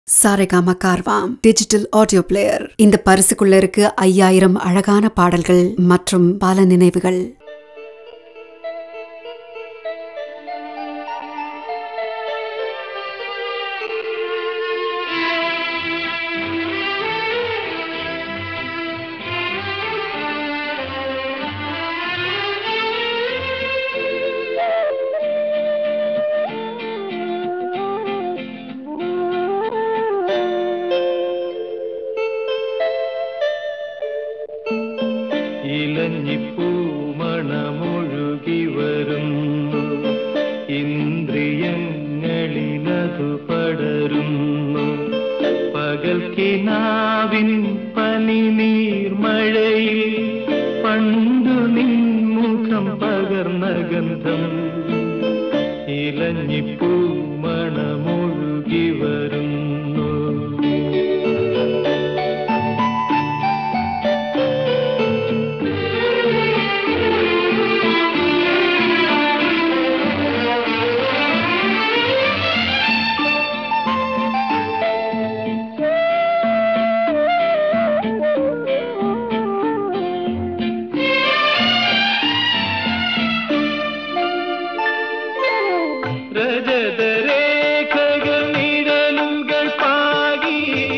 Saregama Carvaan digital audio player இந்த பரிசுக்குள்ள இருக்கு ஐயாயிரம் அழகான பாடல்கள் மற்றும் பல நினைவுகள் ഇലഞ്ഞിപ്പൂമണമൊഴുകി വരുന്നു ഇന്ദ്രിയങ്ങളിലതു പടരുന്നു പകൽക്കിനാവിൻ പനിനീർമഴയിൽ പണ്ടു നിൻമുഖം പകർന്ന ഗന്ധം ഇലഞ്ഞിപ്പൂമണമൊഴുകി വരുന്നു രജതരേഖകൾ നിഴലുകൾ പാകി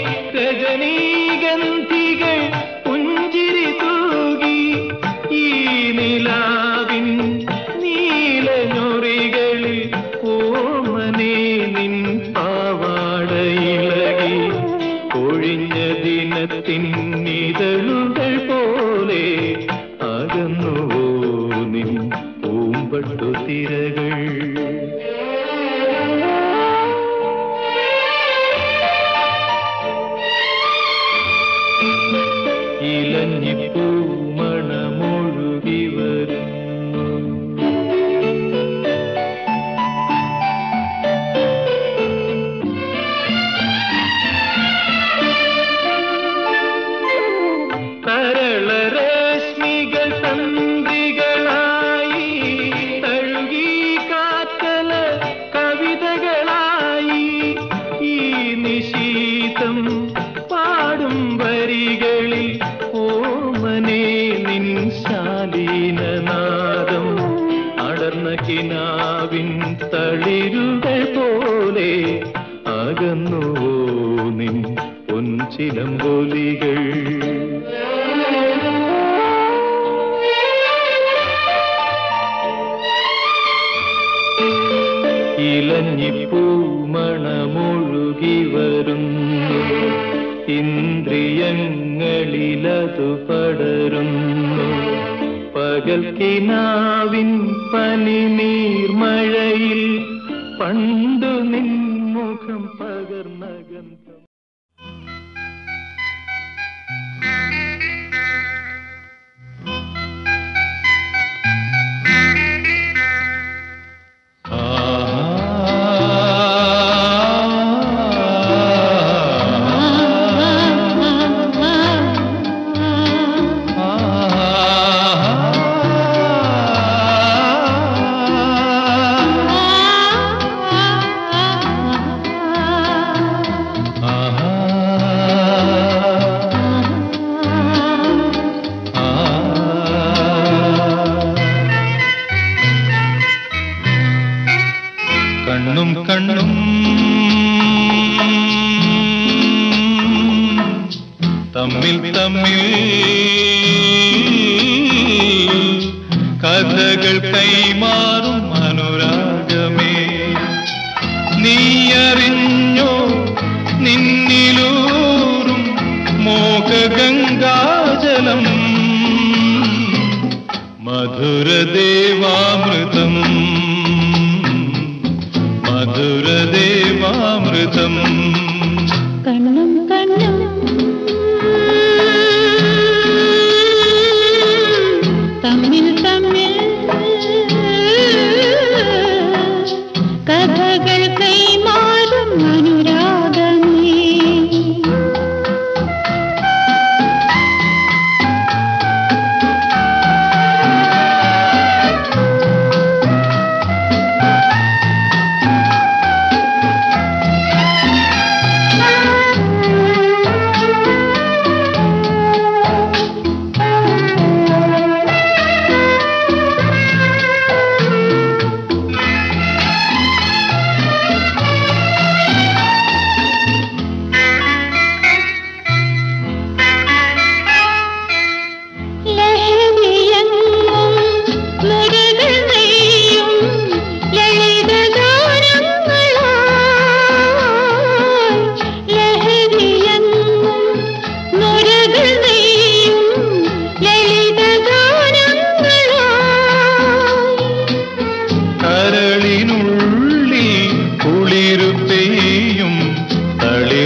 രജനീഗന്ധികൾ പുഞ്ചിരി തൂകി ഈ നിലാവിൻ നീലഞ്ഞൊറികളിൽ ഓമനേ നിൻ പാവാടയിളകി കൊഴിഞ്ഞ ദിനത്തിൻ നിഴലുകൾ പോലെ അകന്നുവോ നിൻ പൂമ്പട്ടു തിരകൾ ഇലഞ്ഞിപ്പൂമണമൊഴുകി വരുന്നു തരളരശ്മികൾ തന്ത്രികളായി തഴുകി കാറ്റല കവിതകളായി ഈ നിശീതം പാടും വരികളിൽ ഓമനേ നിൻ ശാലീനനാദം അടർന്ന കിനാവിൻ തളിരുകൾ പോലെ അകന്നുവോ നിൻ പൊൻചിലമ്പൊലികൾ ഇലഞ്ഞിപ്പൂമണമൊഴുകി വരുന്നു ഇന്ദ്രിയങ്ങളിലതു പടരുന്നു പകൽക്കിനാവിൻ പനിനീർമഴയിൽ പണ്ടു നിൻമുഖം പകർന്ന ഗന്ധം കണ്ണും കണ്ണും തമ്മിൽ തമ്മിൽ കഥകൾ കൈമാറും അനുരാഗമേ നീ അറിഞ്ഞോ നിന്നിലൂറും മോഹഗംഗാജലം മധുരദേവാമൃതം മധുരദേവാമൃതം കണ്ണും കണ്ണും തമ്മിൽ തമ്മിൽ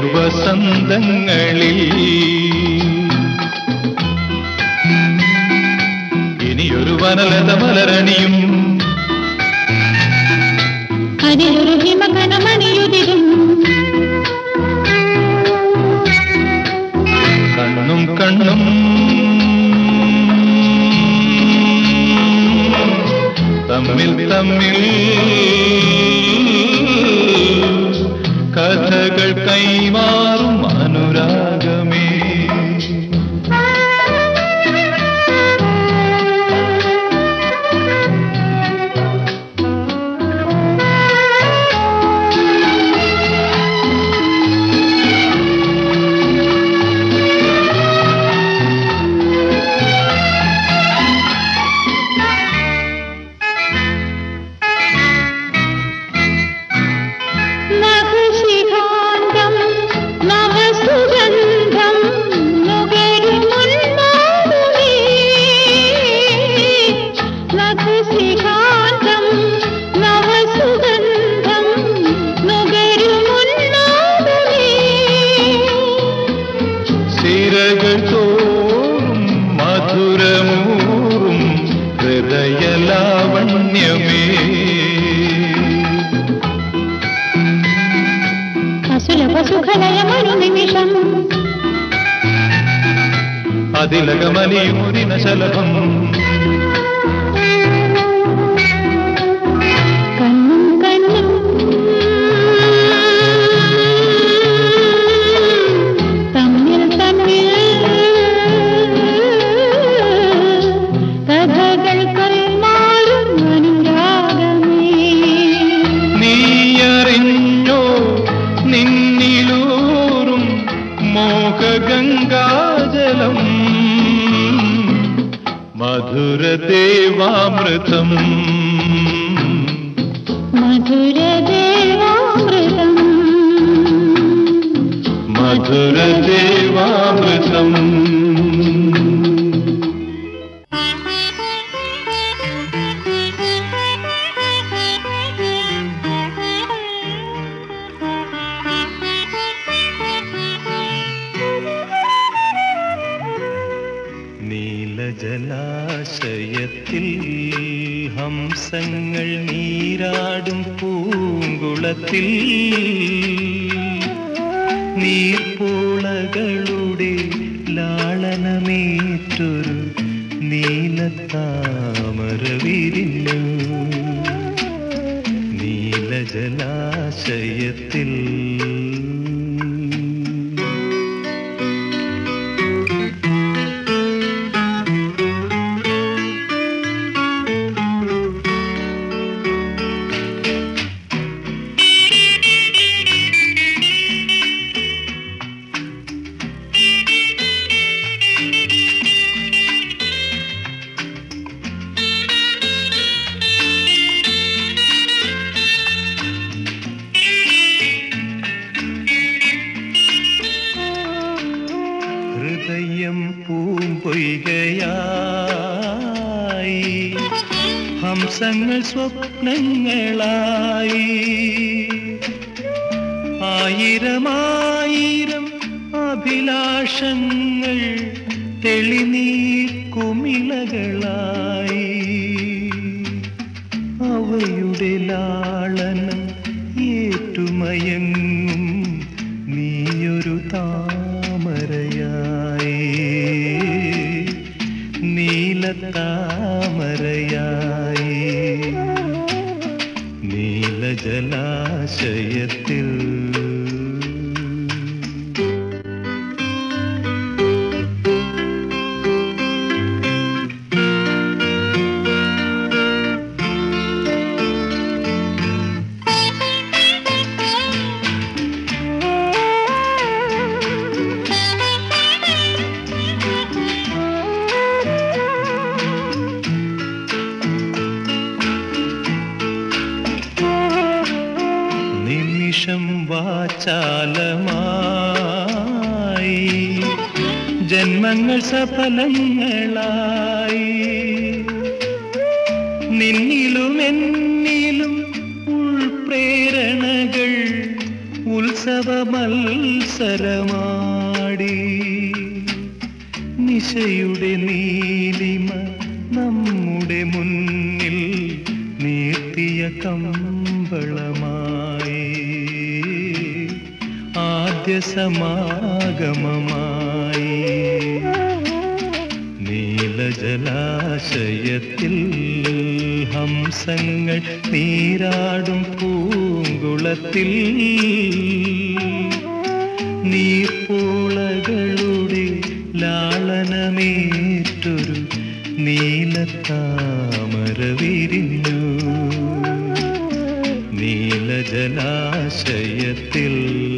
തിരുവസന്തങ്ങളിൽ ഇനിയൊരു വനലത മലരണിയും അതിലൊരു ഹിമകണമണിയുതിരും കണ്ണും കണ്ണും തമ്മിൽ തമ്മിൽ കഥകൾ കൈമാറും അനുരാഗമേ നഖശിഖാന്തം നവസുഗന്ധം നുകരുമുന്മാദമേ. നഖശിഖാന്തം നവസുഗന്ധം നുകരുമുന്മാദമേ. സിരകൾ തോറും മധുരമൂറും ഹൃദയലാവണ്യമേ അസുലഭസുഖലയമനു നിമിഷം അതിലകമലിയുരിന ശലഭം കണ്ണും കണ്ണും തമ്മിൽ തമ്മിൽ കഥകൾ കൈമാറും അനുരാഗമേ നീയറിഞ്ഞോ നിന്നിലൂറും മോഹഗംഗാജലം മധുരദേവാമൃതം മധുരദേവാമൃതം മധുരദേവാമൃതം നീലജലാശയത്തിൽ ഹംസങ്ങൾ നീരാടും പൂങ്കുളത്തിൽ നീർപ്പോളകളുടെ ലാളനമേറ്റൊരു നീലത്താമര വിരിഞ്ഞു നീലജലാശയത്തിൽ ഹൃദയം പൂമ്പൊയ്കയായി ഹംസങ്ങൾ സ്വപ്നങ്ങളായി ആയിരമായിരം അഭിലാഷങ്ങൾ തെളിനീർ കുമിളകളായി അവയുടെ ലാളനം ഏറ്റുമയങ്ങും നീയൊരു താമരയായി നീലത്താമരയായി നീലജലാശയത്തിൽ നിമിഷം വാചാലമായി ജന്മങ്ങൾ സഫലങ്ങളായി നിന്നിലും എന്നിലും ഉൾപ്രേരണകൾ ഉത്സവ ഉത്സവ മത്സരമാടി നിശയുടെ നീലിമ നമ്മുടെ മുന്നിൽ നീർത്തിയ കമ്പളമായി ആദ്യ സമാഗമമായി നീലജലാശയത്തിൽ ഹംസങ്ങൾ നീരാടും പൂങ്കുളത്തിൽ നീർപ്പോളകളുടെ ലാളനമേറ്റൊരു നീലത്താമര വിരിഞ്ഞു നീലജലാശയത്തിൽ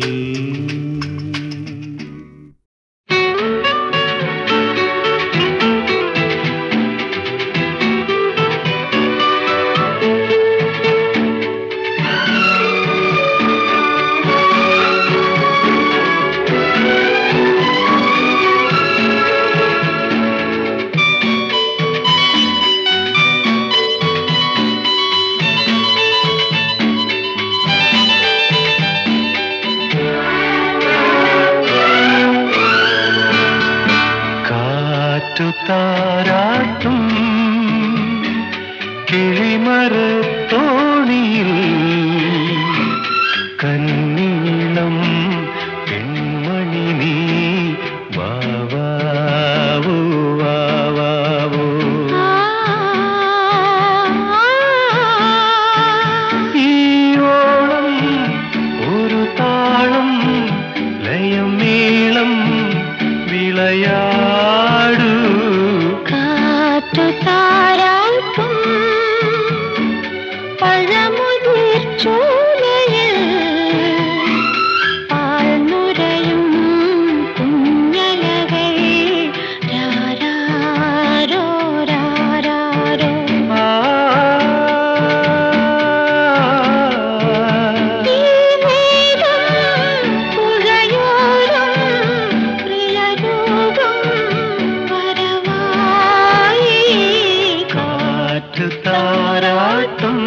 കാറ്റു താരാട്ടും കിളിമരത്തോണിയിൽ കന്നീളം പെൺമണി നീ വാവാവോ വാവാവോ ഈ ഓളം ഒരു താളം ലയമേളം വിളയാടൂ കാറ്റു താരാട്ടും പഴമുതിർ ചോലയിൽ പാൽനുരയും കുഞ്ഞലകൾ രാരാരോ രാരാരോ ഈ നേരം പുഴയോരം പ്രിയരൂപം വരവായി കാറ്റ് താരാട്ടും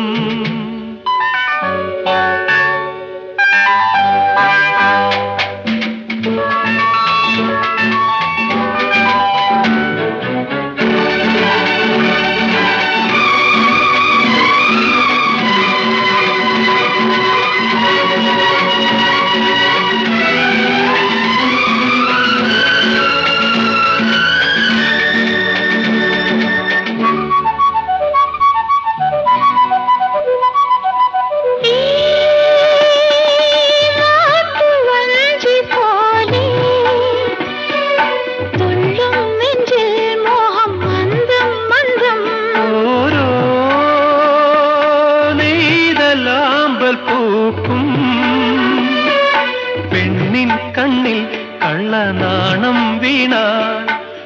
ഈ നാട്ടുവഞ്ചി പോലെ തുള്ളും നെഞ്ചിൽ മോഹം മന്ദം മന്ദം ഓരോ നെയ്തലാമ്പൽ പൂക്കും പെണ്ണിൻ കണ്ണിൽ കള്ളനാണം വീണാൽ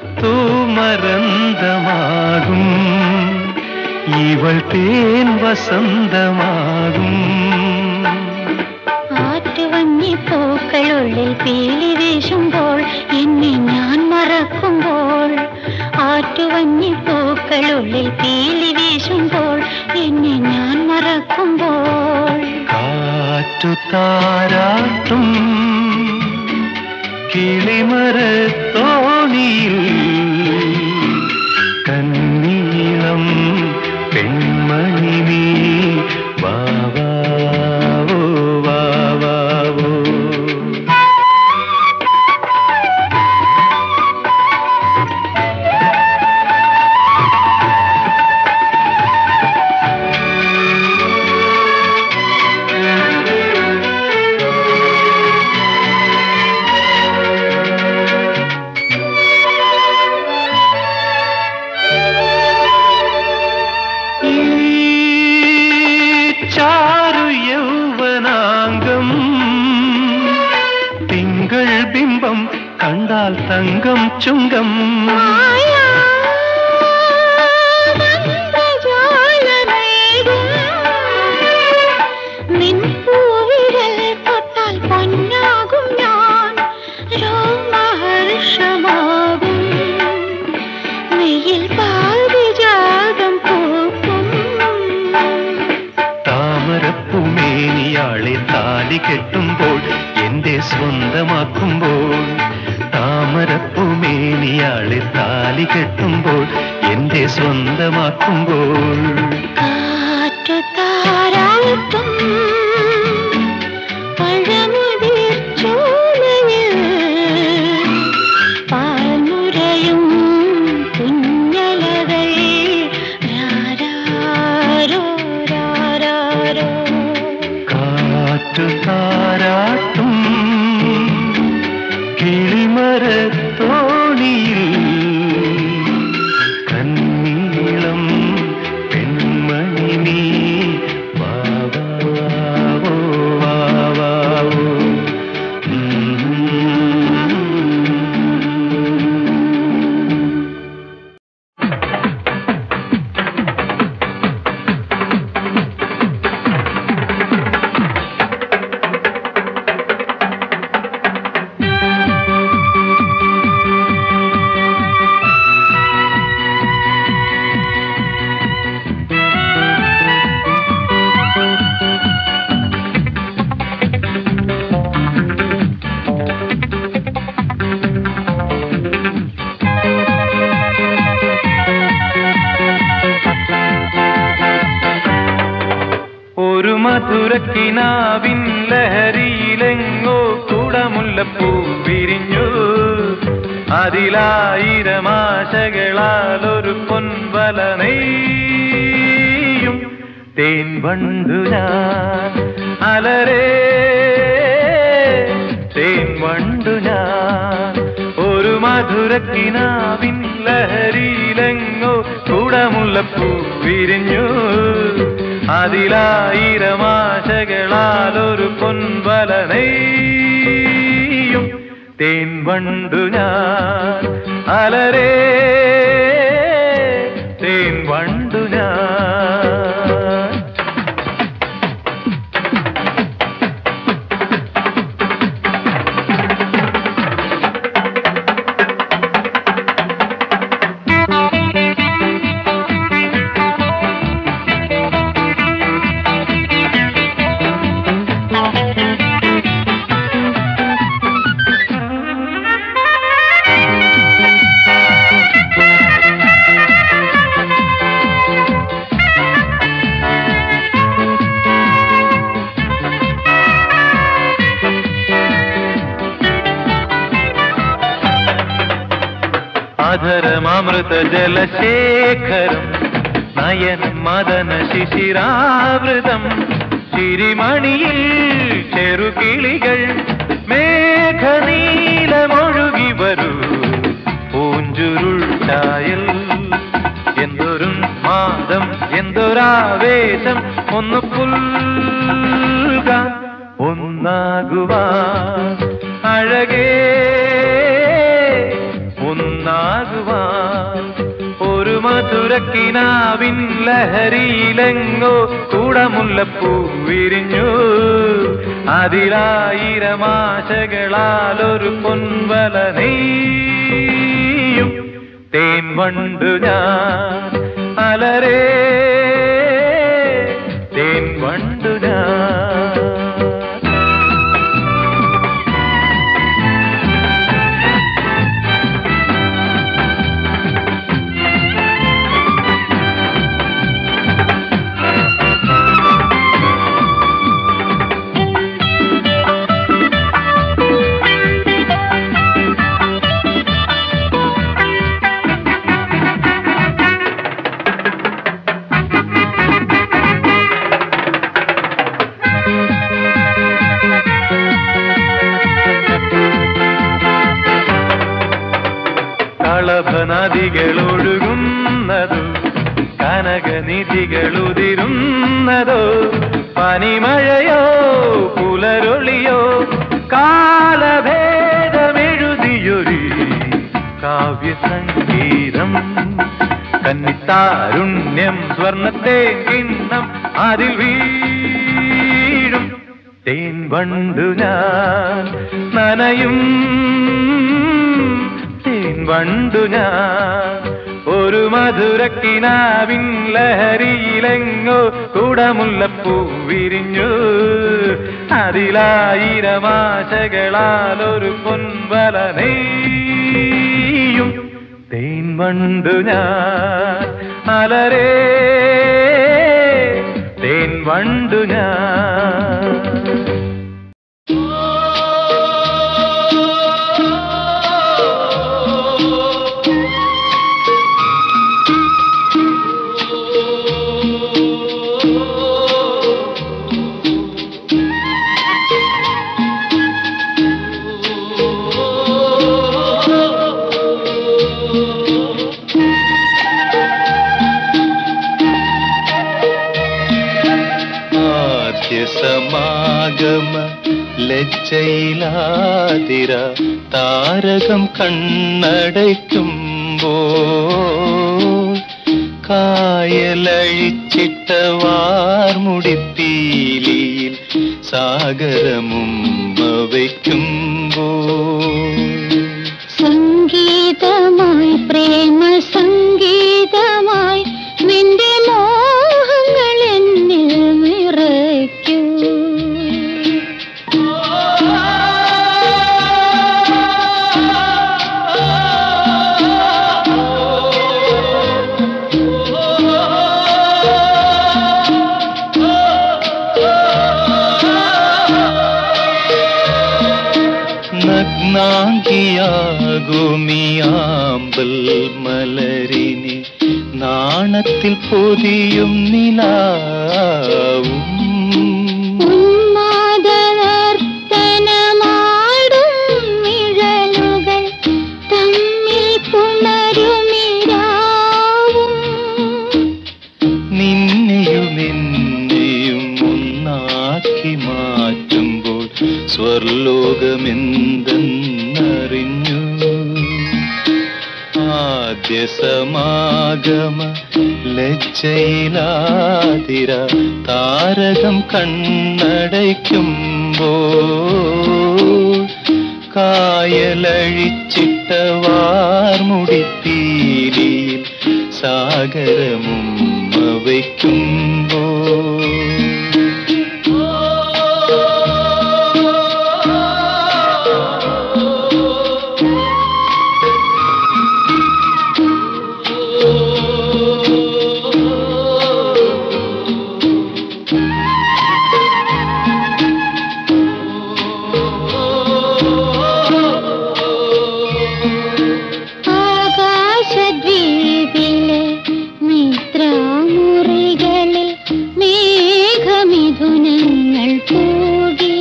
തൂമരന്തമാകും ഇവൾ തേൻ വസന്തമാകും ആറ്റുവഞ്ഞി പൂക്കളുള്ളിൽ പീലി വീശുമ്പോൾ എന്നെ ഞാൻ മറക്കുമ്പോൾ ആറ്റുവഞ്ഞി പൂക്കളുള്ളിൽ പീലി വീശുമ്പോൾ എന്നെ ഞാൻ മറക്കുമ്പോൾ കാറ്റു താരാട്ടും കിളിമരത്തോണിയിൽ കന്നീളം പെൺമണി നീ വാവാവോ വാവാവോ ഈ ചാരു യൗവനാംഗം തിങ്കൾ ബിംബം കണ്ടാൽ തങ്കം ചുങ്കം നിൻ പൂവിരൽ തൊട്ടാൽ പൊന്നാകും ഞാൻ രോമഹർഷമാകും നെയ്യിൽ പാരിജാതം പൂക്കും താമരപ്പൂമേനിയാളെ താലി കെട്ടുമ്പോൾ സ്വന്തമാക്കുമ്പോൾ താമരപ്പൂമേനിയാളെ താലി കെട്ടുമ്പോൾ എന്റെ സ്വന്തമാക്കുമ്പോൾ കാറ്റു താരാട്ടും പഴമുതിർ ചോലയിൽ പാൽമുരയും കുഞ്ഞലകൾ രാരാരോ രാരാരോ കാറ്റു താരാട്ടും കിളിമരത്തോണിയിൽ കന്നീളം പെൺമണി നീ വാവാവോ വാവാവോ ഉം. ഒരു മധുരക്കിനാവിൻ ലഹരിയിലെങ്ങോ കുടമുല്ലപ്പൂ വിരിഞ്ഞു അതിലായിരം ആശകളാൽ ഒരു പൊൻവല നെയ്യും തേൻ വണ്ടു ഞാൻ അലരേ തേൻ വണ്ടു ഞാൻ ഒരു മധുരക്കിനാവിൻ ലഹരിയിലെങ്ങോ കുടമുല്ലപ്പൂ വിരിഞ്ഞു അതിലായിരം ആശകളാൽ ഒരു പൊൻവല നെയ്യും തേൻ വണ്ടു ഞാൻ അലരേ തേൻ വണ്ടു ഞാൻ അധരമൃത ജലശേഖരം നയനം മദന ശിശിരാവൃതം ചിരിമണിയിൽ ചെറുകിളികൾ മേഘനീലമൊഴുകി വരൂ പൂഞ്ചുരുൾ ചായൽ എന്തൊരു മാദം എന്തൊരാവേശം ഒന്ന് പുൽക ഒന്നാകുവാൻ അഴകേ ഒന്നാകുവാൻ ഒരു മധുരക്കിനാവിൻ ലഹരിയിലെങ്ങോ കൂടമുല്ലപ്പൂ വിരിഞ്ഞു അതിലായിരം ആശകളാൽ ഒരു പൊൻവല നെയ്യും തേൻ വണ്ടു ഞാൻ അലരേ തേൻ വണ്ടു ഞാൻ കളഭ നദികളൊഴുകുന്നതോ കനകനിധികളുതിരുന്നതോ പനിമഴയോ പുലരൊളിയോ കാലഭേദമെഴുതിയൊരു കാവ്യസംഗീതം കന്നിത്താരുണ്യം സ്വർണത്തെ കിണ്ണം അതിൽ വീഴും തേൻ വണ്ടു ഞാൻ നനയും തേൻ വണ്ടു ഞാൻ ഒരു മധുരക്കിനാവിൻ ലഹരിയിലെങ്ങോ കുടമുല്ലപ്പൂ വിരിഞ്ഞു അതിലായിരം ആശകളാൽ ഒരു പൊൻവല നെയ്യും തേൻ വണ്ടു ഞാൻ അലരേ തേൻ വണ്ടു ഞാൻ ആദ്യ സമാഗമ ലജ്ജയിലാതിര താരകം കണ്ണടയ്ക്കുമ്പോ കായലഴിച്ചിട്ട വാർമുടിപ്പീലിയിൽ സാഗരമുമ്മ വയ്ക്കുമ്പോ സംഗീതമായി പ്രേമ സംഗീതമായി നിന്റെ മോഹങ്ങൾ എന്നിൽ നിറയ്ക്കൂ നഗ്നാങ്കിയാകുമിയാമ്പൽ മലരിനെ നാണത്തിൽ പൊതിയും നിലാവും ഉന്മാദനർത്തനമാടും നിഴലുകൾ തമ്മിൽ പുണരുമിരാവും നിന്നെയും എന്നെയും ഒന്നാക്കി മാറ്റുമ്പോൾ സ്വർലോകമെന്തെന്നറിഞ്ഞു ആദ്യ സമാഗമ ലജ്ജയിലാതിര താരകം കണ്ണടയ്ക്കുമ്പോൾ കായലഴിച്ചിട്ട വാർമുടിപ്പീലിയിൽ സാഗരമുമ്മ വയ്ക്കുമ്പോൾ ആകാശദ്വീപിലെ മിത്രാമുറികളിൽ മേഘമിഥുനങ്ങൾ പൂകി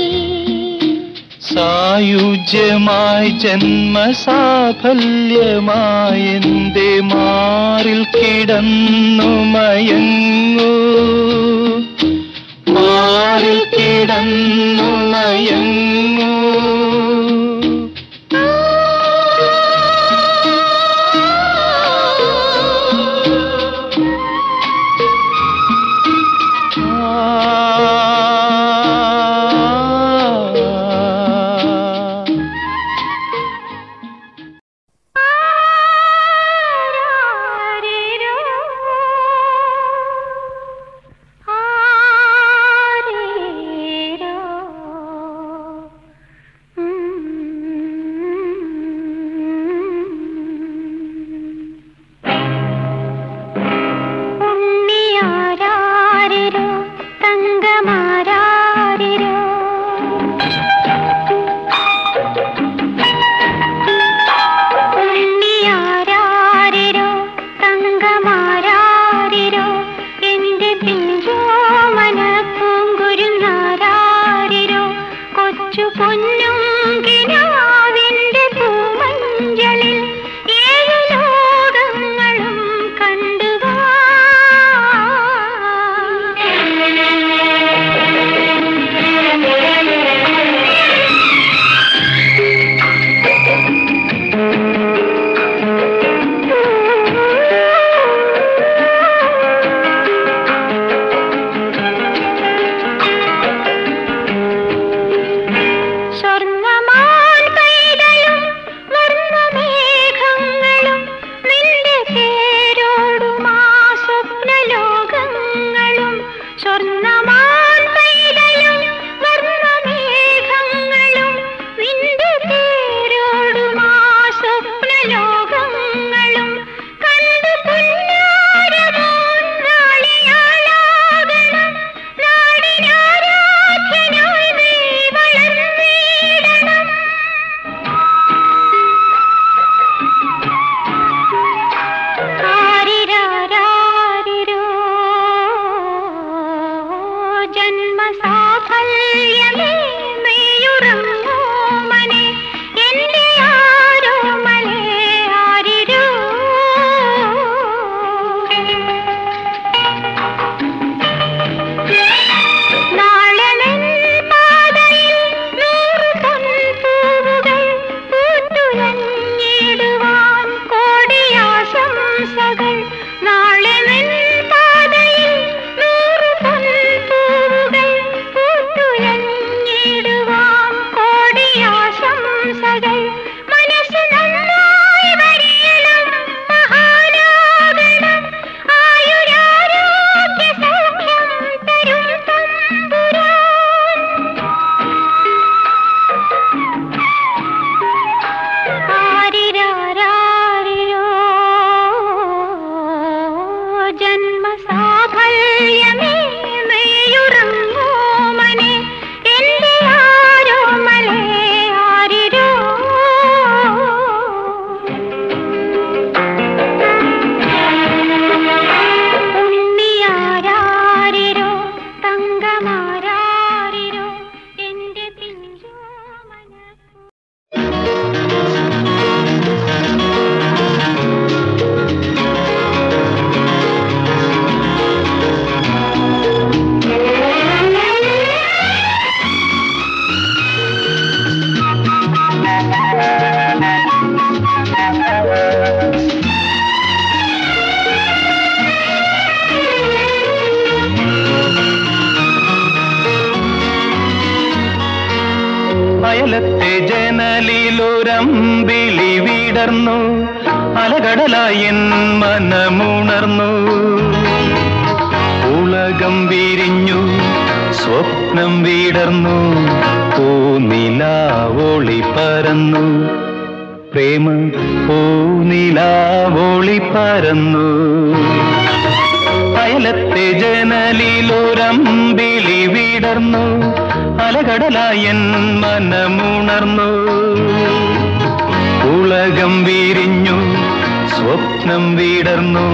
സായുജ്യമായി ജന്മസാഫല്യമായി എന്റെ മാറിൽ കിടന്നു മയങ്ങൂ മാറിൽ കിടന്നു മയങ്ങൂ ആ ജനലിലൊരമ്പിളി വിടർന്നു അലകടലായി എൻ മനമുണർന്നു ഉലകം വിരിഞ്ഞു സ്വപ്നം വിടർന്നു പൂനിലാവോളി പരന്നു പ്രേമ പൂനിലാവോളി പരന്നു അയലത്തെ ജനലിലൊരമ്പിളി വിടർന്നു അലകടലായൻ മനമുണർന്നു ഉലകം വിരിഞ്ഞു സ്വപ്നം വിടർന്നു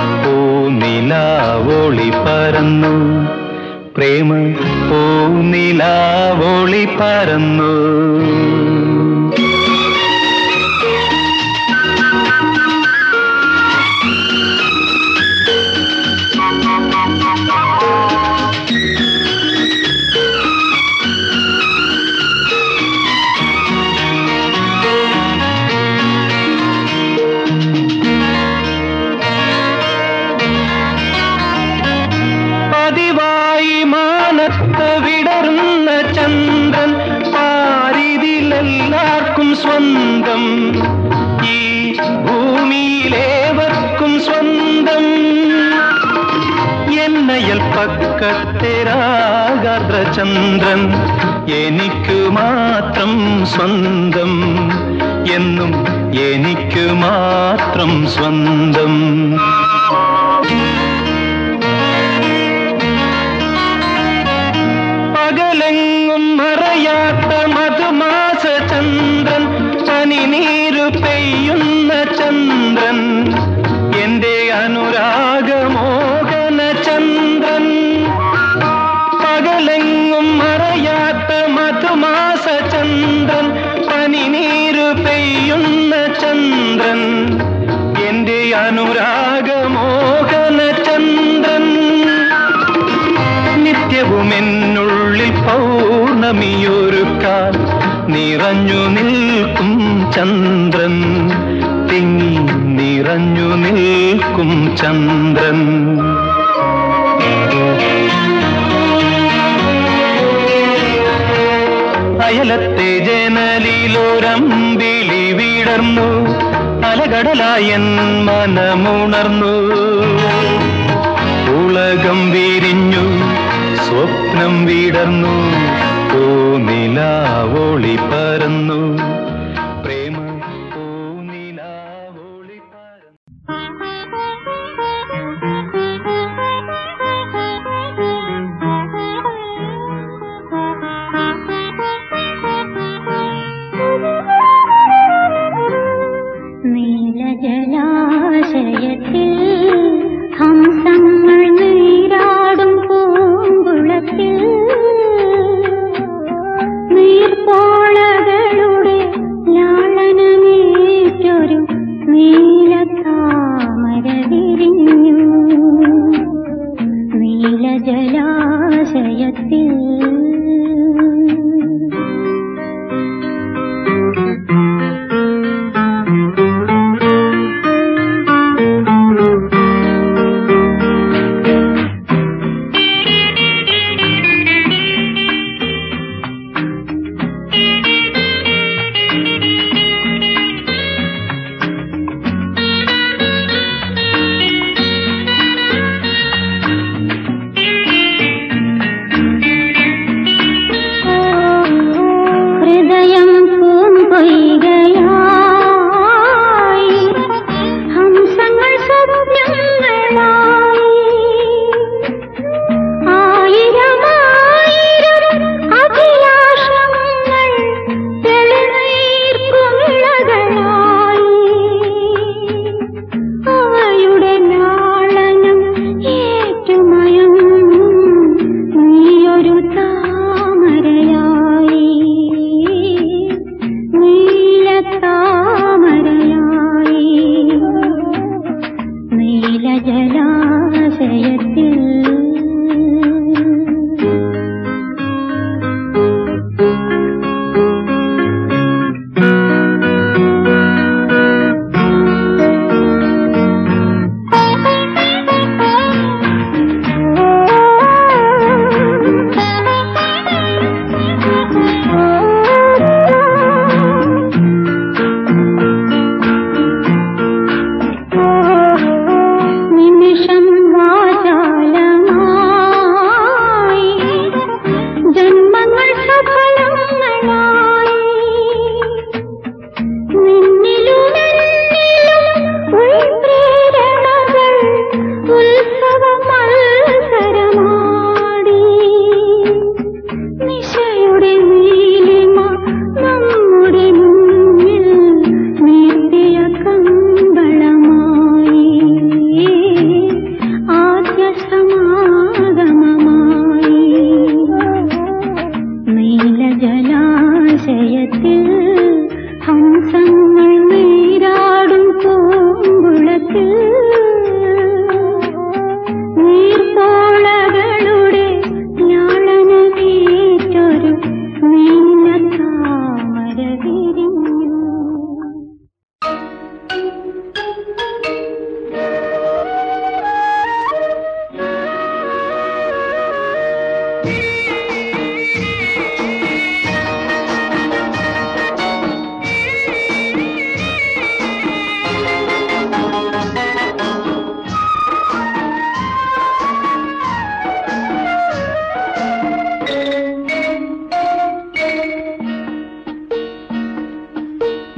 പൂനിലാവോളി പരന്നു പ്രേമ പൂനിലാവോളി പരന്നു പതിവായി മാനത്ത് വിടർന്ന ചന്ദ്രൻ പാരിതിലെല്ലാവർക്കും സ്വന്തം ഈ ഭൂമിയിലേവർക്കും സ്വന്തം എന്നയൽ പക്കത്തെ രാഗാദ്രചന്ദ്രൻ എനിക്ക് മാത്രം സ്വന്തം എന്നും എനിക്ക് മാത്രം സ്വന്തം പകലെങ്ങും മറയാത്ത മധുമാസ ചന്ദ്രൻ പനിനീരു പെയ്യുന്ന ചന്ദ്രൻ എന്റെ അനുരാഗമോഹന ചന്ദ്രൻ പകലെങ്ങും മറയാത്ത മധുമാസ ചന്ദ്രൻ പനിനീരു പെയ്യുന്ന ചന്ദ്രൻ എന്റെ അനുരാഗമോഹന ചന്ദ്രൻ നിത്യവും എന്നുള്ളിൽ പൗർണമിയൊരുക്കാൻ നിറഞ്ഞു നിൽക്കും ചന്ദ്രൻ തിങ്ങി നിറഞ്ഞു നിൽക്കും ചന്ദ്രൻ അയലത്തെ ജനലിലൊരമ്പിളി വിടർന്നു അലകടലായൻ മനമുണർന്നു ഉലകം വിരിഞ്ഞു സ്വപ്നം വിടർന്നു പൂനിലാവോളി പരന്നു പ്രേമ പൂനിലാവോളി പരന്നു നീലജലാശയത്തിൽ ഹംസങ്ങൾ നീരാടും പൂങ്കുളത്തിൽ നീർപ്പോളകളുടെ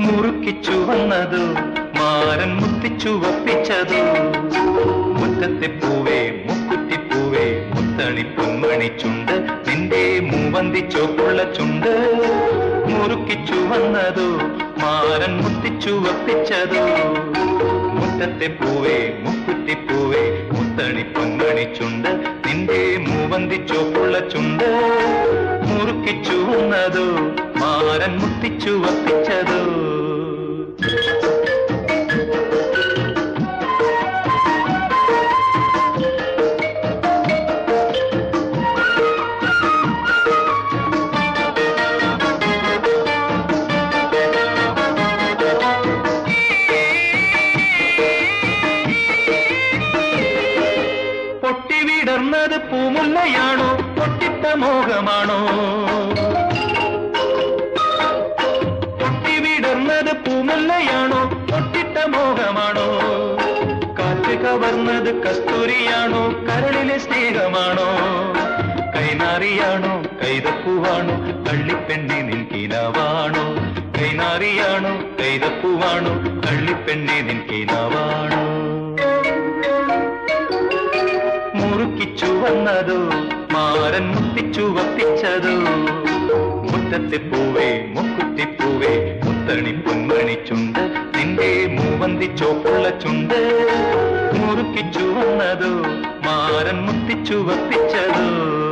മുറുക്കിച്ചു വന്നതോ മാരൻ മുത്തിച്ചു വപ്പിച്ചതോ മുറ്റത്തെ പൂവേ മുക്കുറ്റിപ്പൂവേ മുത്തണി പൊന്മണി ചുണ്ട് നിന്റെ മൂവന്തി ചോപ്പുള്ള ചുണ്ട് മുറുക്കിച്ചു വന്നതോ മാരൻ മുത്തിച്ചു വപ്പിച്ചതോ മുറ്റത്തെ പൂവേ മുക്കുറ്റിപ്പൂവേ മുത്തണി പൊന്മണി ചുണ്ട് നിന്റെ മൂവന്തി ചോപ്പുള്ള ചുണ്ട് മുറുക്കിച്ചു വന്നതോ മാരൻ മുത്തിച്ചു വപ്പിച്ചതോ പൊട്ടിവിടർന്നത് പൂമുല്ലയാണോ പൊട്ടിട്ട മോഹമാണോ പൊട്ടിവിടർന്നത് പൂമുല്ലയാണോ പൊട്ടിട്ട മോഹമാണോ കാറ്റ് കവർന്നത് കസ്തൂരിയാണോ കരളിലെ സ്നേഹമാണോ കൈനാറിയാണോ കൈതപ്പൂവാണോ കള്ളിപ്പെണ്ണി നിൻകിനാവാണോ കൈനാറിയാണോ കൈതപ്പൂവാണോ കള്ളിപ്പെണ്ണി നിൻകിനാവാണോ മുറുക്കിച്ചു വന്നതോ മാരൻ മുത്തിച്ചു വപ്പിച്ചതോ മുറ്റത്തെ പൂവേ മുക്കുറ്റിപ്പൂവേ മുത്തണി പൊന്മണി ചുണ്ട് നിന്റെ മൂവന്തി ചോപ്പുള്ള ചുണ്ട് മുറുക്കിച്ചു വന്നതോ മാരൻ മുത്തിച്ചു വപ്പിച്ചതോ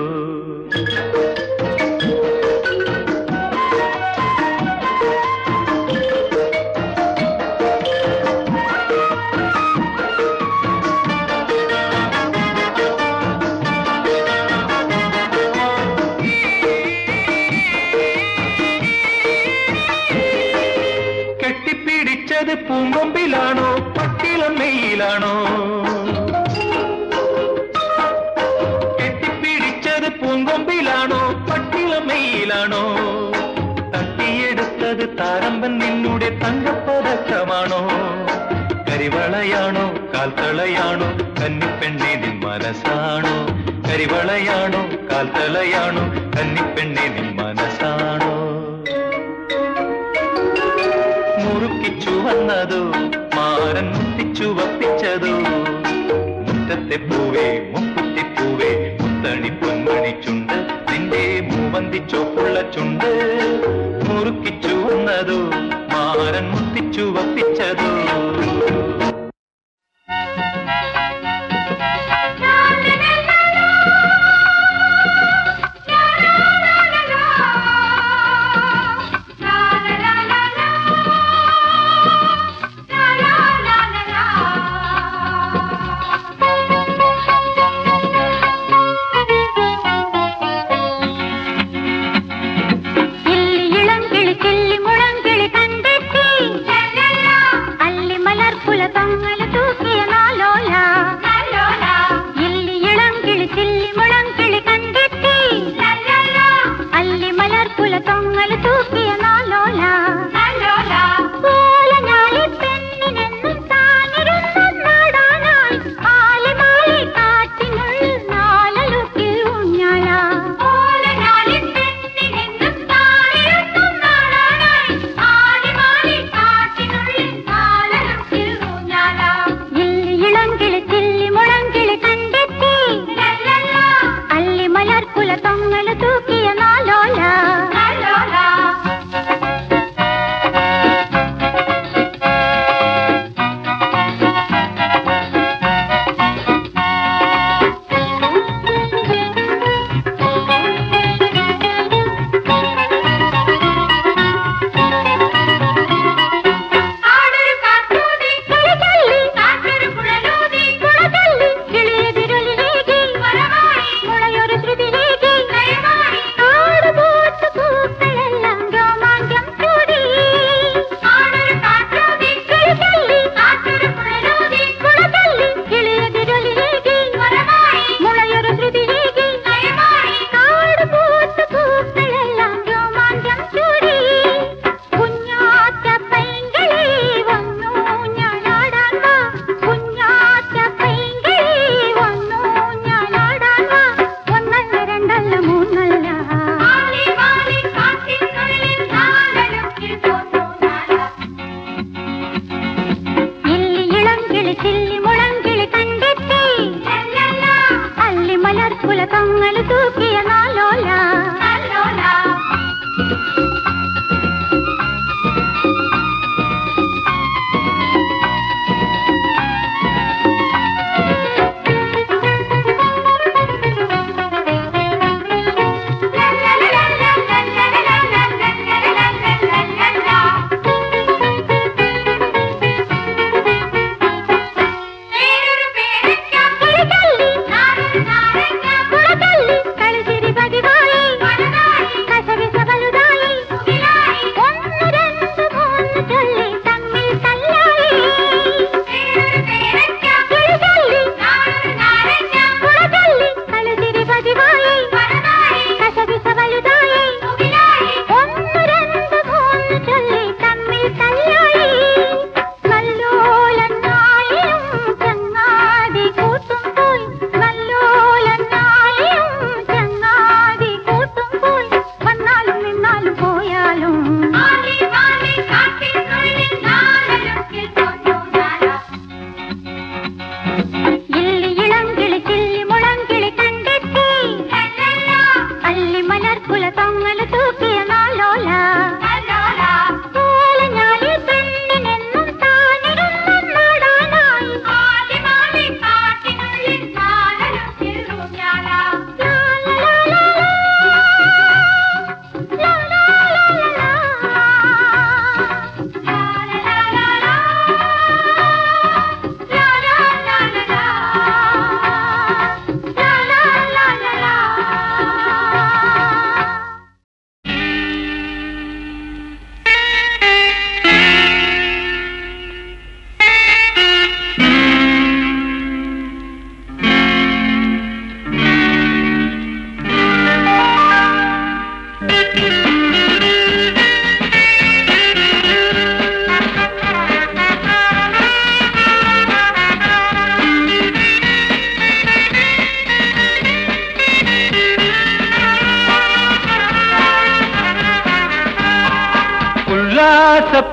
കെട്ടിപ്പിടിച്ചത് പൂങ്കൊമ്പിലാണോ പട്ടിളമ്മയിലാണോ കെട്ടിപ്പിടിച്ചത് പൂങ്കൊമ്പിലാണോ പട്ടിളമ്മയിലാണോ തട്ടിയെടുത്തത് താരമ്പൻ നിന്നുടെ തങ്കപ്പതക്കമാണോ കരിവളയാണോ കാൽത്തളയാണോ കന്നിപ്പെണ്ണെ നിൻ മനസ്സാണോ കരിവളയാണോ കാൽത്തളയാണോ കന്നിപ്പെണ്ണെ നിൻ മനസ്സാണോ മുറുക്കിച്ചു വന്നതോ മാരൻ മുത്തിച്ചു വപ്പിച്ചതോ മുറ്റത്തെ പൂവേ മുക്കുറ്റിപ്പൂവേ മുത്തണി പൊന്മണി ചുണ്ട് നിന്റെ മൂവന്തി ചോപ്പുള്ള ചുണ്ട് മുറുക്കിച്ചു വന്നതോ മാരൻ മുത്തിച്ചു വപ്പിച്ചതോ La la la la la.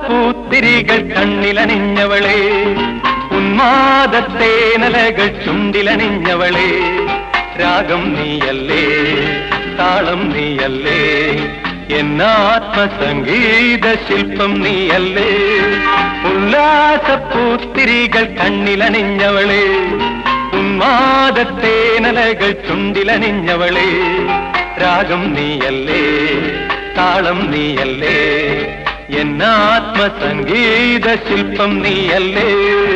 ഉല്ലാസപ്പൂത്തിരികൾ കണ്ണിലണിഞ്ഞവളെ ഉന്മാദത്തേനലകൾ ചുണ്ടിലണിഞ്ഞവളെ രാഗം നീയല്ലേ താളം നീയല്ലേ എന്നാത്മസംഗീത ശില്പം നീയല്ലേ ഉല്ലാസപ്പൂത്തിരികൾ കണ്ണിലണിഞ്ഞവളെ ഉന്മാദത്തേനലകൾ ചുണ്ടിലണിഞ്ഞവളെ രാഗം നീയല്ലേ താളം നീയല്ലേ എന്നാത്മസംഗീത ശില്പം നീയല്ലേ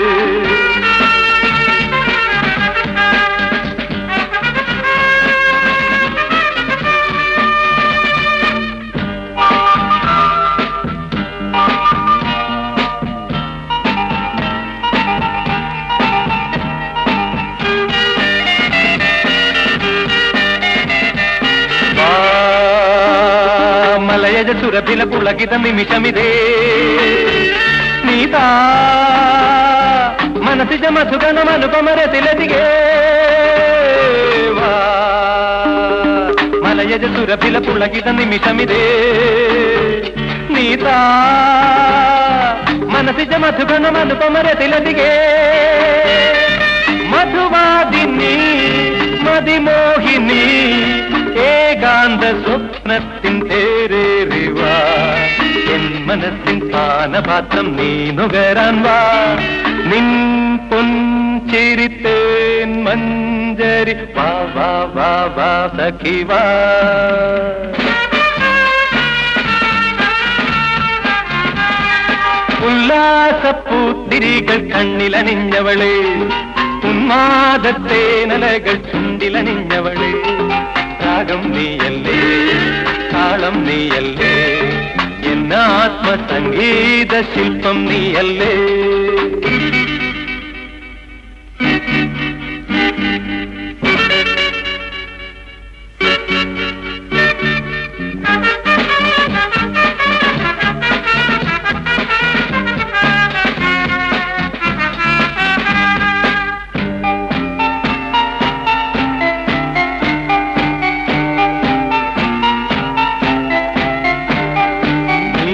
మలయజ సురభిల పులకిత నిమిషమిదే నీతా మనసిజ మధుగణ మనుపమర తిలదిగే మలయజ సురభిల పులకిత నిమిషమిదే నీతా మనసిజ మధుగణ మనుపమర తిలదిగే മധുവാദിനി മതിമോഹിനി ഏകാന്ത സ്വപ്നത്തിൻ തേരേറിവ എൻ മനസ്സിൻ പാനപാത്രം നീ നുകരാൻ വാ നിൻ പൊൻചിരിത്തേൻ മഞ്ചരി വാ വാ വാ വാ സഖി വാ ഉല്ലാസപ്പൂത്തിരികൾ കണ്ണിലണിഞ്ഞവളെ ഉന്മാദത്തേനലകൾ ചുണ്ടിലണിഞ്ഞവളെ രാഗം നീയല്ലേ താളം നീയല്ലേ എന്നാത്മസംഗീത ശില്പം നീയല്ലേ നീ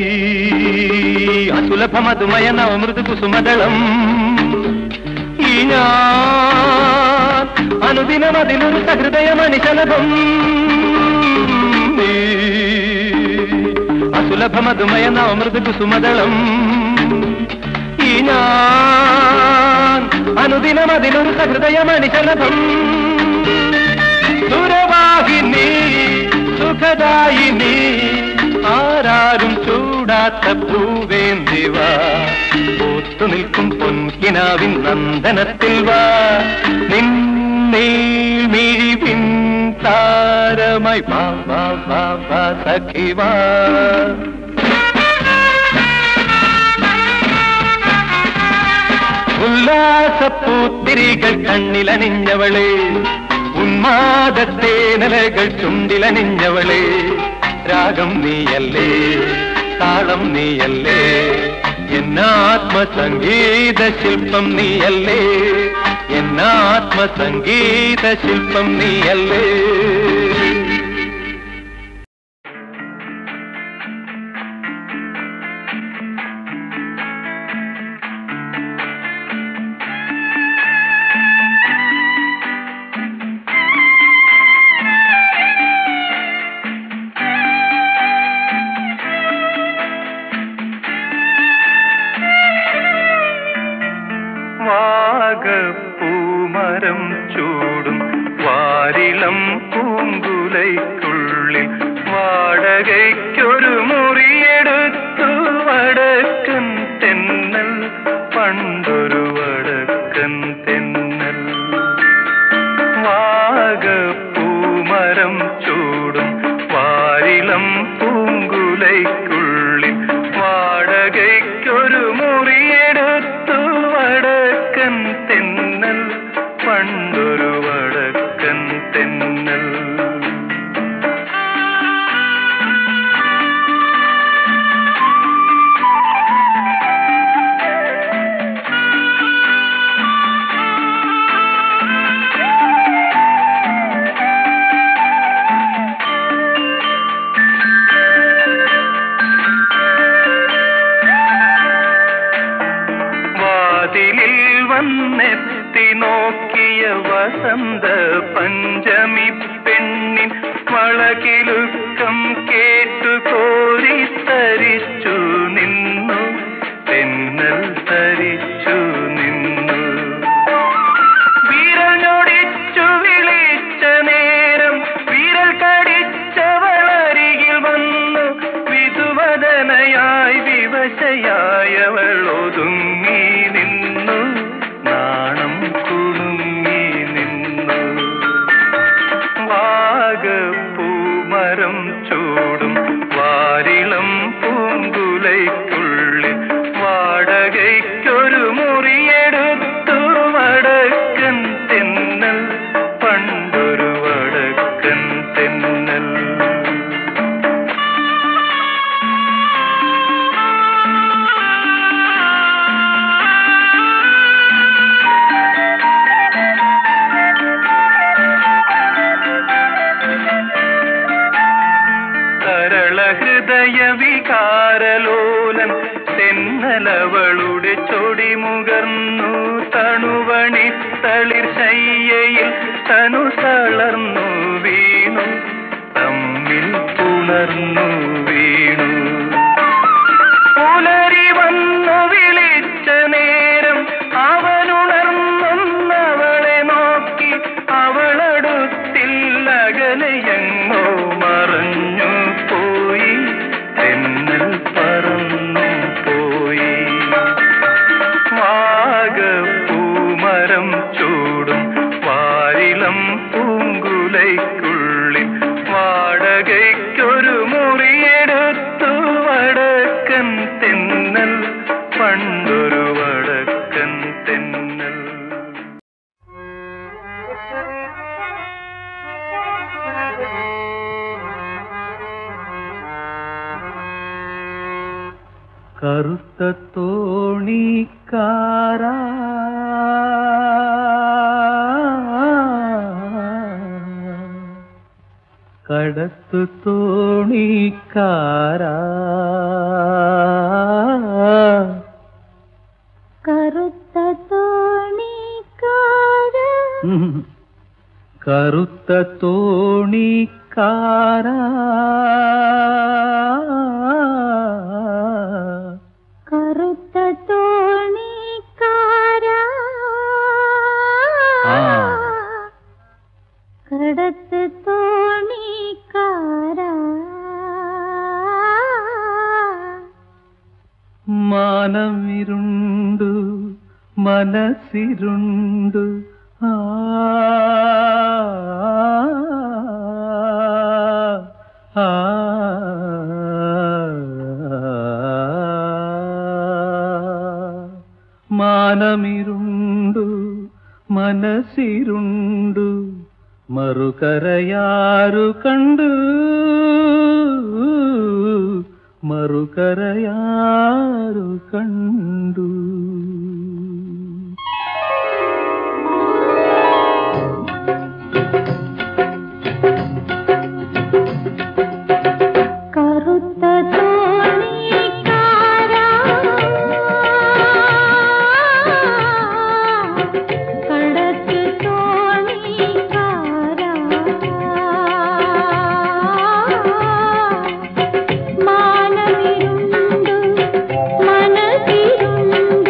അസുലഭമധുമയ നവമൃദു കുസുമദളം ഈ ഞാൻ അനുദിനമതിലൊരു സഹൃദയ മനുഷ്യലഭം നീ അസുലഭമധുമയ നവമൃദു കുസുമദളം ഈ ഞാൻ അനുദിനമതിലൊരു സഹൃദയ മനുഷ്യലഭം സുരവാഹിനി സുഖദായിനി ആരാരും ചൂടാത്ത പൂവേന്തിവ പൂത്തു നിൽക്കും പൊൻകിനാവിൻ നന്ദനത്തിൽ വാ നിന്നീൾ മിഴിവിൻ താരമായി വാ വാ വാ വാ സഖി വാ ഉല്ലാസപ്പൂത്തിരികൾ കണ്ണിലണിഞ്ഞവളെ ഉന്മാദത്തേനലകൾ ചുണ്ടിലണിഞ്ഞവളെ രാഗം നീയല്ലേ താളം നീയല്ലേ എന്നാത്മസംഗീത ശില്പം നീയല്ലേ എന്നാത്മസംഗീത ശില്പം നീയല്ലേ വാഗപ്പൂമരം ചൂടും വാരിളം പൂങ്കുലയ്ക്കുള്ളിൽ വാടകയ്ക്കൊരു മുറിയെടുത്തു വടക്കൻ തെന്നൽ പണ്ടൊരു വടക്കൻ തെന്നൽ വാഗപ്പൂമരം ചൂടും വാരിളം പൂങ്കുലയ്ക്കുള്ളിൽ വാടകയ്ക്കൊരു മുറിയെടുത്തു വടക്കൻ തെന്നൽ പണ്ടൊരു വടക്കൻ തെന്നൽ വന്നെത്തി നോക്കിയ വസന്ത പഞ്ചമി പെണ്ണിൻ വളകിലുക്കം കേട്ടു കോരി തരിച്ചു നിന്നു തെന്നൽ തരിച്ചു നിന്നു വിരലൊടിച്ചു വിളിച്ച നേരം വിരൽ കടിച്ചവളരികിൽ വന്നു വിധുവദനയായി വിവശയായവൾ ഒതുങ്ങി നിന്നു നാണം കുണുങ്ങി നിന്നു വാഗപ്പൂമരം ചൂടും വാരിളം പൂങ്കുലയ്ക്കുള്ളിൽ വാടകയ്ക്കൊരു മുറിയെടുത്തു വടക്കൻ തെന്നൽ പണ്ടൊരു വടക്കൻ തെന്നൽ സരള ഹൃദയ വികാരലോലൻ തെന്നലവളുടെ ചൊടിമുകർന്നു തണുവണി തളിർ ശയ്യയിൽ തനു തളർന്നു വീണു തമ്മിൽ പുണർന്നു വീണു പുലരി വന്നു വിളിച്ച നേരം അവനുണർന്നവളെ നോക്കി അവളടുത്തില്ലകലയെങ്ങോ മറഞ്ഞു പോയി തെന്നൽ പറന്നു പോയി വാഗപ്പൂമരം ചൂടും വാരിളം പൂങ്കുലയ്ക്കുള്ളിൽ വാടകയ്ക്കൊരു മുറിയെടുത്തു വടക്കൻ തെന്നൽ പണ്ടൊരു വടക്കൻ തെന്നൽ കറുത്ത തോണിക്കാര കടത്തു തോണിക്കാര കറുത്ത തോണിക്കാര കറുത്ത തോണിക്കാര കറുത്ത തോണിക്കാര ആ. കടത്ത് തോണിക്കാര മാനമിരുണ്ടു മനസ്സിരുണ്ടു ആ ആ മാനമിരുണ്ടു മനസ്സിരുണ്ടു മറുകരയാരു കണ്ടു മറുകരയാരു കണ്ടു കറുത്ത തോണിക്കാര കടത്ത് തോണിക്കാര മാനവിരുണ്ടു മനസ്സിരുണ്ടു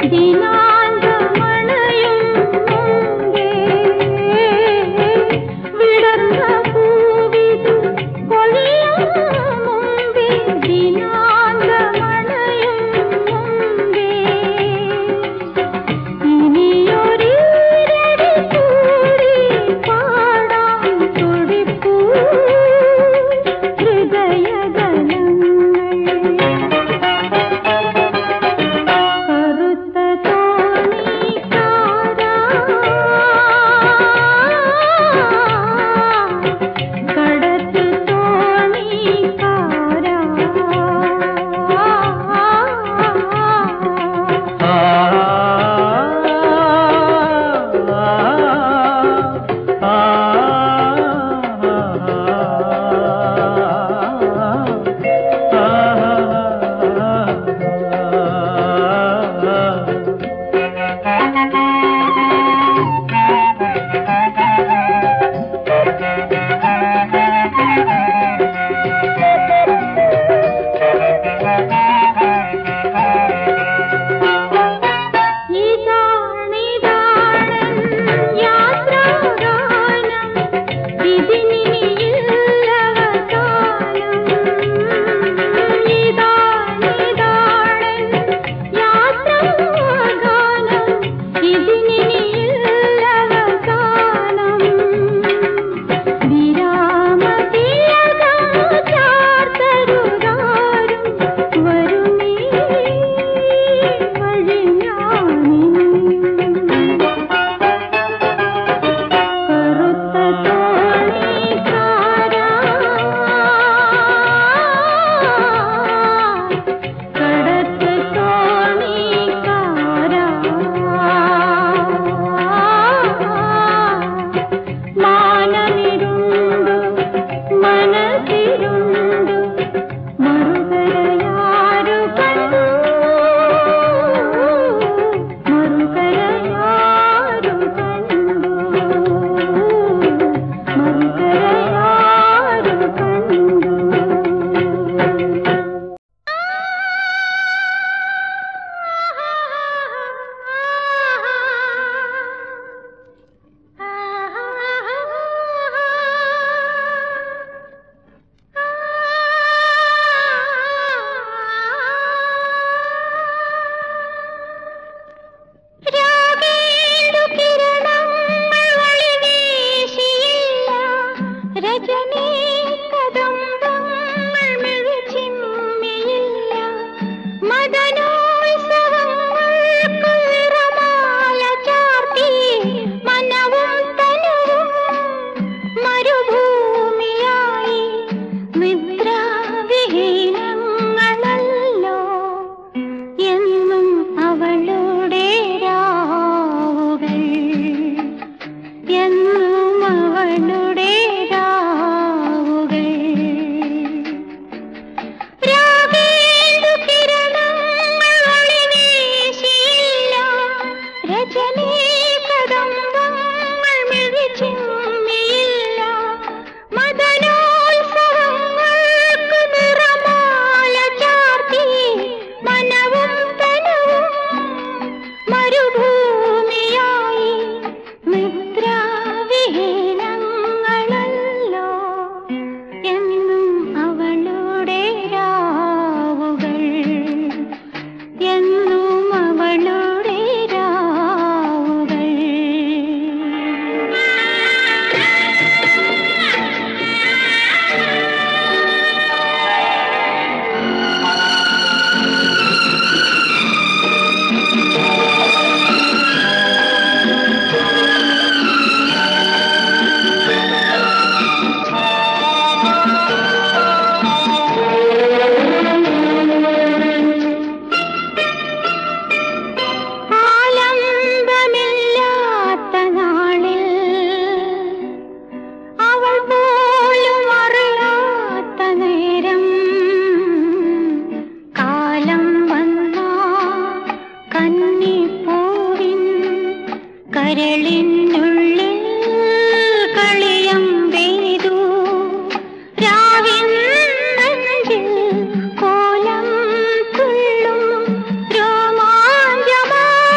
കരളിനുള്ളിൽ കളിയം പെയ്തു രാവിൻ കോലം തുള്ളും രോമാഞ്ചമായി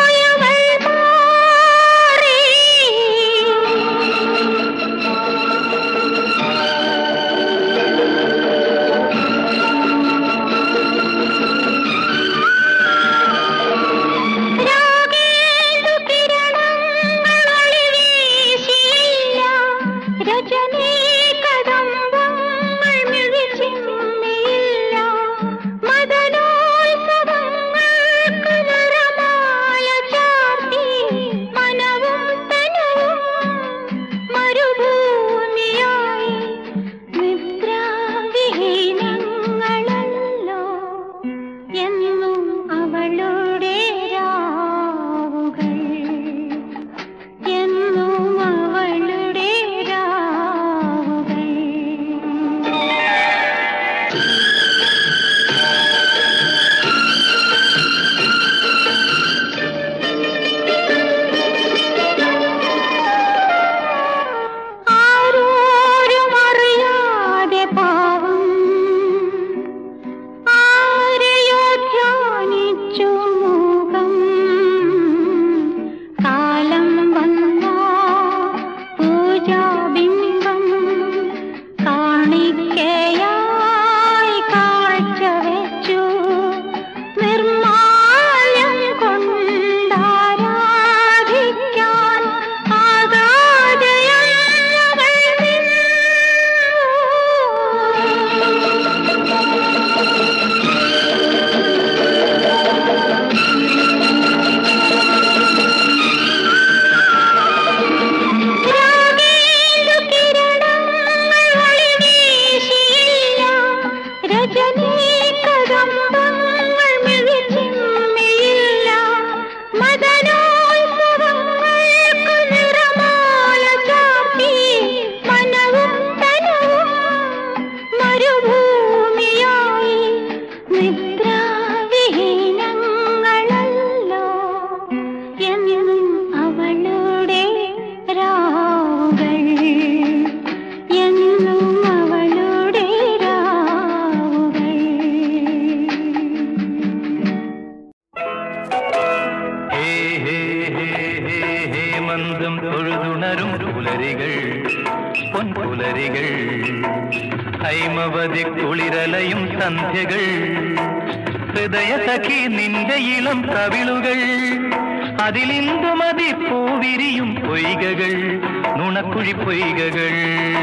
ഹേമന്തം തൊഴുതുണരും പുലരികൾ പൊൻപുലരികൾ ഹൈമവതി കുളിരലയും സന്ധ്യകൾ ഹൃദയ സഖി നിന്റെ ഇളം കവിളുകൾ അതിലിന്ദുമതി പൂവിരിയും പൊയ്കകൾ നുണക്കുഴി പൊയ്കകൾ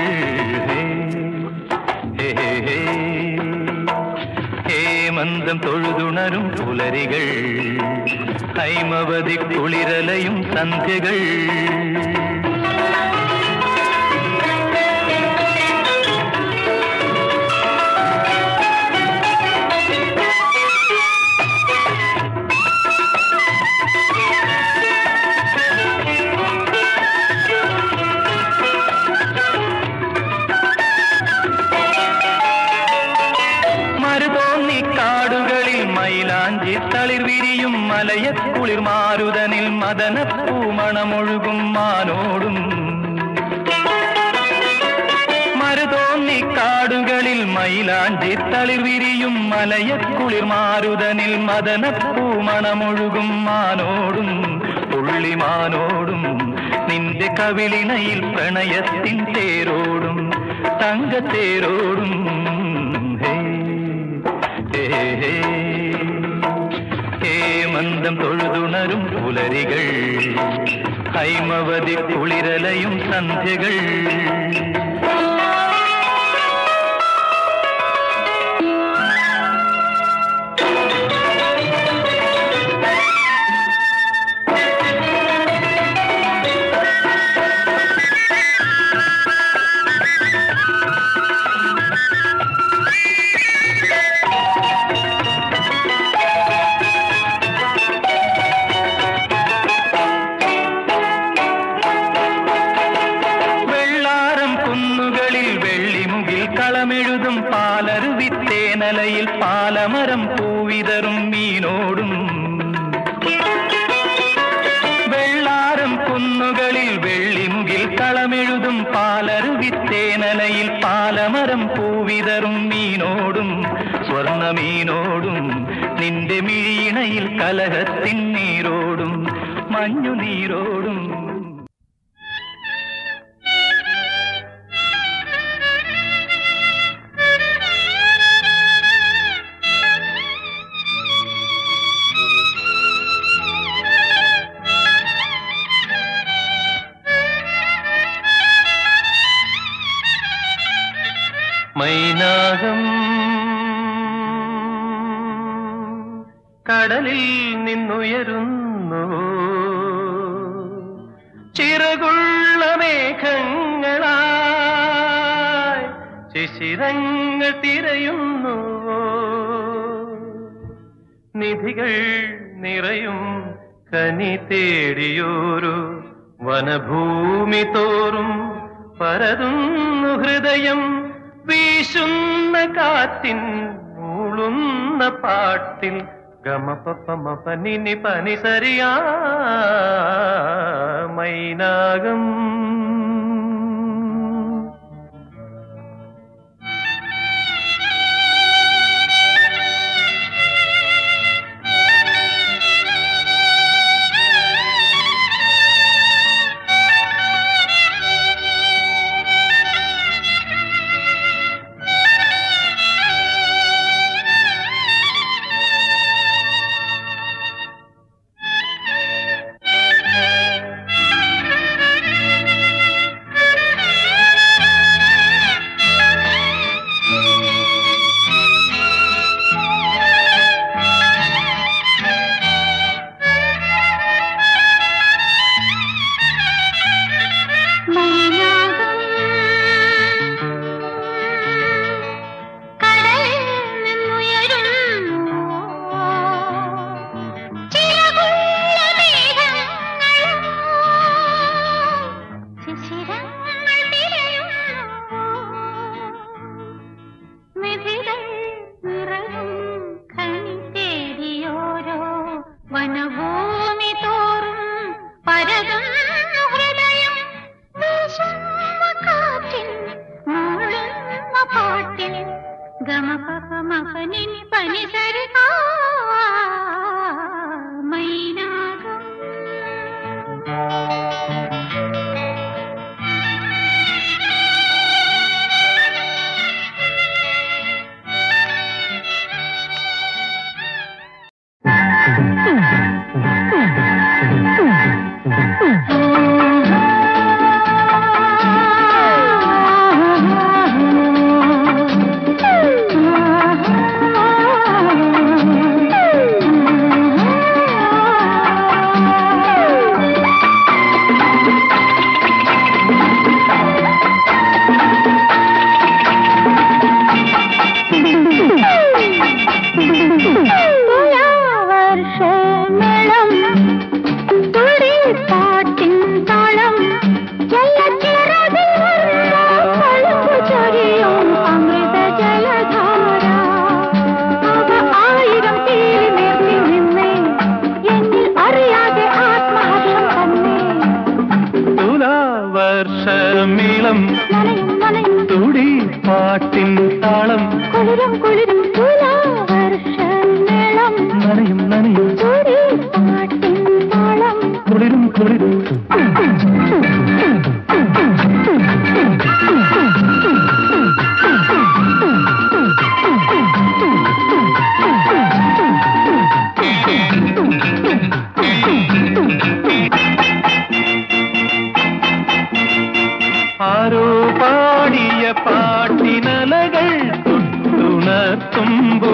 ഹേ, ഹേ, ഹേ. ഹേമന്തം തൊഴുതുണരും പുലരികൾ ഹൈമവതി കുളിരലയും സന്ധ്യകൾ മരുതോന്നി കാടുകളിൽ മൈലാഞ്ചി തളിർ വിരിയും മലയക്കുളിർ മാരുതനിൽ മദനപ്പൂമണമൊഴുകും മാനോടും മരുതോന്നി കാടുകളിൽ മൈലാഞ്ചി തളിർ വിരിയും മലയക്കുളിർ മാരുതനിൽ മദനപ്പൂമണമൊഴുകും മാനോടും പുള്ളിമാനോടും നിന്റെ കവിളിണയിൽ പ്രണയത്തിൻ തേരോടും തങ്കത്തേരോടും ഹേ ഹേ ഹേ ഹേമന്തം തൊഴുതുണരും പുലരികൾ ഹൈമവതി കുളിരലയും സന്ധ്യകൾ വെള്ളാരം കുന്നുകളിൽ വെള്ളിമുകിൽ കളമെഴുതും പാലരുവിത്തേനലയിൽ പാലമരം പൂവിതറും മീനോടും വെള്ളാരം കുന്നുകളിൽ വെള്ളിമുകിൽ കളമെഴുതും പാലരുവിത്തേനലയിൽ പാലമരം പൂവിതറും മീനോടും സ്വർണമീനോടും നിന്റെ മിഴിയിണയിൽ കലഹത്തിൻ നീരോടും മഞ്ഞു നീരോടും മൈനാകം കടലിൽ നിന്നുയരുന്നു ചിറകുള്ള മേഘങ്ങളായി ശിശിരങ്ങൾ തിരയുന്നു നിധികൾ നിറയും കനി തേടിയോരു വനഭൂമി തോറും പരതുന്നു ഹൃദയം വീശുന്ന കാറ്റിൻ മൂളുന്ന പാട്ടിൽ ഗമപമ പനി പനി സരിയാ മൈനാകം കുളിരും കുളിരും തുലാവർഷമേളം നനയും നനയും തുടി പാട്ടിൻ താളം കുളിരും കുളിരും ആരോ പാടിയ പാട്ടിനലകൾ തൊട്ടുണർത്തുമ്പോ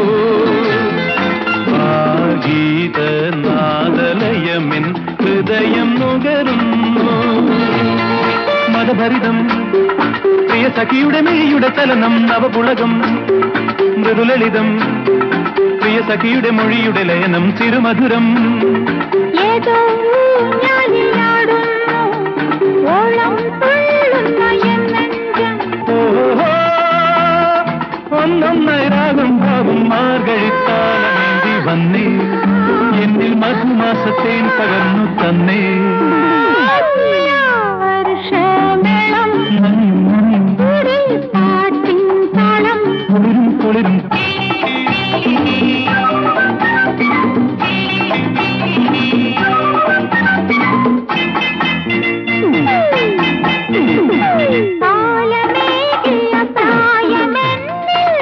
ഗീത നാദലയമെൻ ഹൃദയം നുകരുന്നു മതഭരിതം പ്രിയ സഖിയുടെ മെഴിയുടെ ചലനം നവപുളകം മൃദുലളിതം പ്രിയ സഖിയുടെ മൊഴിയുടെ ലയനം തിരുമധുരം ഏതോ ഞാനിലാടുന്നു ഓളം തുള്ളുന്ന എൻ നെഞ്ചം ഓഹോ, ഒന്നൊന്നായി രാഗം ഭാവം മാർഗഴിത്താലമേന്തി വന്നേ എന്നിൽ മധുമാസത്തേൻ പകർന്നു തന്നേ തുലാവർഷമേളം നനയും നനയും തുടി പാട്ടിൻ താളം കുളിരും കുളിരും കാലമേകിയ പ്രായമെന്നിൽ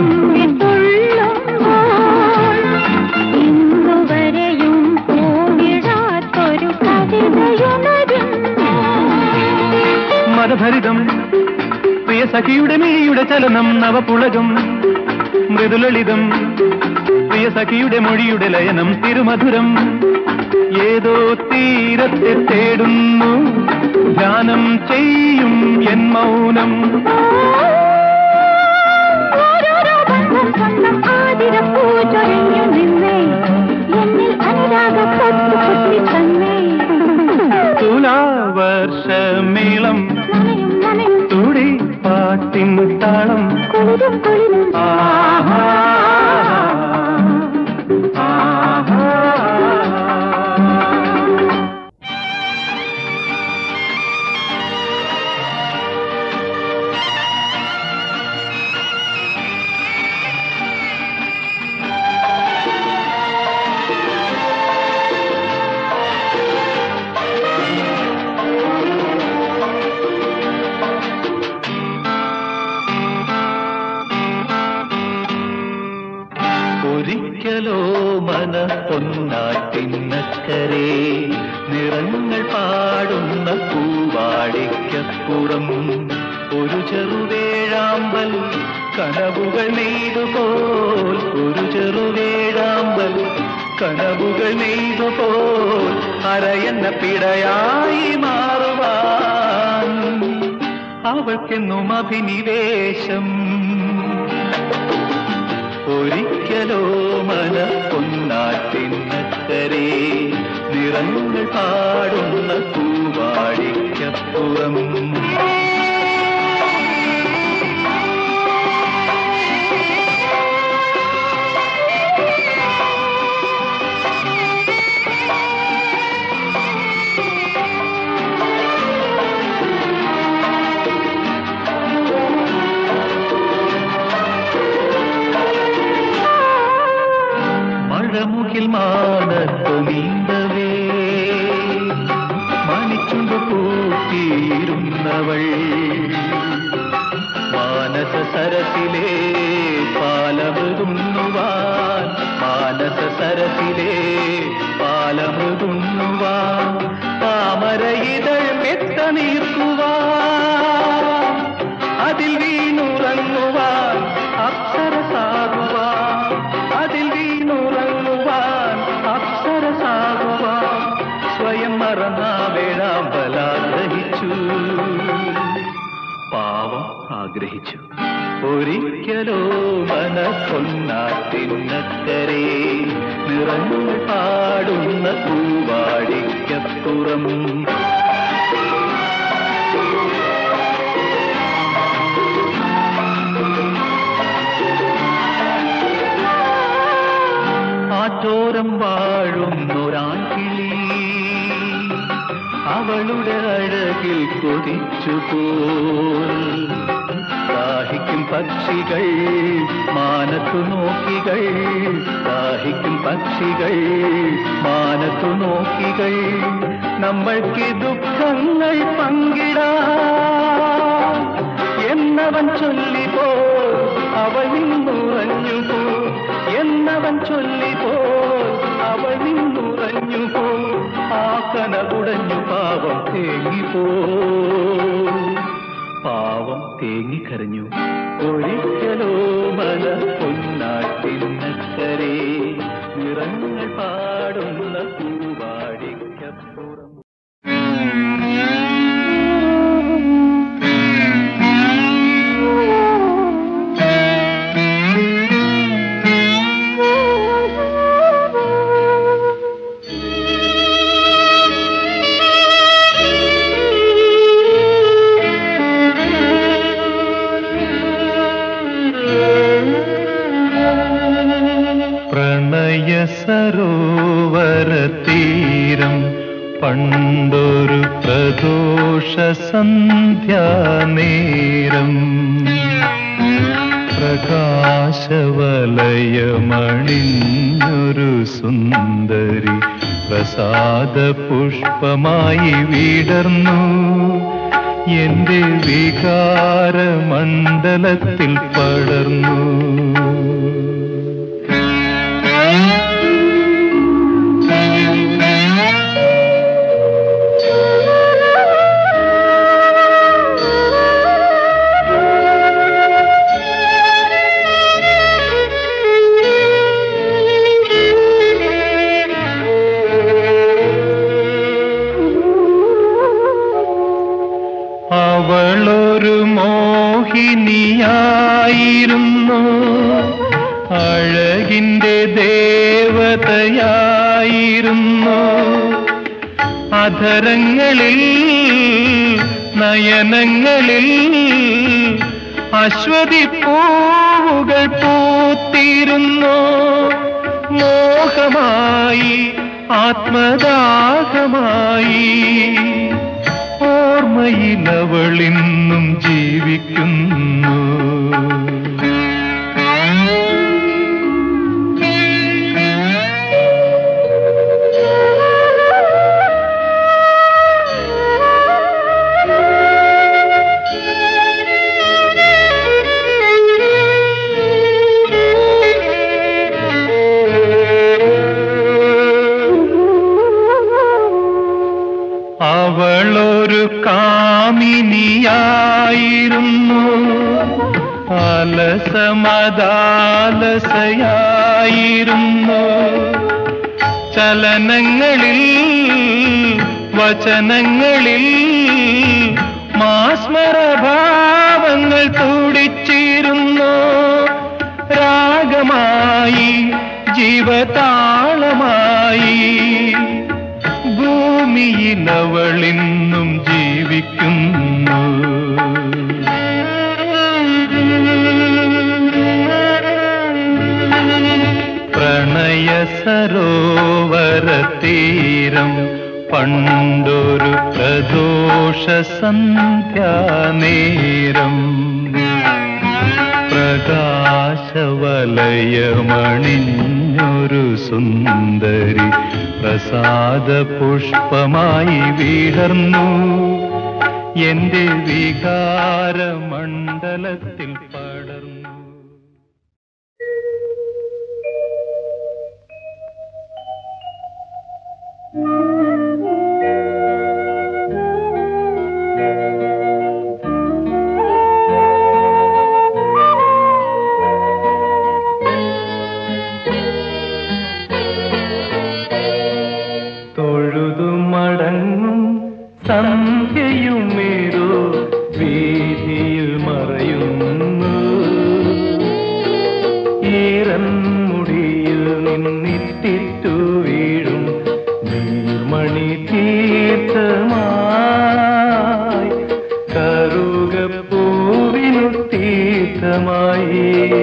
തുള്ളിത്തുള്ളുമ്പോൾ ഇന്നുവരെയും പൂവിടാത്തൊരു കവിതയുണരുന്നു മതഭരിതം പ്രിയ സഖിയുടെ മിഴിയുടെ ചലനം നവപുളകം മൃദുലളിതം പ്രിയ സഖിയുടെ മൊഴിയുടെ ലയനം തിരുമധുരം ഏതോ തീരത്തെ തേടുന്നു ധ്യാനം ചെയ്യും എൻ മൗനം ഓരോരോ ബന്ധം സ്വന്തം ആതിരപ്പൂ ചൊരിഞ്ഞു നിന്നേ എന്നിൽ അനുരാഗ പൊത്തു പൊത്തി തന്നേ തുലാവർഷമേളം നനയും നനയും തുടി പാട്ടിൻ താളം കുളിരും കുളിരും ആഹാ ആഹാ ഒരിക്കലോ മന പൊന്നാറ്റിന്നക്കരെ നിറങ്ങൾ പാടുന്ന പൂവാടിക്കപ്പുറം ഒരു ചെറുവേഴാമ്പൽ കനവുകൾ നെയ്തുപോൽ ഒരു ചെറുവേഴാമ്പൽ കനവുകൾ നെയ്തുപോൽ അരയെന്ന പിടയായി മാറുവാൻ അവൾക്കെന്നും അഭിനിവേശം ഒരിക്കലോ മന പൊന്നാറ്റിന്നക്കരെ നിറങ്ങൾ പാടുന്ന പൂവാടിക്കപ്പുറം മഴമുകിൽ മാനത്തു നീന്തവേ മണിച്ചുണ്ടു പൂത്തിയിരുന്നവൾ മാനസ സരസിലെ പാലമൃതുണ്ണുവാൻ മാനസ സരസിലെ പാലമൃതുണ്ണുവാൻ താമരയിതൾ മെത്ത നീർക്കുവാൻ അതിൽ വീണുറങ്ങുവാൻ അപ്സരസാകുവാൻ അതിൽ വീണുറങ്ങുവാൻ അപ്സരസാകുവാൻ സ്വയം മറന്ന വേഴാമ്പലാഗ്രഹിച്ചു പാവം ആഗ്രഹിച്ചു ഒരിക്കലോ മനസ്സൊന്നാത്തിനക്കരെ നിറങ്ങൾ പാടുന്ന പൂവാടിക്കപ്പുറം ആറ്റോരം വാഴുന്നൊരാൺകിളി അവളുടെ അഴകിൽ കൊതിച്ചു പോൽ ദാഹിക്കും പക്ഷികൾ മാനത്തു നോക്കികൾ ദാഹിക്കും പക്ഷികൾ മാനത്തു നോക്കികൾ നമ്മൾക്ക് ദുഃഖങ്ങൾ പങ്കിടാം എന്നവൻ ചൊല്ലിപ്പോ അവൾ നിന്നുറഞ്ഞു പോ എന്നവൻ ചൊല്ലിപ്പോ അവൾ നിന്നുറഞ്ഞു പോ ആ കനകുടഞ്ഞു പാവം തേങ്ങിപ്പോ പാവം തേങ്ങിക്കരഞ്ഞു ഒരിക്കലോ മല പൊന്നാട്ടിനക്കരെ നിറങ്ങൾ പാടുന്ന പൂവാടിക്കപ്പുറം പ്രണയ സരോവര തീരം പണ്ടൊരു പ്രദോഷ സന്ധ്യാനേരം പ്രകാശവലയമണിഞ്ഞൊരു സുന്ദരി പ്രസാദ പുഷ്പമായി വിടർന്നു എന്റെ വികാര മണ്ഡലത്തിൽ പടർന്നു അവളൊരു മോഹിനിയായിരുന്നു അഴകിന്റെ ദേവതയായിരുന്നു അധരങ്ങളിൽ നയനങ്ങളിൽ അശ്വതി പൂവുകൾ പൂത്തിരുന്നു മോഹമായി ആത്മദാഹമായി ഓർമ്മയിലവളിന്നും ജീവിക്കുന്നു അവളൊരു കാമിനിയായിരുന്നു അലസമദാലസയായിരുന്നു ചലനങ്ങളിൽ വചനങ്ങളിൽ മാസ്മരഭാവങ്ങൾ തുടിച്ചിരുന്നു രാഗമായി ജീവതാളമായി ഭൂമിയിലവളിന്നും ജീവിക്കുന്നു പ്രണയ സരോവര തീരം പണ്ടൊരു പ്രദോഷ സന്ധ്യാനേരം പ്രകാശവലയമണിഞ്ഞൊരു സുന്ദരി പ്രസാദ പുഷ്പമായി വിടർന്നു എന്റെ വികാര മണ്ഡലത്തിൽ പടർന്നു തൊഴുതു മടങ്ങും സന്ധ്യയുമേരോ വീതിയിൽ മറയുന്നു ഈറൻമുടിയിൽ നിന്നിട്ടിട്ടു വീഴും നീർമണി തീർത്ഥമായി കറുകപ്പൂവിനു തീർത്ഥമായി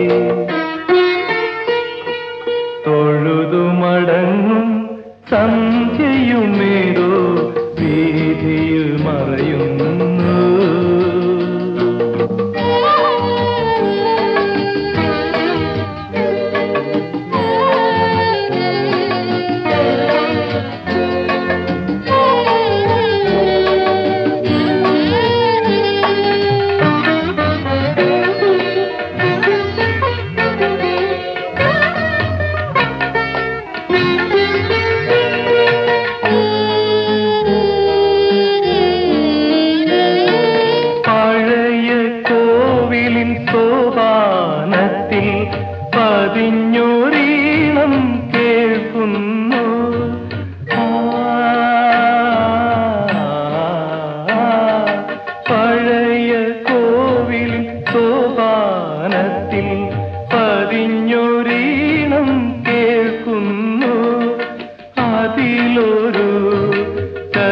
തൊഴുതു മടങ്ങും സന്ധ്യയുമേതോ വീതിയിൽ മറയുന്നു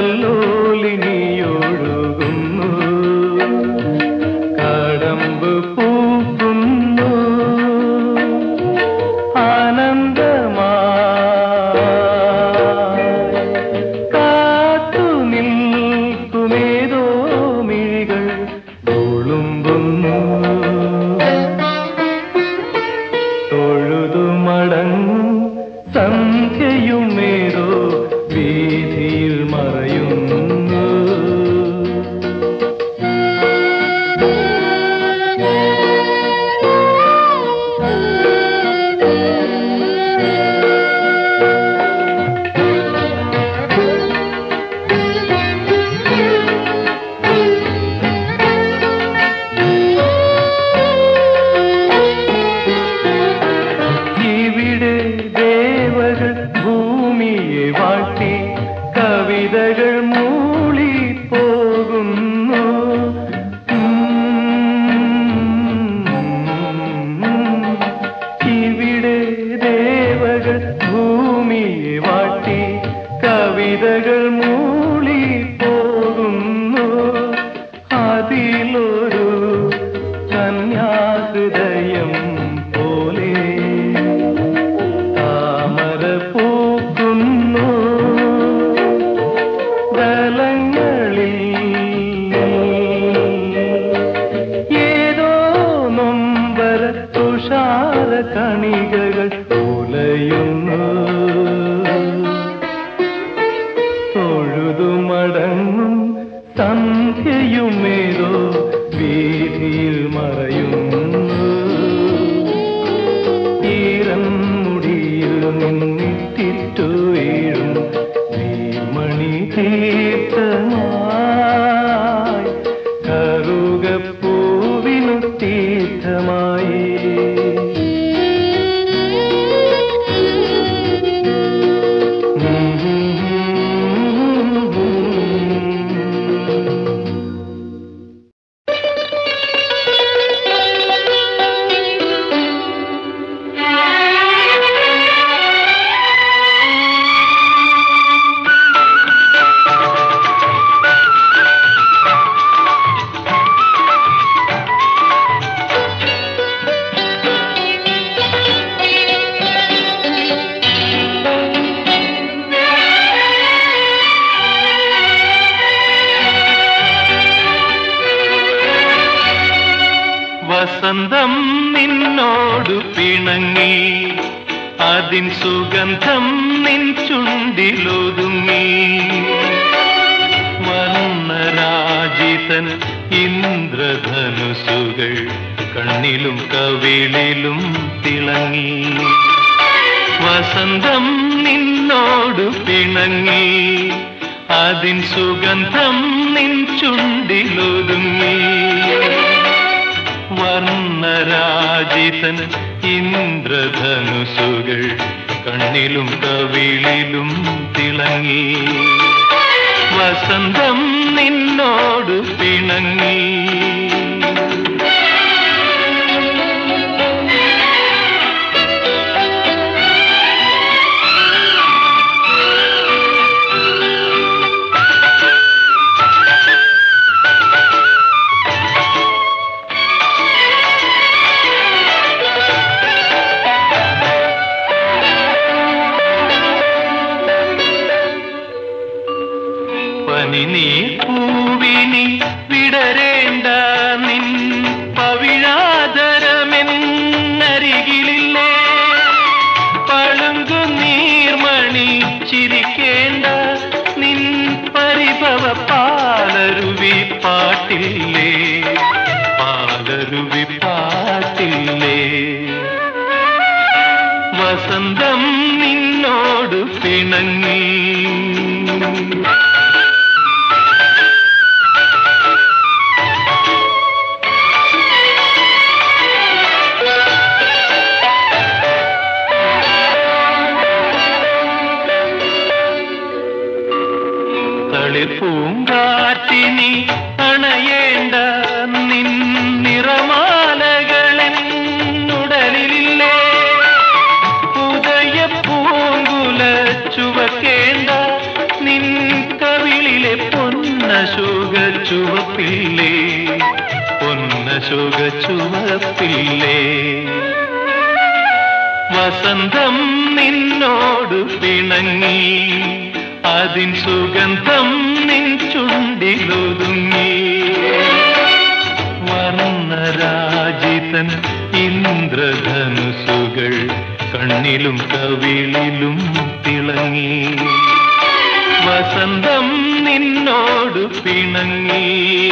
കല്ലോലിനിയൊഴുകുന്നു കടമ്പ് പൂക്കുന്നു ആനന്ദമായി കാത്തു നിൽക്കുമേതോ മിഴികൾ തുളുമ്പുന്നു തൊഴുതു മടങ്ങും സന്ധ്യയുമേതോ വീതിയിൽ മറയുന്നു ഇവിടെ ദേവകൾ ഭൂമിയെ വാട്ടി കവിതകൾ മൂളി പോകുന്നു ഇവിടെ ദേവകൾ ഭൂമിയെ വാട്ടി കവിതകൾ മൂളി പോകുന്നു അതിലൊരു കന്യാഹൃദയം പോലെ താമര പൂക്കുന്നു ദലങ്ങളിൽ ഏതോ നൊമ്പര തുഷാര കണികകൾ ഉലയുന്നു തൊഴുതു മടങ്ങും സന്ധ്യയുമേതോ വീതിയിൽ മറയുന്നു ഈരം മുടിയിൽ നിന്നിട്ടിട്ടു വീഴും നീർമണി തീർത്ഥമായി കറുകപ്പൂവിനു തീർത്ഥമായി വസന്തം നിന്നോടു പിണങ്ങി അതിൻ സുഗന്ധം നിൻ ചുണ്ടിലൊതുങ്ങി വർണ്ണരാജിതൻ ഇന്ദ്രധനുസുകൾ കണ്ണിലും കവിളിലും തിളങ്ങി വസന്തം നിന്നോടു പിണങ്ങി അതിൻ സുഗന്ധം നിൻ ചുണ്ടിലൊതുങ്ങി വർണ്ണരാജിതൻ ഇന്ദ്രധനുസുകൾ കണ്ണിലും കവിളിലും തിളങ്ങി വസന്തം നിന്നോട് പിണങ്ങി പനി നീ പൂവിനി വിടരേണ്ട നിൻ പവിഴാതരമെന്നരികിലില്ലേ പളുങ്കു നീർമണി ചിരിക്കേണ്ട നിൻ പരിഭവ പാലരുവി പാട്ടില്ലേ പാലരുവി പാട്ടില്ലേ വസന്തം നിന്നോട് പിണങ്ങി തളിപ്പൂങ്കാറ്റിനി അണയേണ്ട നിൻ നിറമാലകളെന്നുടലില്ലേ ഉദയ പൂങ്കുല ചുവക്കേണ്ട നിൻ കവിളിൽ ചുവപ്പില്ലേ പൊന്നശോക ചുവപ്പില്ലേ വസന്തം നിന്നോട് പിണങ്ങി അതിൻ സുഗന്ധം നിൻ ചുണ്ടിലൊതുങ്ങി വർണ്ണരാജിതൻ ഇന്ദ്രധനുസുകൾ കണ്ണിലും കവിളിലും തിളങ്ങി വസന്തം നിന്നോട് പിണങ്ങി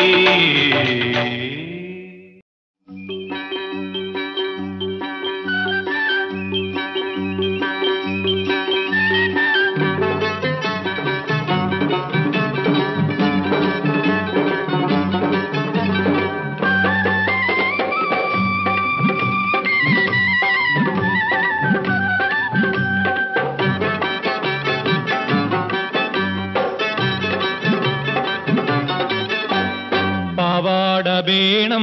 പാവാട വേണം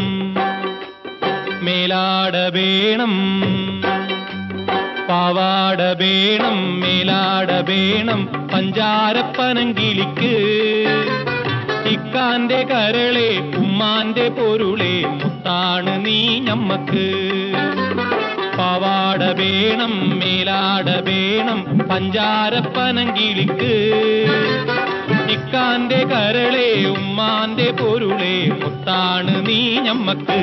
മേലാട വേണം പാവാട വേണം മേലാട വേണം പഞ്ചാരപ്പനങ്കിളിക്ക് ഇക്കാന്റെ കരളെ ഉമ്മാന്റെ പൊരുളെ മുത്താണ് നീ ഞമ്മക്ക് പാവാട വേണം മേലാട വേണം പഞ്ചാരപ്പനങ്കിളിക്ക് ഇക്കാന്റെ കരളെ ഉമ്മാന്റെ പൊരുളെ മുത്താണ് നീ ഞമ്മക്ക്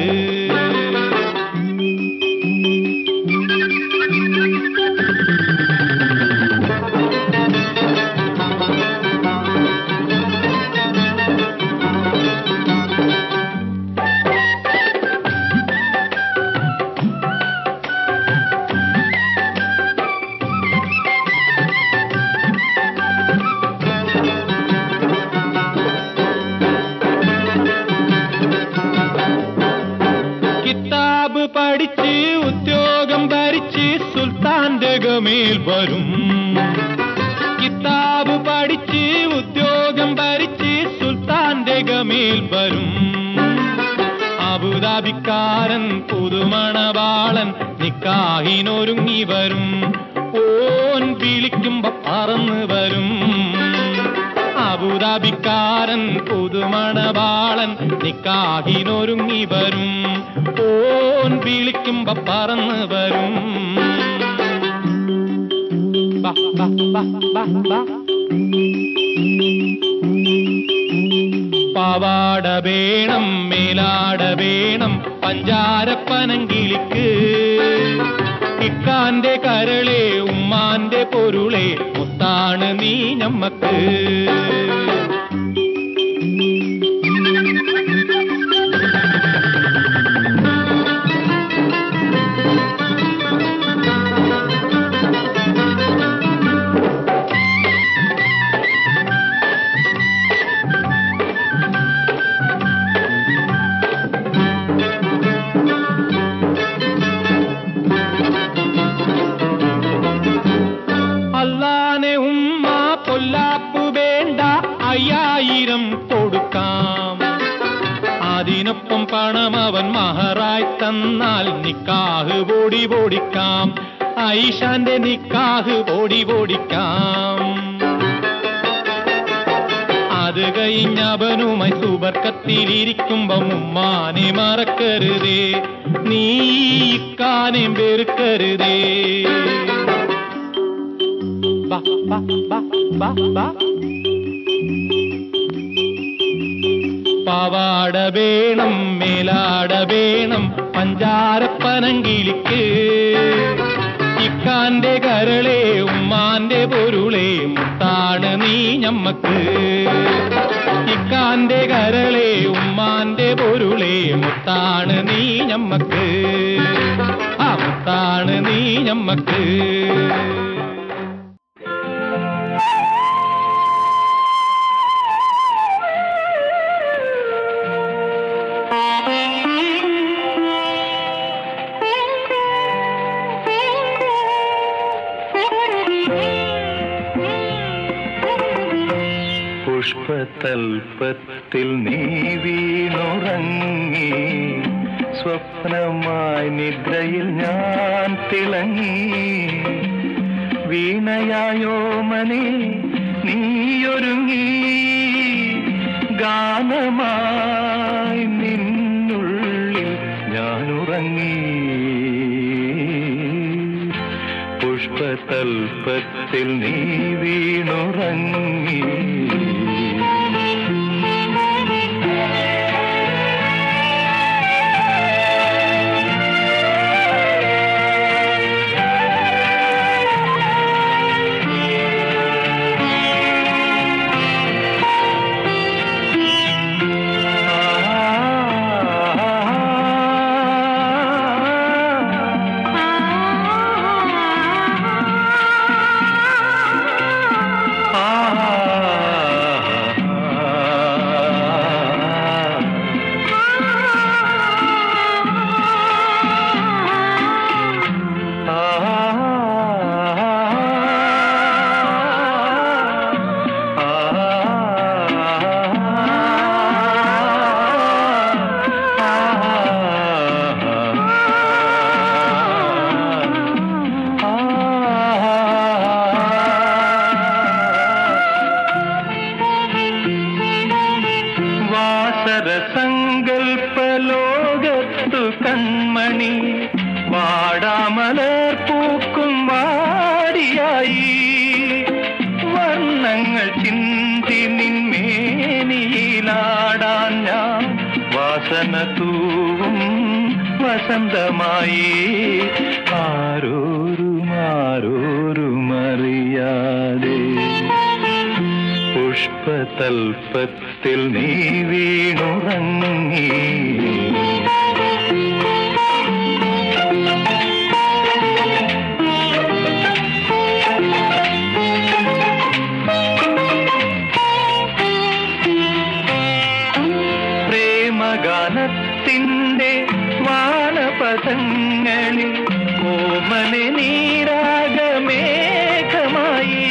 കിതാബ് പഠിച്ച് ഉദ്യോഗം ഭരിച്ച് സുൽത്താന്റെ ഗമേൽ വരും കിതാബ് പഠിച്ച് ഉദ്യോഗം ഭരിച്ച് സുൽത്താന്റെ ഗമേൽ വരും അബുദാബിക്കാരൻ പുതുമണവാളൻ നിക്കാഹിനൊരുങ്ങി വരും ഓൻ വിളിക്കുമ്പോ പറന്ന് വരും അബുദാബിക്കാരൻ പുതുമണവാളൻ നിക്കാഹിനൊരുങ്ങി വരും ഓൻ വിളിക്കുമ്പോ പറന്ന് വരും ബാ, ബാ, ബാ, ബാ, ബാ. പാവാട വേണം മേലാട വേണം പഞ്ചാരപ്പനങ്കിളിക്ക് ഇക്കാന്റെ കരളെ ഉമ്മാന്റെ പൊരുളെ മുത്താണ് നീ ഞമ്മക്ക് അല്ലാനെ ഉമ്മ പൊല്ലാപ്പു വേണ്ട അയ്യായിരം കൊടുക്കാം അതിനൊപ്പം പണം അവൻ മഹറായി തന്നാൽ നിക്കാഹ് ബോടി ബോടിക്കാം ഐഷാന്റെ നിക്കാഹ് ബോടി ബോടിക്കാം അത് കഴിഞ്ഞവനുമായി സുബർക്കത്തിലിരിക്കുമ്പോ ഉമ്മാനെ മറക്കരുതേ നീ ഇക്കാനെ വെറുക്കരുതേ ബാ, ബാ, ബാ, ബാ, ബാ. പാവാട വേണം മേലാട വേണം പഞ്ചാരപ്പനങ്കിളിക്ക് ഇക്കാന്റെ കരളെ ഉമ്മാന്റെ പൊരുളെ മുത്താണ് നീ ഞമ്മക്ക് ഇക്കാന്റെ കരളെ ഉമ്മാന്റെ പൊരുളെ മുത്താണ് നീ ഞമ്മക്ക് ആ മുത്താണ് നീ ഞമ്മക്ക് പുഷ്പതൽപത്തിൽ നീ വീണുറങ്ങി സ്വപ്നമായി നിദ്രയിൽ ഞാൻ തിളങ്ങി വീണയായോ മനെ നീയൊരുങ്ങി ഗാനം പുഷ്പതൽപത്തിൽ നീ വീണുറങ്ങി വാസര സങ്കൽപ്പ ലോകത്തു കൺമണി വാടാമലർ പൂക്കും വാടിയായി വർണ്ണങ്ങൾ ചിന്തി നിന്മേനിയിലാടാൻ ഞാൻ വാസന തൂവും വസന്തമായി ആരോരും ആരോരും അറിയാതെ പുഷ്പതൽപത്തിൽ നീ വീണുറങ്ങി പ്രേമഗാനത്തിൻ്റെ വാനപഥങ്ങളിൽ ഓമനെ നീരാഗമേഘമായി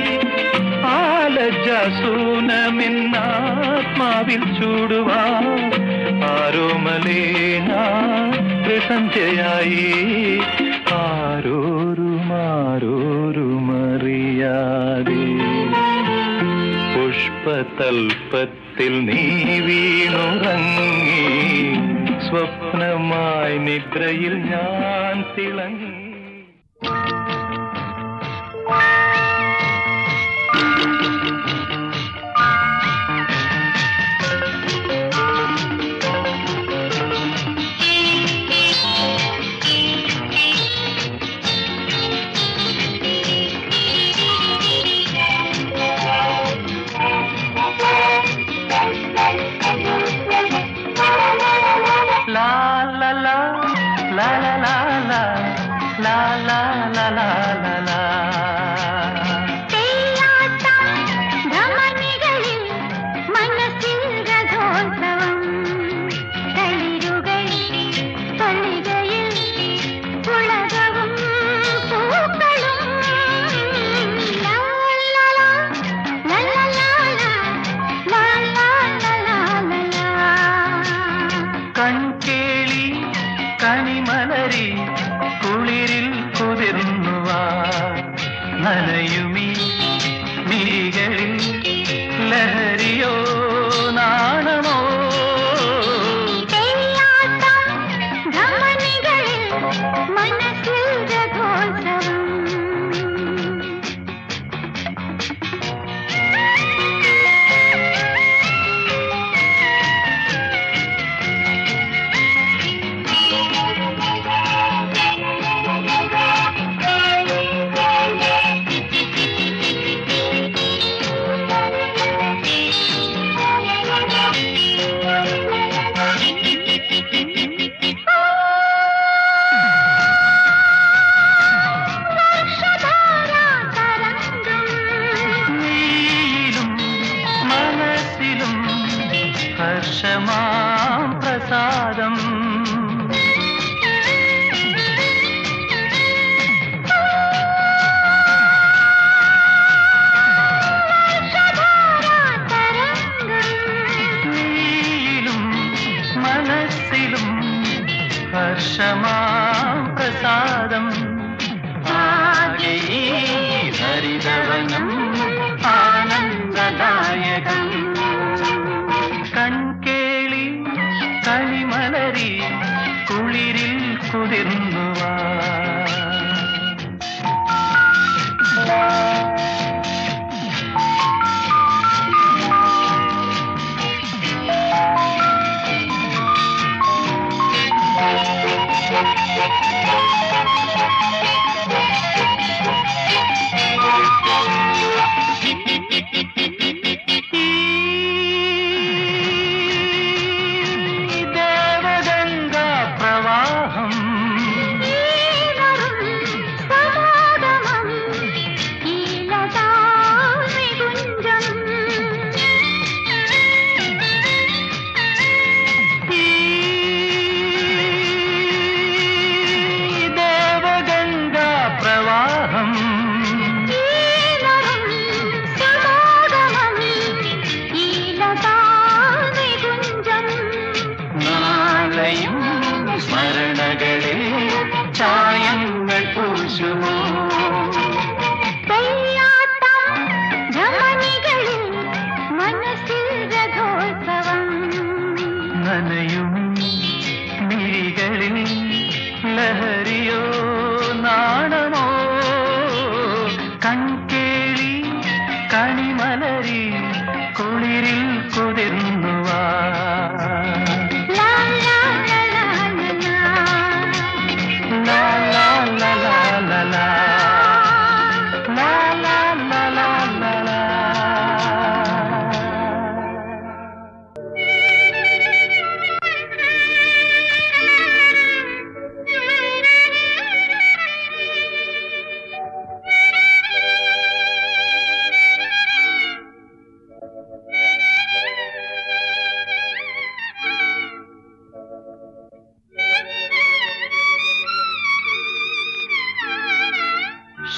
ആലജാസൂനമെന്നാത്മാവിൽ ചൂടുവാൻ ആരോമലേന സന്ധ്യയായി ആരോരും ആരോരുമറിയാതെ പുഷ്പതൽപത്തിൽ നീ വീണുറങ്ങി സ്വപ്നമായി നിദ്രയിൽ ഞാൻ തിളങ്ങി La la la la la la la la la la la la la Theyyattam ഭ്രമണികളിൽ മനസ്സിൽ രഥോത്സവം തളിരുകൾ തൊള്ളികയിൽ ഉലകവും പൂക്കളും ലാ, ലാ, ലാ, ലാ, ലാ, ലാ, ലാ, ലാ, ലാ, ലാ, ലാ, ലാ. കൺകേളി കണിമലരി കുളിരിൽ കുതിർന്നുവാ നനയുമീ മിഴികളിൽ ലഹരിയോ നാണമോ തെയ്യാട്ടം ഭ്രമണികളിൽ മനസ്സിൽ രഥോത്സവം വർഷധാരാ തരംഗം നീയിലും മനസ്സിലും ഹർഷമാം പ്രസാദം വർഷധാരാ തരംഗം നീയിലും മനസ്സിലും ഹർഷമാം പ്രസാദം ആകെ ഈ ഹരിതവനം ആനന്ദദായകം കൺകേളി കണിമലരി കുളിരിൽ കുതിർന്നുവാ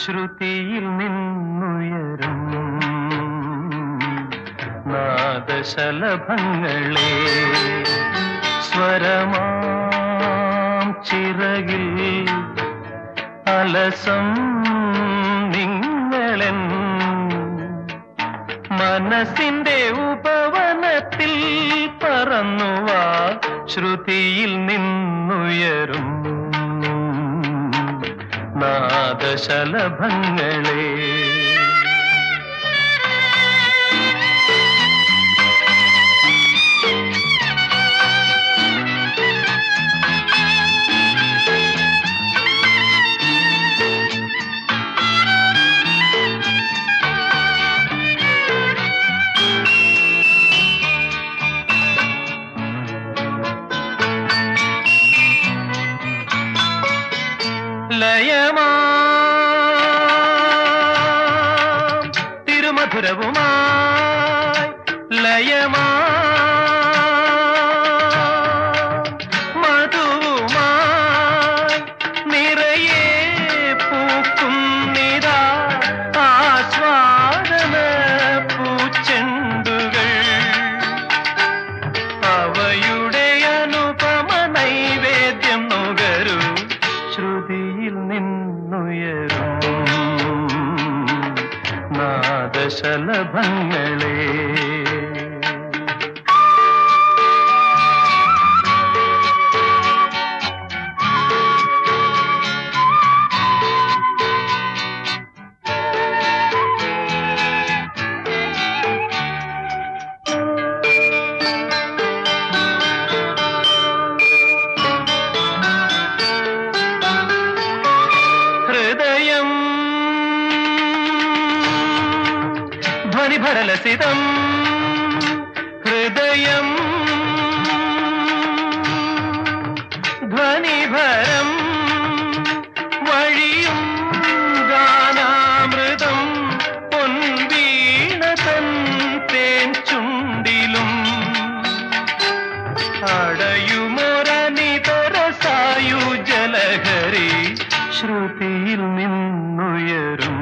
ശ്രുതിയിൽ നിന്നുയരും നാദശലഭങ്ങളെ സ്വരമാം ചിറകിൽ അലസം നിങ്ങളൻ മനസ്സിന്റെ ഉപവനത്തിൽ പറന്നുവാ ശ്രുതിയിൽ നിന്നുയരും നാദശലഭങ്ങളെ ലയമാ തിരുമധുരവുമായി ലയമാ മധുവുമായി നിറയെ പൂക്കും നിതാ ആസ്വാദന പൂച്ചെണ്ടുകൾ അവയുടെ അനുപമ നൈവേദ്യം നുകരൂ ശ്രുതിയിൽ നിന്നുയരും നാദശലഭങ്ങളെ ഹൃദയം ധ്വനിഭരലസിതം ഹൃദയം ധ്വനിഭരം വഴിയും ഗാനാമൃതം പൊൻവീണതൻ തേൻ ചുണ്ടിലും അടയുമൊരനിതര സായുജലഹരി ശ്രുതിയിൽ നിന്നുയരും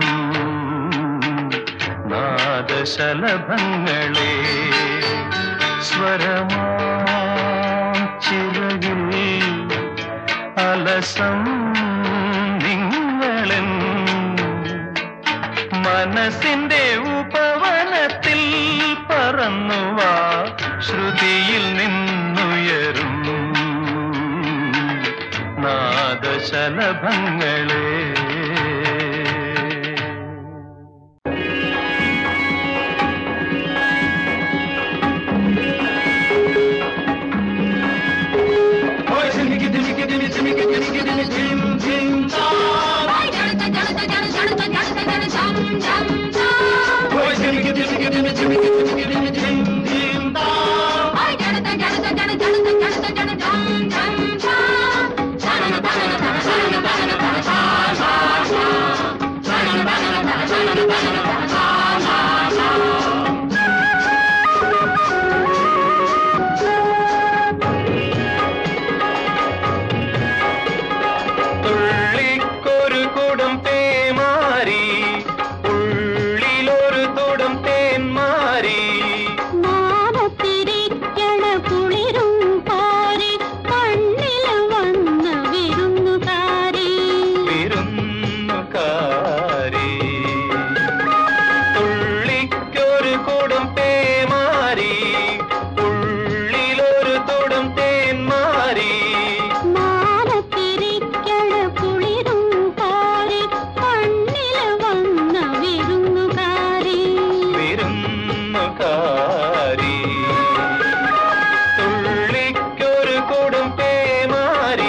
നാദശലഭങ്ങളെ സ്വരമാം ചിറകിൽ അലസം നിങ്ങളൻ മനസ്സിന്റെ ഉപവനത്തിൽ പറന്നുവാ ശ്രുതിയിൽ നിന്നുയരും നാദശലഭങ്ങളെ തുള്ളിക്കൊരു കുടം തേമാരി ഉള്ളിലൊരു തുടം തേന്മാരി മാനത്തിരിക്കണ കുളിരും പാരി കണ്ണിൽ വന്ന വിരുന്നുകാരി വിരുന്നുകാരി തുള്ളിക്കൊരു കുടം തേമാരി ഉള്ളിലൊരു തുടം തേന്മാരി മാനത്തിരിക്കണ കുളിരും പാരി കണ്ണിൽ വന്ന വിരുന്നുകാരി വിരുന്നുകാരി തുള്ളിക്കൊരു കുടം തേമാരി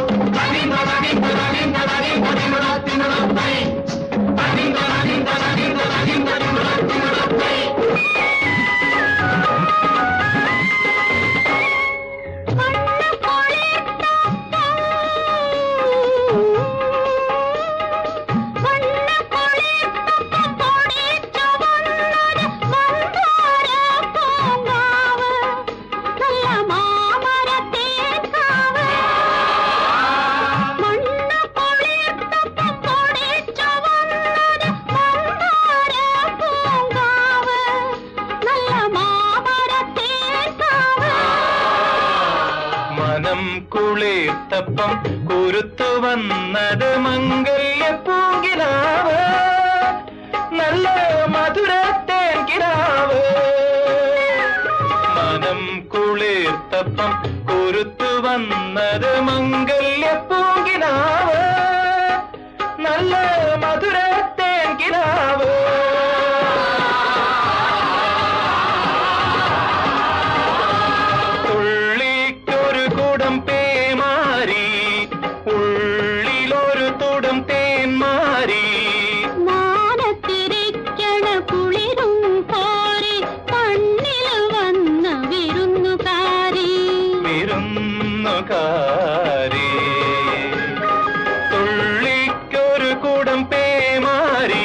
Thank you. കുളിർത്തപ്പം കുരുത്തു വന്നത് മംഗല്യ പൂങ്കിലാവ് നല്ല മധുരത്തേൻ കിടാവ് മനം കുളിർത്തപ്പം കുരുത്തു വന്നത് മംഗല്യ പൂങ്കിനാവ് നല്ല മധുരത്തേൻ കിടാവ് തുള്ളിക്കൊരു കുടം പേമാരി ഉള്ളിലൊരു തുടം തേന്മാരി മാനത്തിരിക്കണ കുളിരും കോരി കണ്ണിൽ വന്ന വിരുന്നുകാരി വിരുന്നുകാരി തുള്ളിക്കൊരു കുടം പേമാരി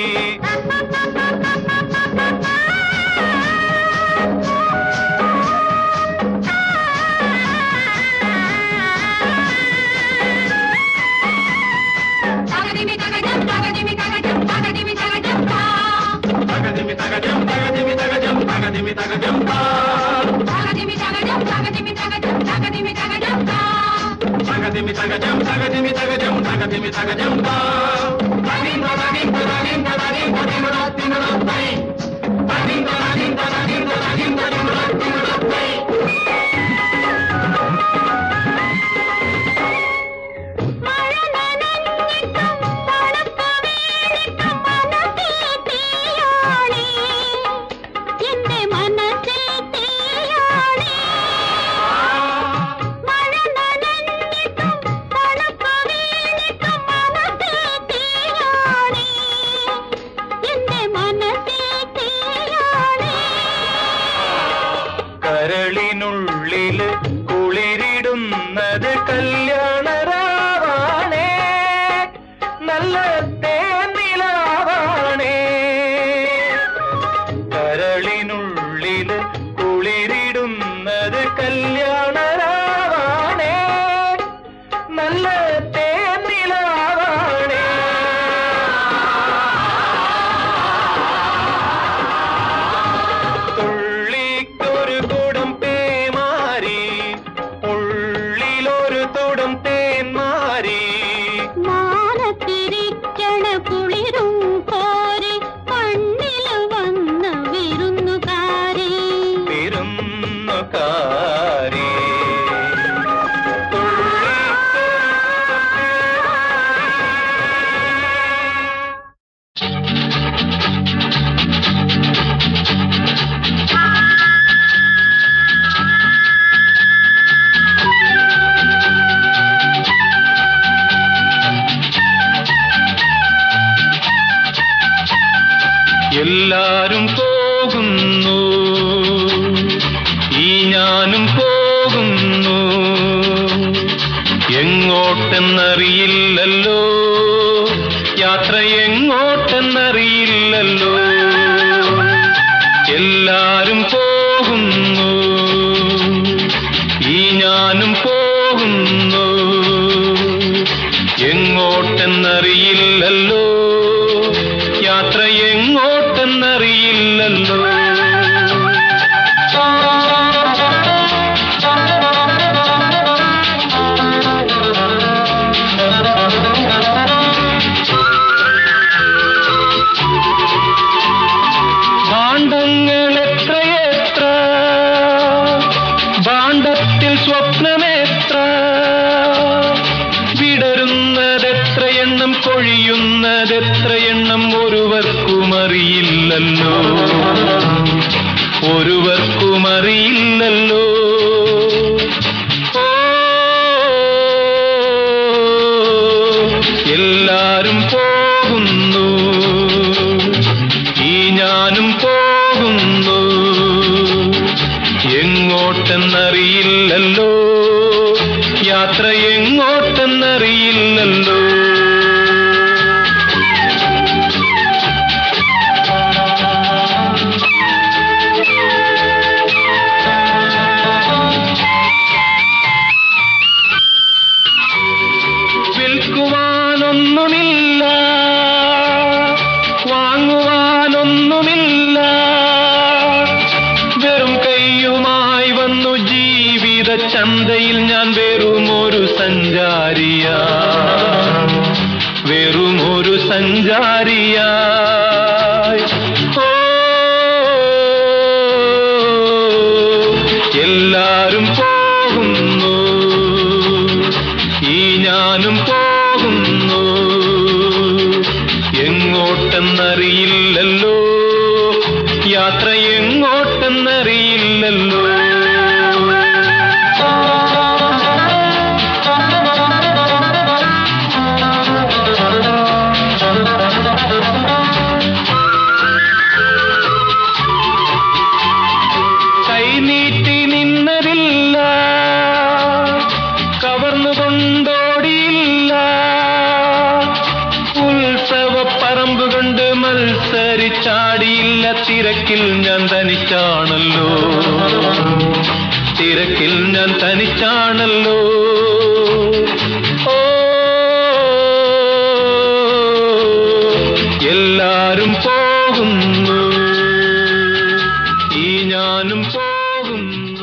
മഴ നനഞ്ഞിട്ടും തണുപ്പ് വീണിട്ടും മനസ്സിൽ തീയാണി എന്റെ മനസ്സിൽ തീയാണി മഴ നനഞ്ഞിട്ടും തണുപ്പ് വീണിട്ടും മനസ്സിൽ തീയാണി എന്റെ മനസ്സിൽ തീയാണി കരളിനുള്ളില് കുളിരിടുന്നത് കല്യാണരാവാണേ നല്ല തേനിലാവാണേ കരളിനുള്ളില് കുളിരിടുന്നത് കല്യാണരാവാണേ നല്ല തേനിലാവാണേ തുള്ളിക്കൊരു കുടം പേമാരി ഉള്ളിലൊരു തുടം തേന്മാരി മാനത്തിരിക്കണ കുളിരും കോരി കണ്ണിൽ വന്ന വിരുന്നുകാരി വിരുന്നുകാരി എല്ലാരും പോകുന്നു ഈ ഞാനും പോകുന്നു എങ്ങോട്ടെന്നറിയില്ലല്ലോ യാത്ര എങ്ങോട്ടെന്നറിയില്ലല്ലോ എല്ലാരും പോകുന്നു ഈ ഞാനും പോകുന്നു എങ്ങോട്ടെന്നറിയില്ലല്ലോ യാത്ര എങ്ങോട്ടെന്നറിയില്ലല്ലോ ഭാണ്ഡങ്ങൾ എത്രയെത്ര ഭാണ്ഡത്തിൽ സ്വപ്നമെത്ര വിടരുന്നതെത്ര എണ്ണം കൊഴിയുന്നതെത്ര എണ്ണം ഒരുവർക്കും അറിയില്ലല്ലോ ഒരുവർക്കും അറിയില്ലല്ലോ ഓ, എല്ലാരും പോകുന്നു ഈ ഞാനും പോകുന്നു എങ്ങോട്ടെന്നറിയില്ലല്ലോ യാത്ര എങ്ങോട്ടെന്നറിയില്ലല്ലോ വിൽക്കുവാനൊന്നുമില്ല വാങ്ങുവാനൊന്നുമില്ല വെറും കൈയുമായി വന്നു ജീവിത ചന്തയിൽ ഞാൻ വെറും ഒരു സഞ്ചാരിയാ വെറും ഒരു സഞ്ചാരിയായി ഓ എല്ലാരും പോകുന്നു ഈ ഞാനും പോകുന്നു എങ്ങോട്ടെന്നറിയില്ലല്ലോ യാത്ര എങ്ങോട്ടെന്നറിയില്ലല്ലോ കൈനീട്ടി നിന്നതില്ല കവർന്നുകൊണ്ടോടിയില്ല ഉത്സവ പറമ്പ് കൊണ്ട് മത്സരിച്ചാടിയില്ല തിരക്കിൽ ഞാൻ തനിച്ചാണല്ലോ തിരക്കിൽ ഞാൻ തനിച്ചാണല്ലോ ഓ എല്ലാരും പോകുന്നു ഈ ഞാനും പോകുന്നു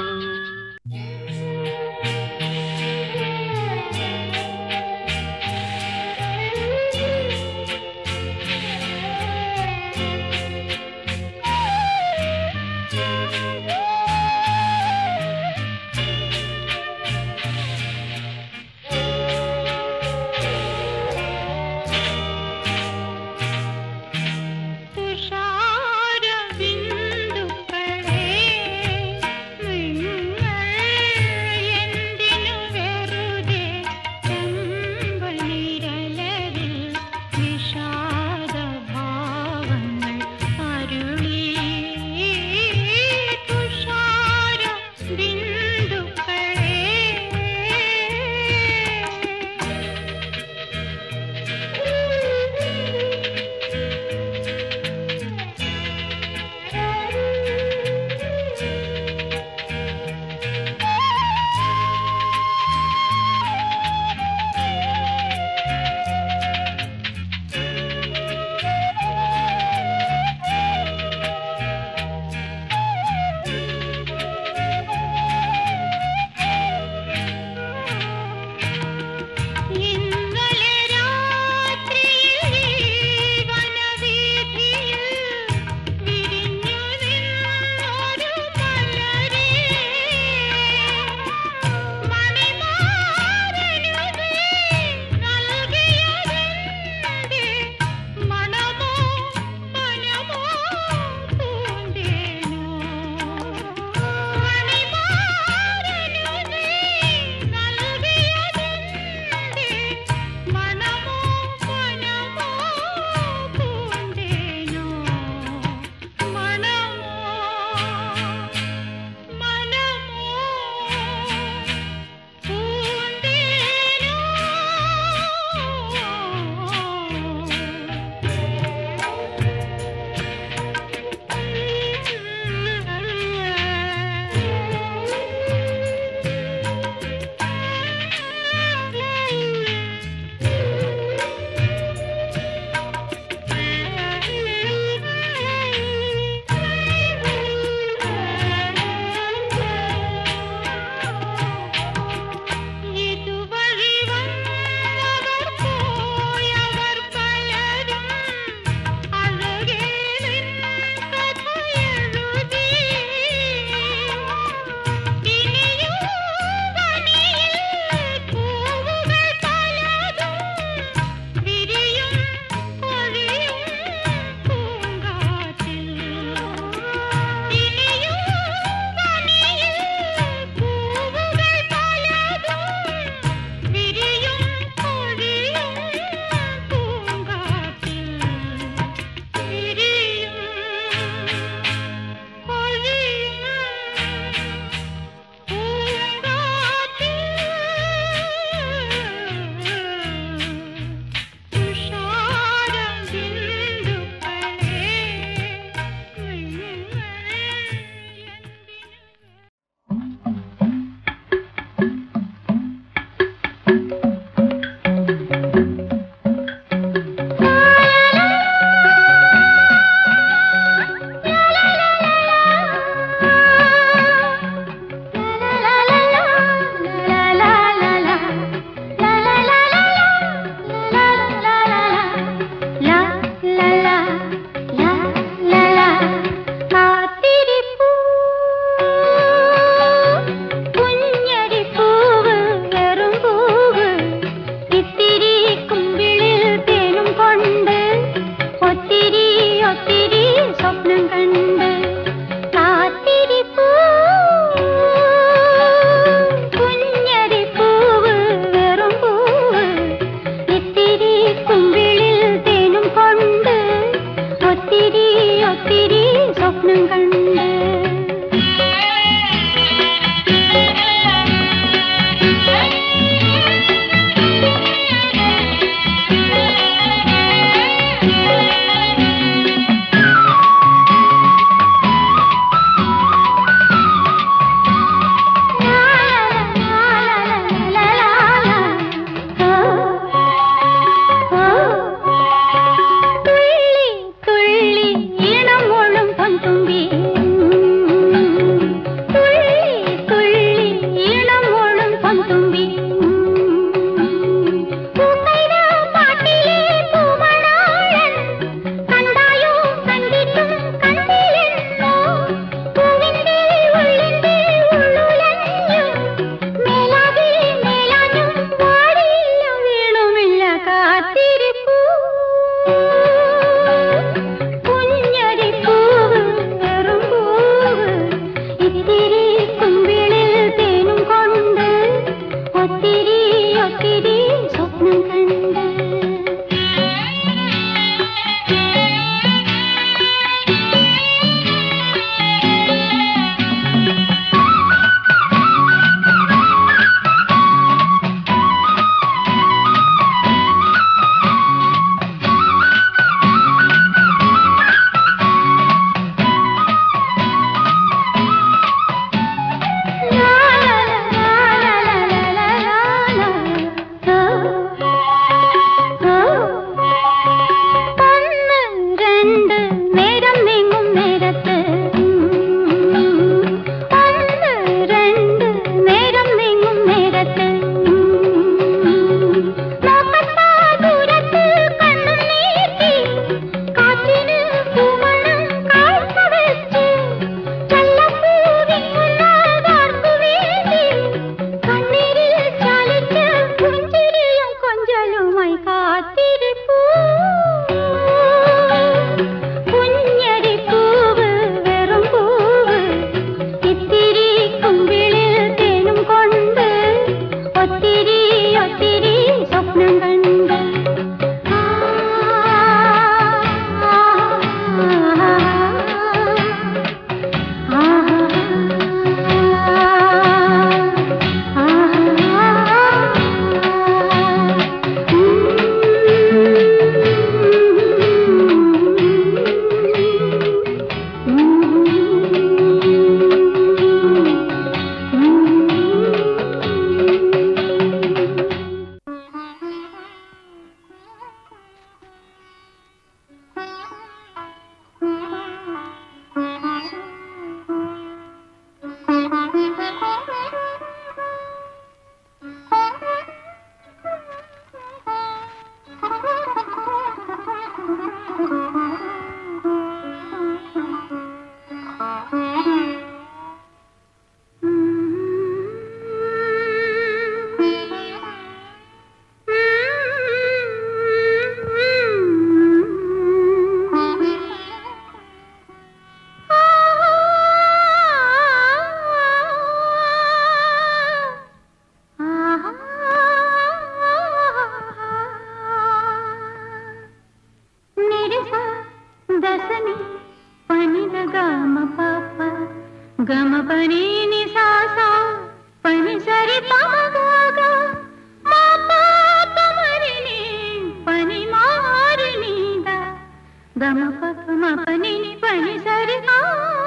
సరి పమగాగా మా పాప మరిని పని మారినీద గమ పప మ పని ని పని సరి ఆ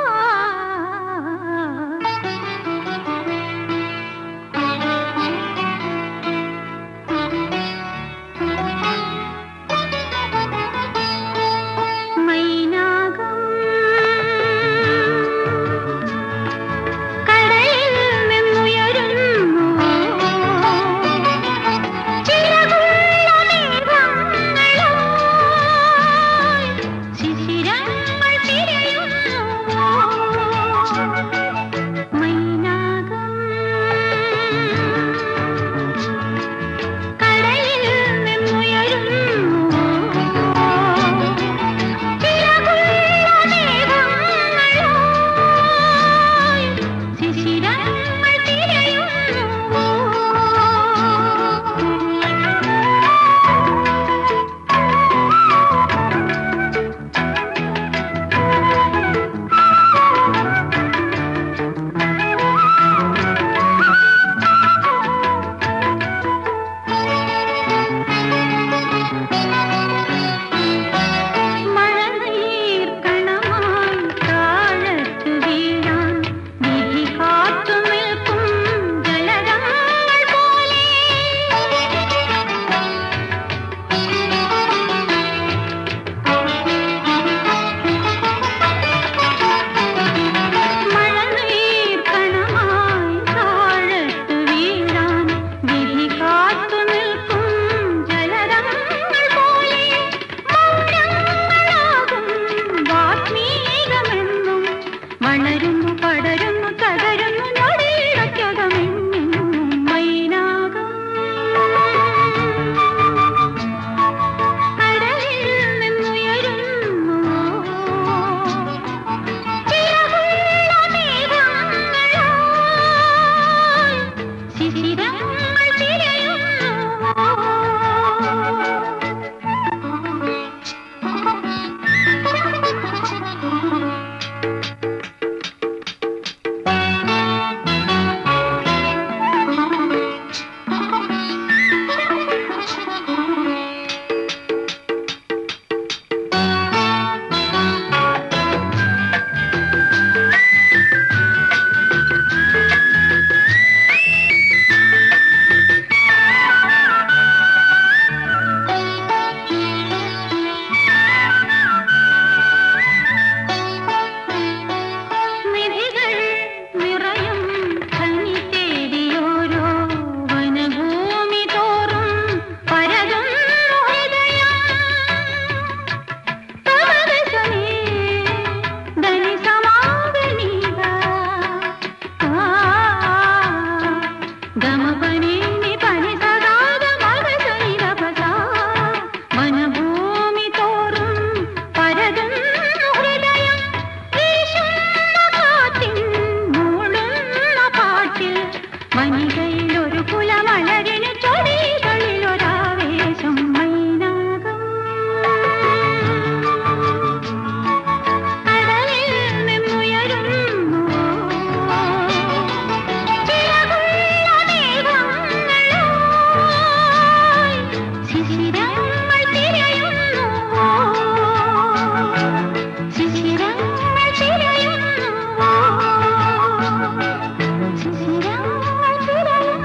மைனாகம் കടലിൽ നിന്നുയരുന്നു ചിറകുള്ള മേഘങ്ങളായി ശിശിരങ്ങൾ തിരയുന്നു മൈനാകം കടലിൽ നിന്നുയരുന്നു ചിറകുള്ള മേഘങ്ങളായി ശിശിരങ്ങൾ തിരയുന്നു മഴനീർ കണമായി താഴത്തു വീഴാൻ വിധി കാത്തു നിൽക്കും ജലരങ്ങൾ പോലെ മഴനീർ കണമായി താഴത്തു വീഴാൻ വിധി കാത്തു നിൽക്കും ജലരങ്ങൾ പോലെ മൗനങ്ങളാകും വാത്മീകമെന്നും വളരുന്നു പടരുന്നു തകരുന്നു നൊടിയിടയ്ക്കകമെന്നും മൈനാകം കടലിൽ നിന്നുയരുന്നു ചിറകുള്ള മേഘങ്ങളായി ശിശിരങ്ങൾ തിരയുന്നു നിധികൾ നിറയും ഖനി തേടിയോരോ വനഭൂമി തോറും പരതുന്നു ഹൃദയം തമരസനേ ധനി സമാഗനീത ഗമപനി പനി സദാഗ മഗസനിത പസാ വനഭൂമി തോറും പരതുന്നു ഹൃദയം വീശുന്ന കാറ്റിൻ മൂളുന്ന പാട്ടിൽ വനികയിൽ ഒരു കുലമലരിന് ചൊടികളിൽ ഒരാവേശം മൈനാകം കടലിൽ നിന്നുയരുന്നു ചിറകുള്ള മേഘങ്ങളായി ശിശിരങ്ങൾ തിരയുന്നു ശിശിരങ്ങൾ തിരയുന്നു ശിശിരങ്ങൾ തിരയുന്നു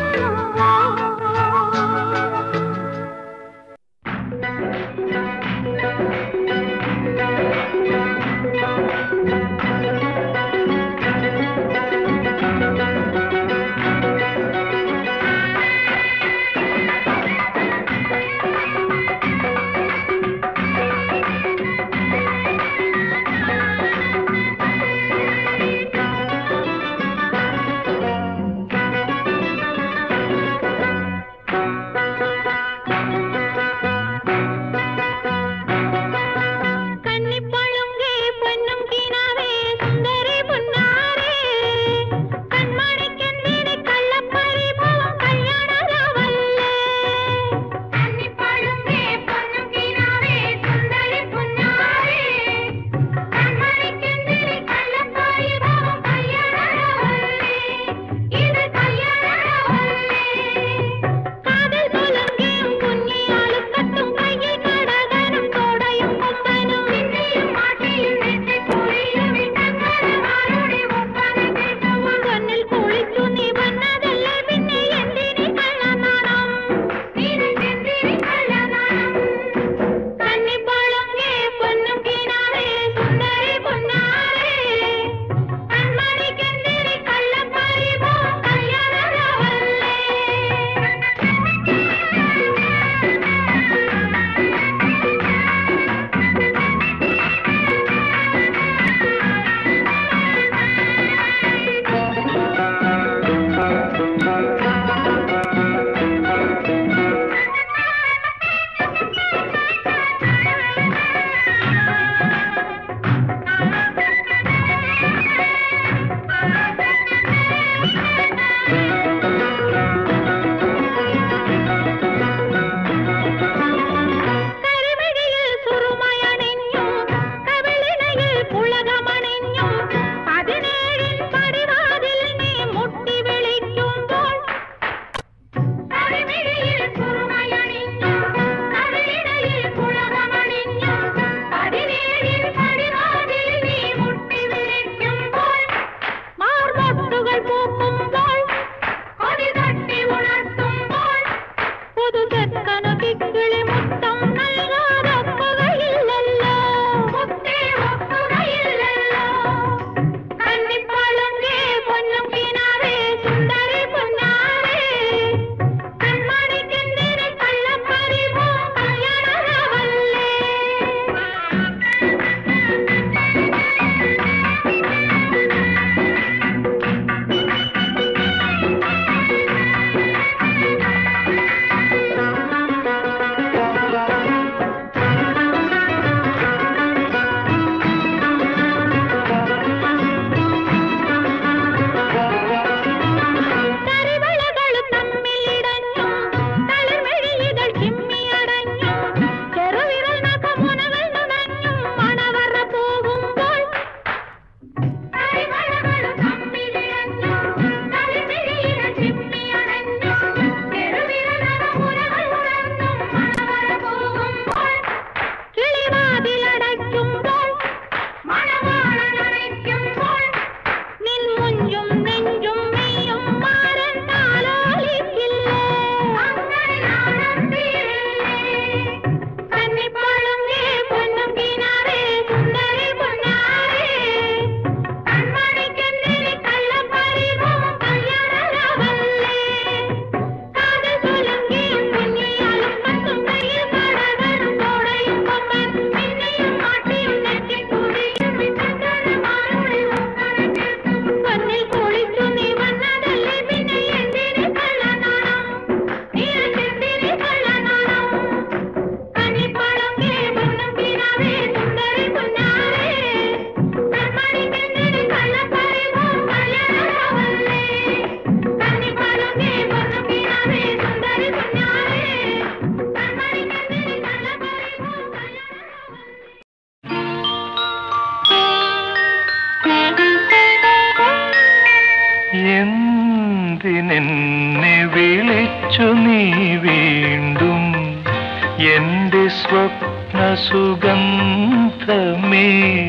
എന്തിനെന്നെ വിളിച്ചു നീ വീണ്ടും എന്റെ സ്വപ്ന സുഗന്ധമേ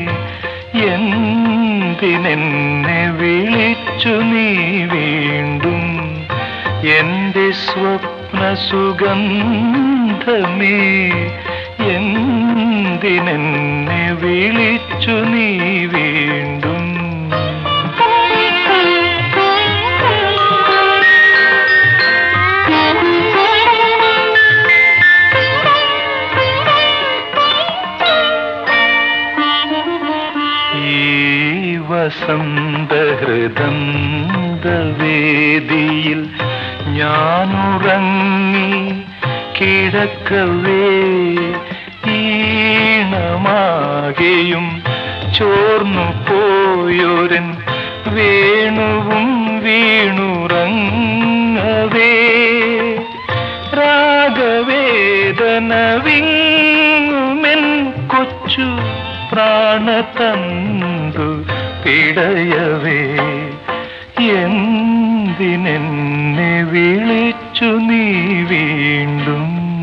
എന്തിനെന്നെ വിളിച്ചു നീ വീണ്ടും എന്റെ സ്വപ്ന സുഗന്ധമേ എന്തിനെന്നെ വിളിച്ചു നീ വീണ്ടും ഈ വസന്തഹൃദന്തവേദിയിൽ ഞാനുറങ്ങി കിടക്കവേ ഈണമാകെയും ചോർന്നു പോയൊരൻ വേണുവും വീണുറങ്ങവേ രാഗവേദന വിങ്ങുമെൻ കൊച്ചു പ്രാണതന്തു പിടയവേ എന്തിനെന്നെ വിളിച്ചു നീ വീണ്ടും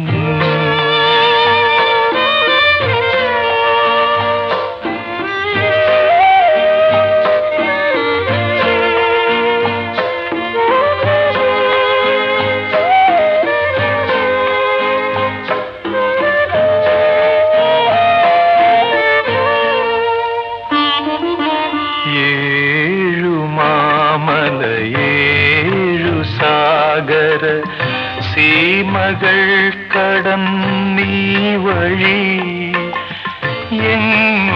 ഏഴു മാമല ഏഴു സാഗര സീമകൾ കടന്നീ വഴി എങ്ങു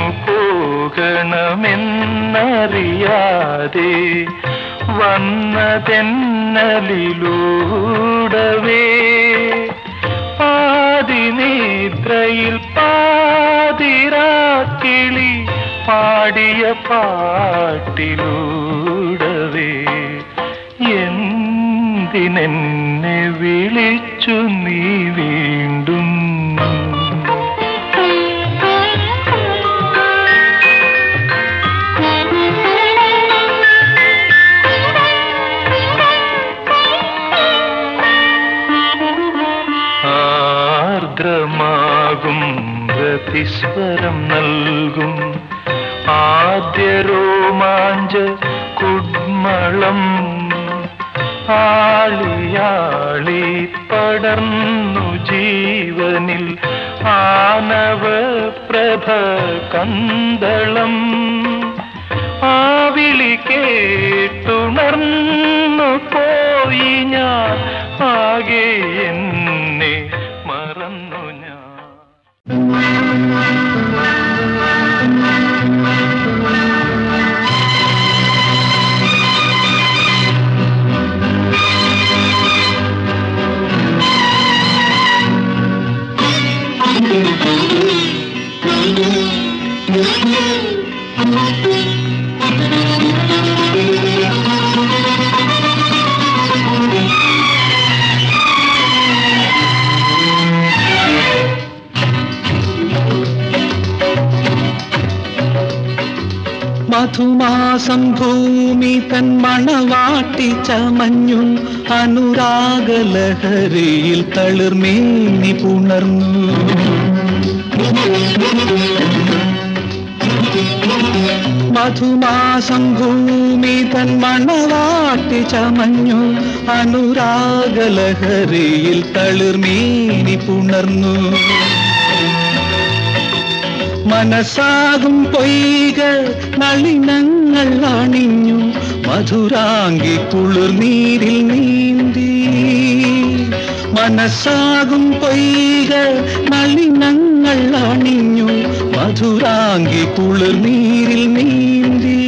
പോകണമെന്നറിയാതെ വന്നതെന്നലിലൂടവേ പാതിനിദ്രയിൽ പാതിരാക്കിളി പാടിയ പാട്ടിലൂടവേ എന്തിനെന്നെ വിളിച്ചു നീ വീണ്ടും ആർദ്രമാകും പ്രതിസ്വരം നൽകും ആദ്യ രോമാഞ്ച കുഡ്മളം ആളിയാളി പടർന്നു ജീവനിൽ ആനവ പ്രഭ കന്തളം ആവിളി കേട്ടുണർന്നു പോയി ഞാൻ ആകെ എന്നെ മറന്നു ഞാൻ മധുമാസം ഭൂമി തൻ മണവാട്ടി ചമഞ്ഞു അനുരാഗലഹരിയിൽ തളിർമേനി പുണർന്നു മധുമാസം ഭൂമി തൻ മണവാട്ടി ചമഞ്ഞു അനുരാഗലഹരിയിൽ തളിർമേനി പുണർന്നു മനസ്സാകും പൊയ്ക നളിനങ്ങൾ അണിഞ്ഞു മധുരാങ്കി കുളിർനീരിൽ നീന്തി മനസ്സാകും പൊയ്ക നളിനങ്ങൾ അണിഞ്ഞു മധുരാങ്കി കുളിർനീരിൽ നീന്തി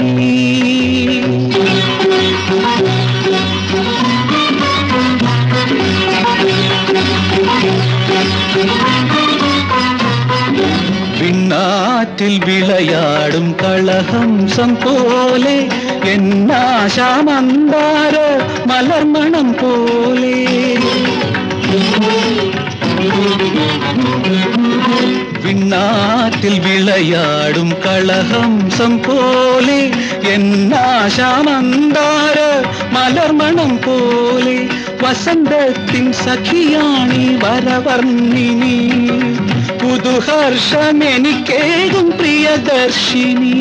വിണ്ണാറ്റിൽ വിളയാടും കളഹംസം പോലെ എന്നാശാമന്താര മലർമണം പോലെ വിണ്ണാറ്റിൽ ഹൃദയത്തിൽ വിളയാടും കളഹംസം പോലെ എന്നാശാമന്താര മലർമണം പോലെ വസന്തത്തിൻ സഖിയാണി വരവർണ്ണിനി പുതുഹർഷമെനിക്കേകും പ്രിയദർശിനി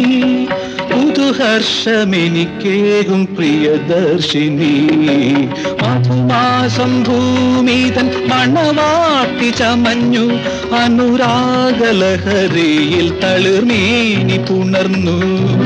പുതുഹർഷമെനിക്കേകും പ്രിയദർശിനി മധുമാസം ഭൂമിതൻ മണവാട്ടി ചമഞ്ഞു അനുരാഗലഹരിയിൽ തളിർമേനി പുണർന്നു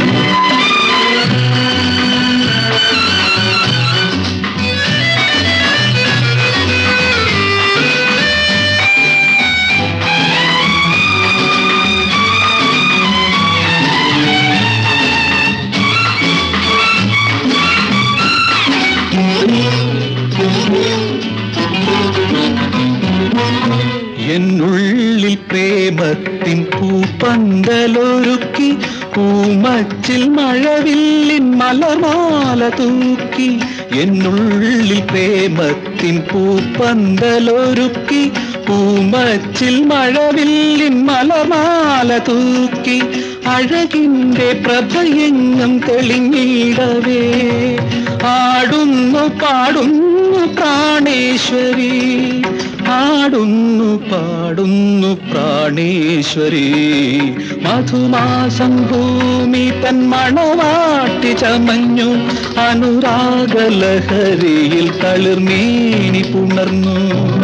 എന്നുള്ളിൽ പ്രേമത്തിൻ പൂപ്പന്തലൊരുക്കി പൂമച്ചിൽ മഴവില്ലിൻ മലർമാല തൂക്കി എന്നുള്ളിൽ പ്രേമത്തിൻ പൂപ്പന്തലൊരുക്കി പൂമച്ചിൽ മഴവില്ലിൻ മലർമാല തൂക്കി അഴകിൻ്റെ പ്രഭയെങ്ങും തെളിഞ്ഞിടവേ ആടുന്നു പാടുന്നു പ്രാണേശ്വരി ആടുന്നു പാടുന്നു പ്രാണേശ്വരി മധുമാസം ഭൂമി തൻ മണവാട്ടി ചമഞ്ഞു അനുരാഗലഹരിയിൽ തളിർമേനി പുണർന്നു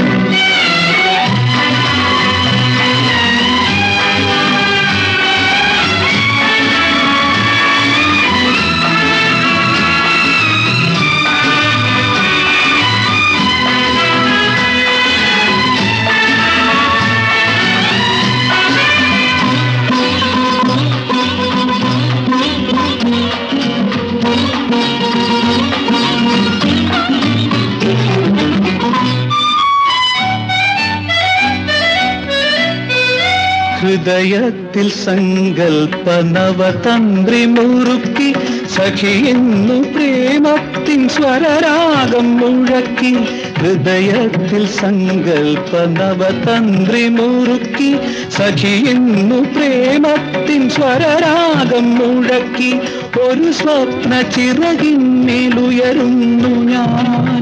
ഹൃദയത്തിൽ സങ്കൽപ്പ നവതന്ത്രി മുറുക്കി സഖിയെന്നു പ്രേമത്തിൻ സ്വരരാഗം മുഴക്കി ഹൃദയത്തിൽ സങ്കൽപ്പ നവതന്ത്രി മുറുക്കി സഖിയെന്നു പ്രേമത്തിൻ സ്വരരാഗം മുഴക്കി ഒരു സ്വപ്ന ചിറകിന്മേലുയരുന്നു ഞാൻ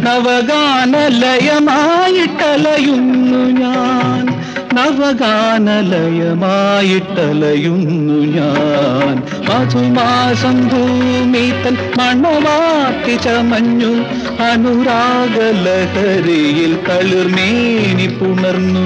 നവഗാനലയമായിട്ടലയുന്നു ഞാൻ നവഗാനലയമായിട്ടലയുന്നു ഞാൻ മധുമാസം ഭൂമി തൻ മണവാട്ടി ചമഞ്ഞു അനുരാഗലഹരിയിൽ തളിർമേനി പുണർന്നു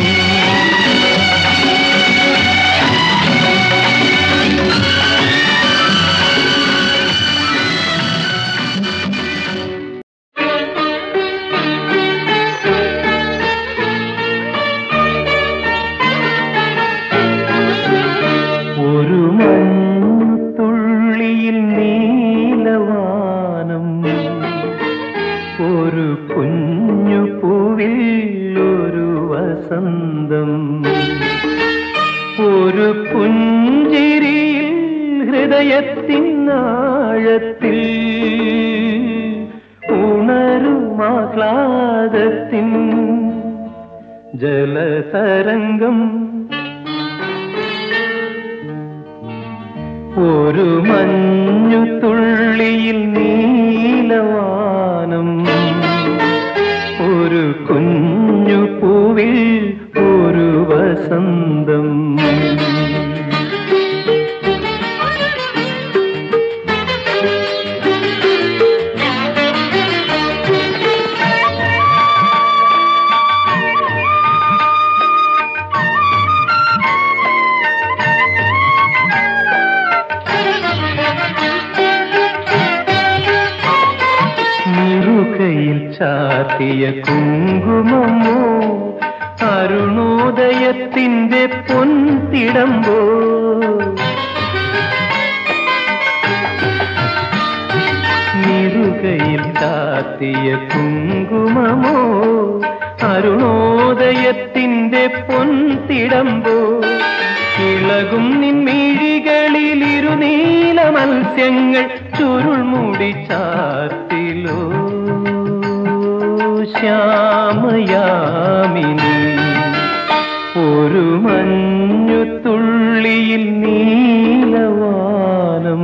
ഒരു മൺതുള്ളിയിൽ നീലവാനം ഒരു കുഞ്ഞു പൂവിൽ ഒരു വസന്തം ഒരു പുഞ്ചിരിയിൽ ഹൃദയത്തിൻ ആഴത്തിൽ ഉണരുമാഹ്ലാദത്തിൻ ജലതരംഗം ഒരു മഞ്ഞു തുള്ളിയിൽ നീലവാനം ഒരു കുഞ്ഞു പൂവിൽ ഒരു വസന്തം നിറുകയിൽ ചാത്തിയ കുങ്കുമമോ അരുണോദയത്തിന്റെ പൊൻതിടമ്പോ നിറുകയിൽ ചാത്തിയ കുങ്കുമമോ അരുണോദയത്തിന്റെ പൊൻതിടമ്പോ ഇളകും നിൻമിഴികളിൽ ഇരുനീല മത്സ്യങ്ങൾ ചുരുൾമുടി ചാത്തിലോ ശ്യാമയാമിനി ഒരു മഞ്ഞു തുള്ളിയിൽ നീലവാനം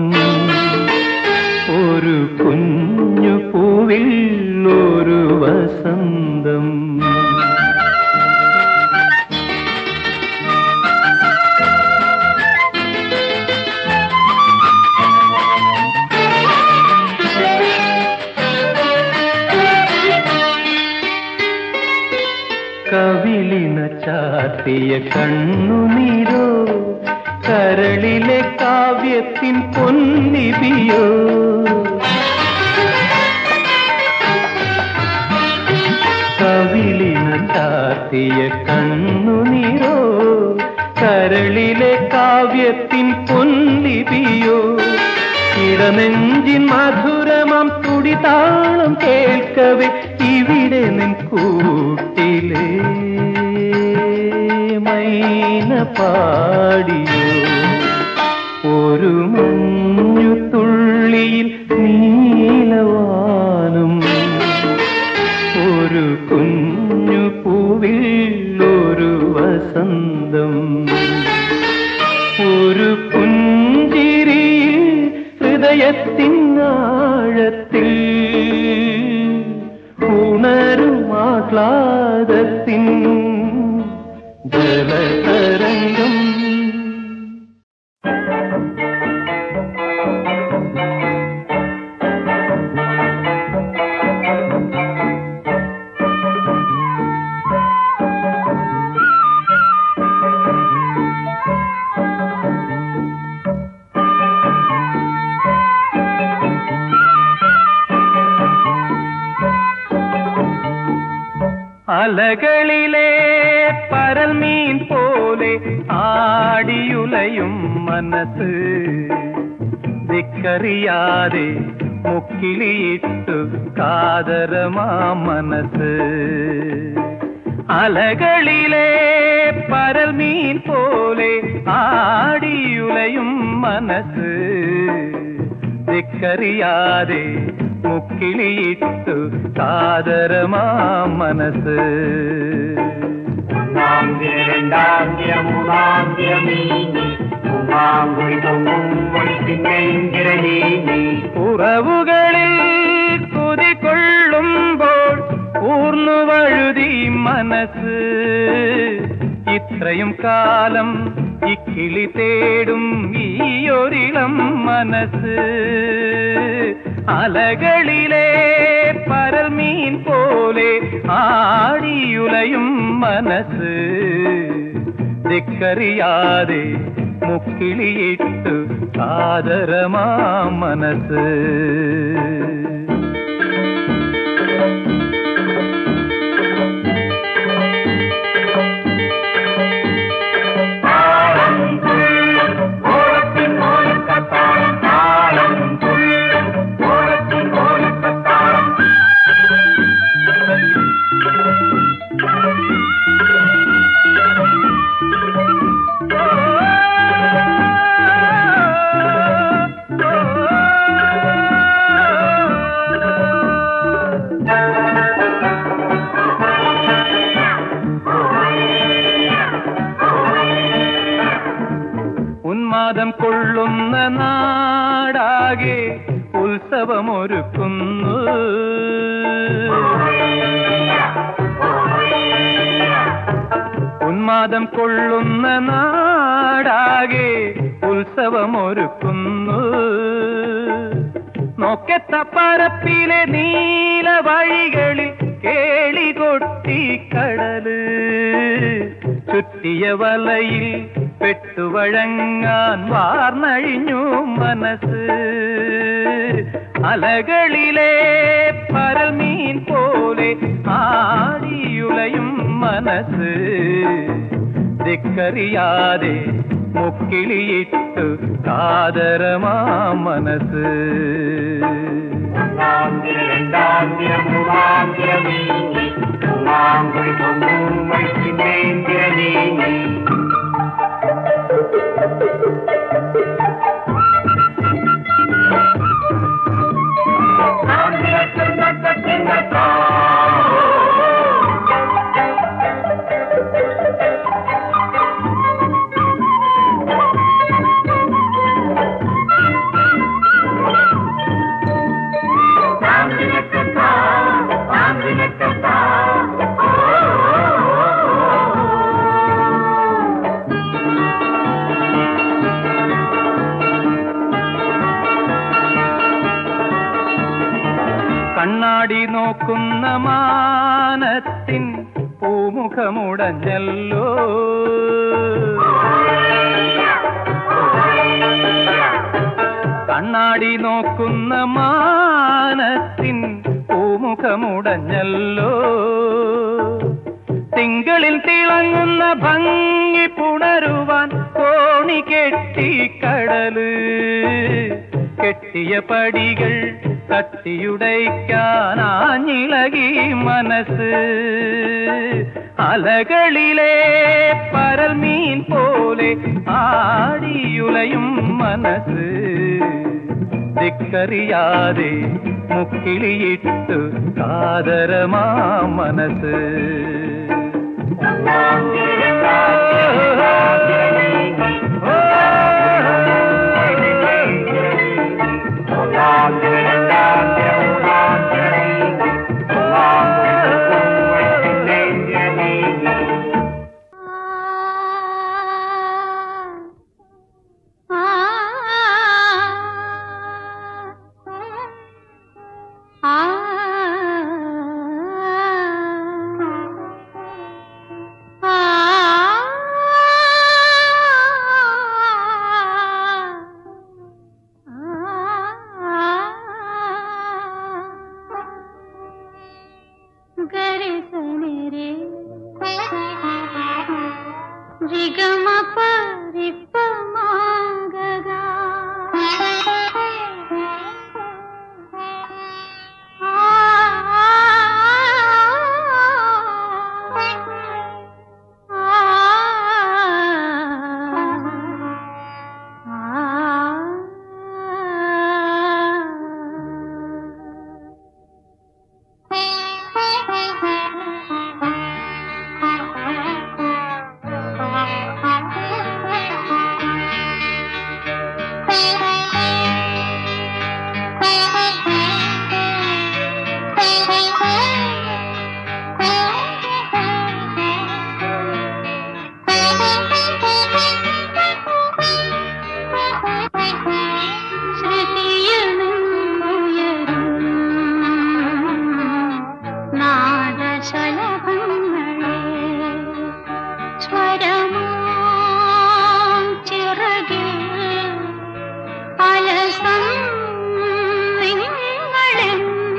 ഒരു കുഞ്ഞു പൂവിൽ ഒരു വസന്തം കവിളിന ചാത്തിയ കണ്ണുനീരോ കരളിലെ കാവ്യത്തിൻ പൊന്നിപിയോ കവിളിന ചാത്തിയ കണ്ണുനീരോ കരളിലെ കാവ്യത്തിൻ പൊന്നിപിയോ ഇടനെഞ്ചിൻ മധുരമാം തുടിതാളം കേൾക്കവേ ഇവിടെ നിൻ കൂട്ടിലേ മൈന പാടിയോ ഒരു മഞ്ഞു തുള്ളിയിൽ നീലവാനം ഒരു കുഞ്ഞു പൂവിൽ ഒരു വസന്തം ഒരു പുഞ്ചിരി ഹൃദയത്തിൻ ആഴത്തിൽ ഉണരും ആഹ്ലാദത്തിൻ ജലതരംഗം അലകളിലെ പരൽമീൻ പോലെ ആടിയുലയും മനസ്സ് ദിക്കറിയാതെ മുക്കിലിയിട്ടു കാതരമാ മനസ്സ് അലകളിലെ പരൽമീൻ പോലെ ആടിയുലയും മനസ്സ് ദിക്കറിയാതെ മുക്കിളിയിട്ടു കാതരമാ മനസ്സ് ഒന്നാം ദിന രണ്ടാം ദിന മൂന്നാം ദിന നീങ്ങി മൂന്നാം കുഴി പൊങ്ങുമ്പോൾ പിന്നെങ്കിര നീങ്ങി ഉറവുകളിൽ കുതികൊള്ളുമ്പോൾ ഊർന്നു വഴുതി മനസ്സ് ഇത്രയും കാലം ഇക്കിളി തേടും ഈയൊരിളം മനസ്സ് അലകളിലെ പരൽമീൻ പോലെ ആടിയുലയും മനസ്സ് ദിക്കറിയാതെ മുക്കിളിയിട്ടു ആദരമാ മനസ്സ് ഓളത്തിൻ ഓലക്കത്താളം താളം തുള്ളും ഓളത്തിൻ ഓലക്കത്താളം ഉന്മാദം കൊള്ളുന്ന നാടാകെ ഉത്സവമൊരുക്കുന്നു ഉന്മാദം കൊള്ളുന്ന നാടാകെ ഉത്സവമൊരുക്കുന്നു നോക്കത്ത പരപ്പിലെ നീല വഴികളിൽ കേളി കൊട്ടി കടല് ചുറ്റിയ വലയിൽ പെട്ടുവഴങ്ങാൻ വാർന്നഴിഞ്ഞു മനസ്സ് അലകളിലെ പരൽമീൻ പോലെ ആടിയുലയും മനസ്സ് ദിക്കറിയാതെ മുക്കിളിയിട്ടു കാതരമാ മനസ്സ് ഒന്നാം ദിന രണ്ടാം ദിന മൂന്നാം ദിന നീങ്ങി മൂന്നാം കുഴി പൊങ്ങുമ്പോൾ പിന്നെങ്കിര നീങ്ങി ും നോക്കുന്ന മാനത്തിൻ പൂമുഖമുടഞ്ഞല്ലോ കണ്ണാടി നോക്കുന്ന മാനത്തിൻ പൂമുഖമുടഞ്ഞല്ലോ തിങ്കളിൽ തിളങ്ങുന്ന ഭംഗി പുണരുവാൻ തോണി കെട്ടി കടല് കെട്ടിയ പടികൾ തട്ടിയുടയ്ക്കാനാഞ്ഞിളകി മനസ്സ് അലകളിലെ പരൽ മീൻ പോലെ ആടിയുലയും മനസ്സ് ദിക്കറിയാതെ മുക്കിളിയിട്ടു കാതരമാ മനസ്സ് ಗರೆ ಸನೆ ರೇ ರಿಗಮ ಪರಿಪ್ಪ ಮಾಗಗ നാദശലഭങ്ങളെ സ്വരമാം ചിറകിൽ അലസം നിങ്ങളെൻ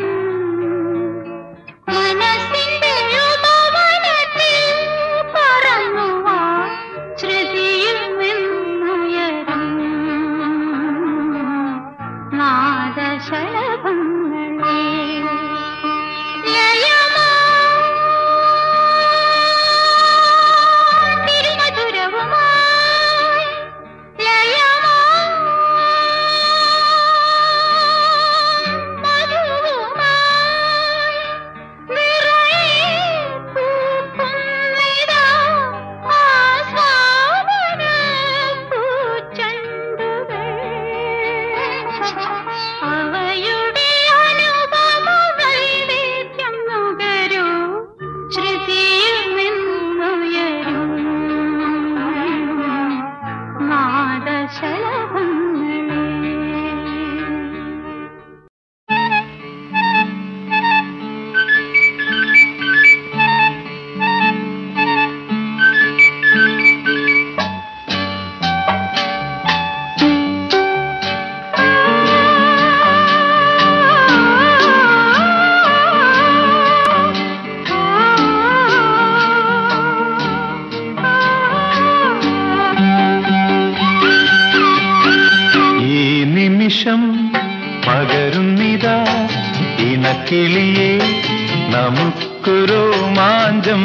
മനസ്സിന്റെ ഉപവനത്തിൽ പറന്നുവാ ശ്രുതിയിൽ നിന്നുയരും നാദശലഭങ്ങളെ ലയമാ തിരുമധുരവുമായി ലയമാ മധുവുമായി നിറയെ പൂക്കുന്നിതാ ആസ്വാദന പൂച്ചെണ്ടുകൾ അവയുടെ അനുപമ വൈവിധ്യം നുകരൂ ശ്രുതിയിൽ നിന്നുയരും നാദശലഭങ്ങളെ ഈ നിമിഷം പകരുന്നിതാ ഇണക്കിളിയെ നമുക്കൊരു മാഞ്ചം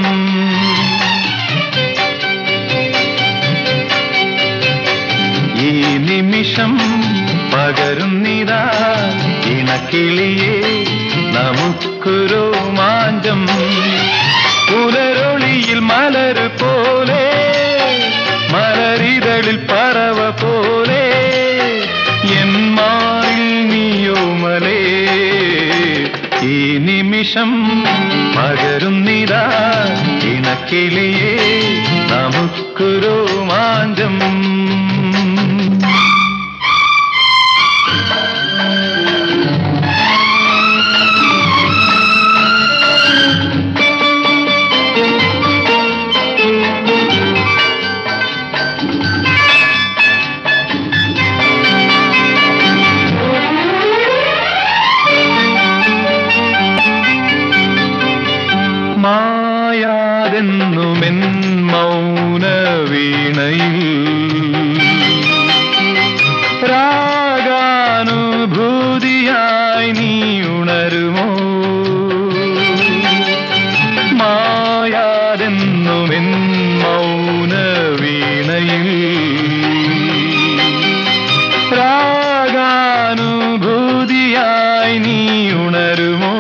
ഈ നിമിഷം പകരുന്നിതാ ഇണക്കിളിയെ നമുക്കൊരു മാഞ്ചം പുലരൊളിയിൽ മലര് പോലെ മലരിതളിൽ പറവ പോലെ എൻ മാറിൽ നീയോമലേ ഈ നിമിഷം പകരുന്നിതാ ഇണക്കിളിയെ നമുക്കൊരു മാഞ്ചം മായാതെന്നുമെൻ മൗന വീണയിൽ രാഗാനുഭൂതിയായി നീ ഉണരുമോ മായാതെന്നുമെൻ മൗന വീണയിൽ രാഗാനുഭൂതിയായി നീ ഉണരുമോ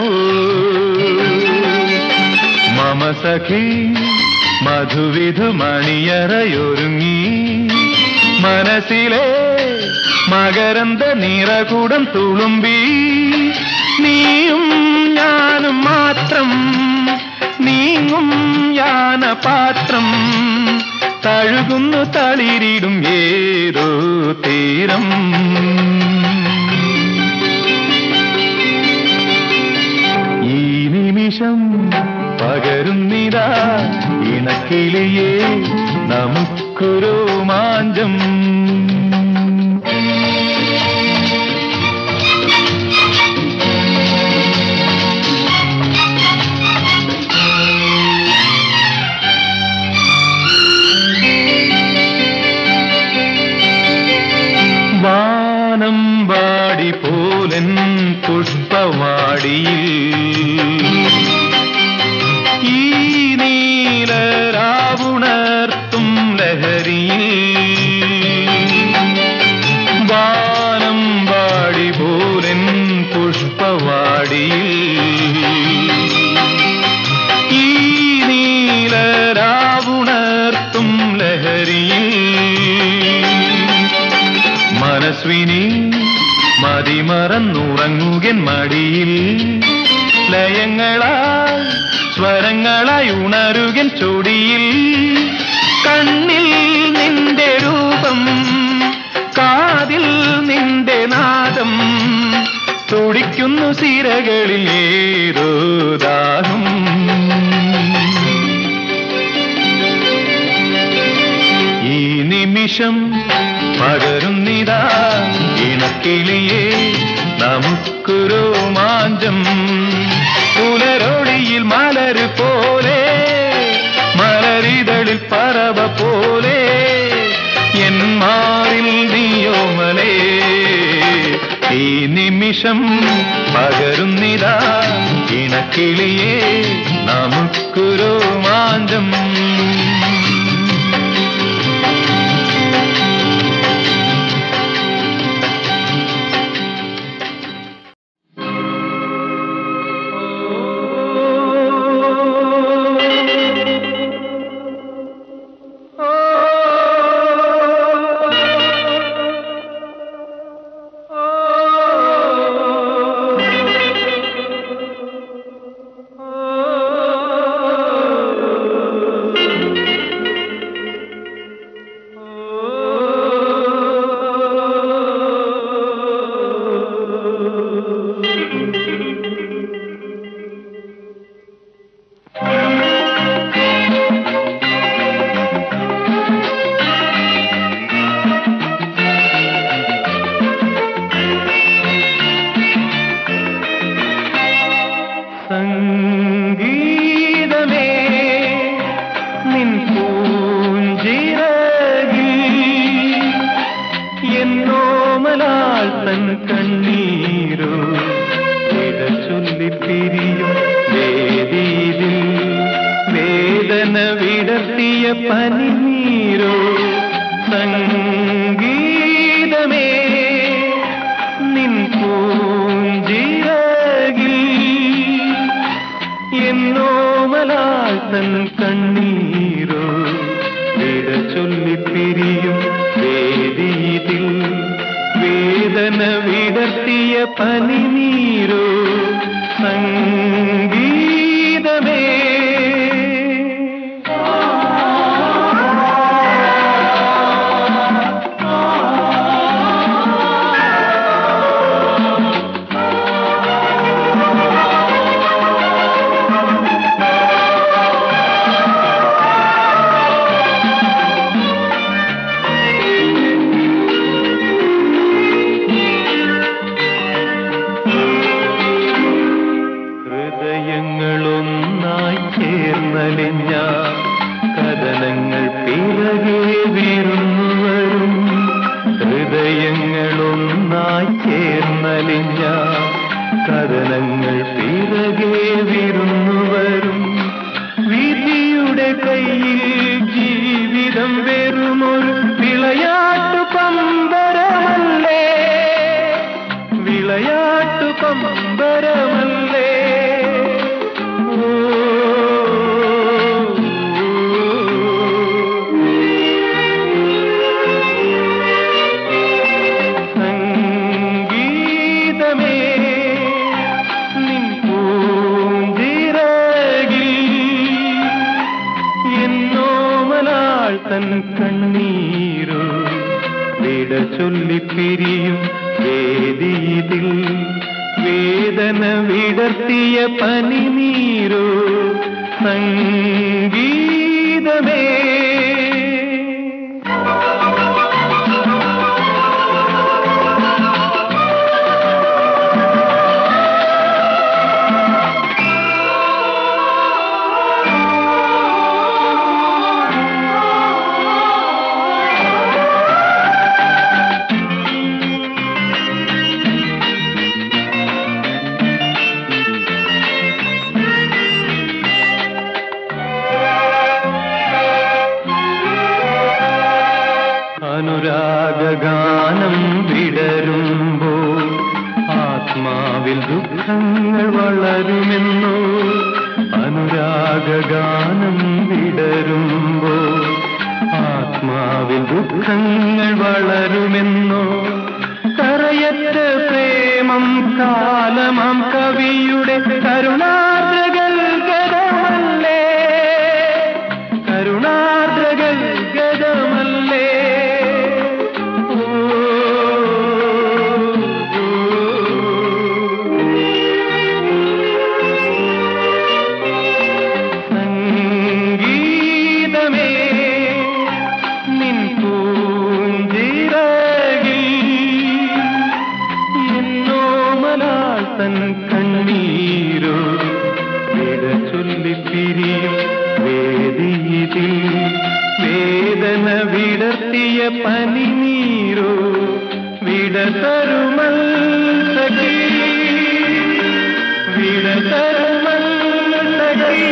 മമ സഖി മധുവിധു മണിയറയൊരുങ്ങി മനസ്സിലെ മകരന്ത നിറകൂടം തുളുമ്പി നീയും ഞാനും മാത്രം നീങ്ങും യാനപാത്രം തഴുകുന്നു തളിരിടും ഏതോ തീരം ഈ നിമിഷം പകരുന്നിതാ ഇണക്കിളിയേ നമുക്കൊരു മാഞ്ചം വാനം വാടി പോലൻ പുഷ്പവാടിയിൽ ഈ നീലരാവുണർത്തും ലഹരിയിൽ വാനം വാടി പോലൻ പുഷ്പവാടിയിൽ ഈ നീലരാവുണർത്തും ലഹരിയിൽ മനസ്വിനി മതിമറന്നുറങ്ങുകൻ മടിയിൽ ലയങ്ങളായി സ്വരങ്ങളായി ഉണരുകൻ ചൊടിയിൽ കണ്ണിൽ നിന്റെ രൂപം കാതിൽ നിന്റെ നാദം തുടിക്കുന്നു സിരകളിൽ ഏതോ ദാഹം ഈ നിമിഷം പകരുന്നിതാ ഇണക്കിളിയേ നമുക്കൊരു മാഞ്ചം പുലരൊളിയിൽ മലര് പോലെ മലരിതളിൽ പറവ പോലെ എൻ മാറിൽ നീയോമലേ ഈ നിമിഷം പകരുന്നിതാ ഇണക്കിളിയേ നമുക്കൊരു മാഞ്ചം സംഗീതമേ നിൻ പൂഞ്ചിറകിൽ എന്നോമലാൾ തൻ കണ്ണീരോ ഇട ചൊല്ലി പിരിയും വേദിയിൽ വേദന വിടർത്തിയ പനിനീരോ സംഗീതമേ നിൻ പൂഞ്ചിറകിൽ എന്നോമലാൽ തൻ കണ്ണീരോ വിട ചൊല്ലി പിരിയും വേദിയിൽ വേദന വിടർത്തിയ പനിനീരോ സംഗീതമേ ഹൃദയ ഹൃദയങ്ങളൊന്നായി ചേർന്നലിഞ്ഞ കഥനങ്ങൾ പിറകെ വീരുന്നു വരും ഹൃദയങ്ങളൊന്നായി ചേർന്നലിഞ്ഞ കഥനങ്ങൾ പിറകെ വീരുന്നു വരും വിധിയുടെ കയ്യിൽ ജീവിതം വെറുമൊരു വിളയാട്ടു പമ്പരമല്ലേ വിളയാട്ടു പമ്പരമല്ലേ ഓ, സംഗീതമേ നിൻ പൂന്തിരകിൽ എന്നോമലാൾ തൻ കണ്ണീരോ വിട ചൊല്ലിപ്പിരിയും വേദിയിൽ വേദന വിടർത്തിയ പനിനീരോ സംഗീതമേ അനുരാഗഗാനം വിടരുമ്പോൾ ആത്മാവിൽ ദുഃഖങ്ങൾ വളരുമെന്നോ അനുരാഗഗാനം വിടരുമ്പോൾ ആത്മാവിൽ ദുഃഖങ്ങൾ വളരുമെന്നോ കറയറ്റ പ്രേമം കാലമാം കവിയുടെ കരുണാദ്രകൾ ഗതമല്ലേ കരുണാദ്രകൾ ഗതമല്ലേ ഓ, സംഗീതമേ നിൻ പൂഞ്ചിറകിൽ എന്നോമലാൽ തൻ കണ്ണീരോ വിട ചൊല്ലിപ്പിരിയും വേദിയിൽ വേദന വിടർത്തിയ പനിനീരോ വിട തരുമൽ സഖി വിട തരുമൽ സഖി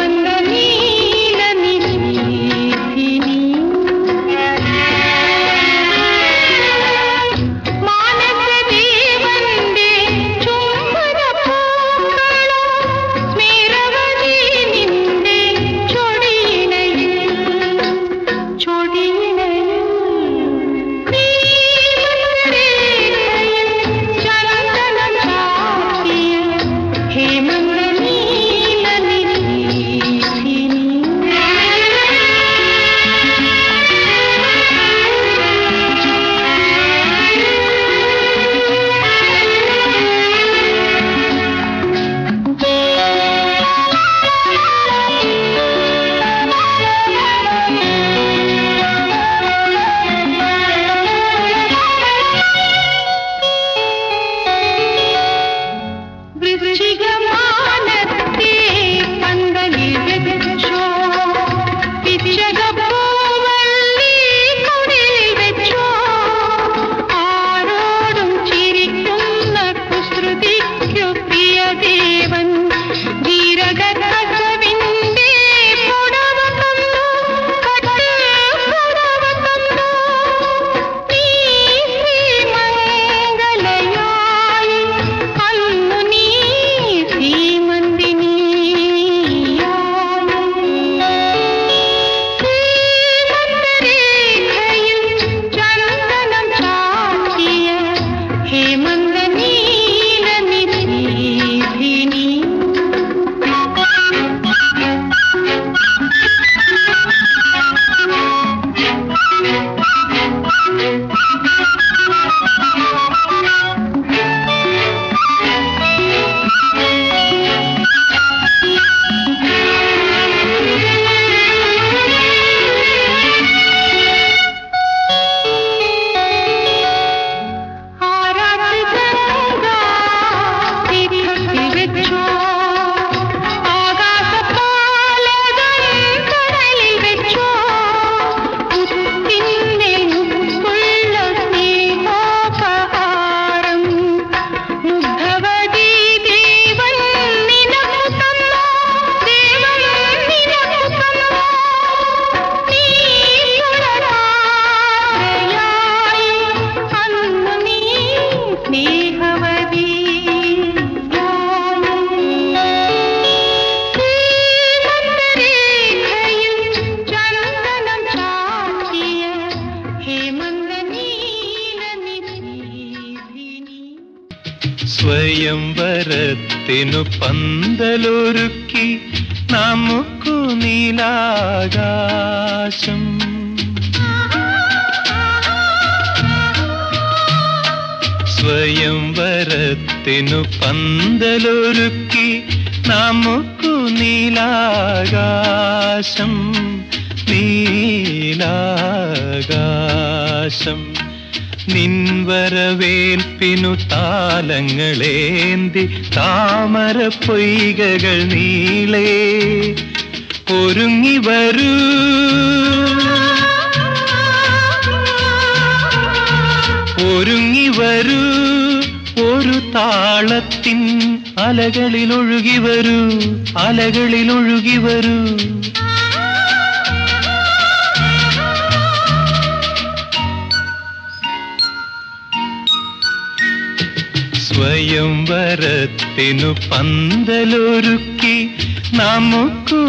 സ്വയംവരത്തിനു പന്തലൊരുക്കി നമുക്കു നീലാകാശം സ്വയംവരത്തിനു പന്തലൊരുക്കി നമുക്കു നീലാകാശം നീലാകാശം നിൻവരവേൽപ്പിനു താലങ്ങളേന്തി താമര പൊയ്കകൾ നീളേ ഒരുങ്ങി വരൂ ഒരുങ്ങി വരൂ ഒരു താളത്തിൻ അലകളിൽ ഒഴുകി വരൂ അലകളിൽ ഒഴുകി വരൂ സ്വയംവരത്തിനു പന്തലൊരുക്കി നമുക്കു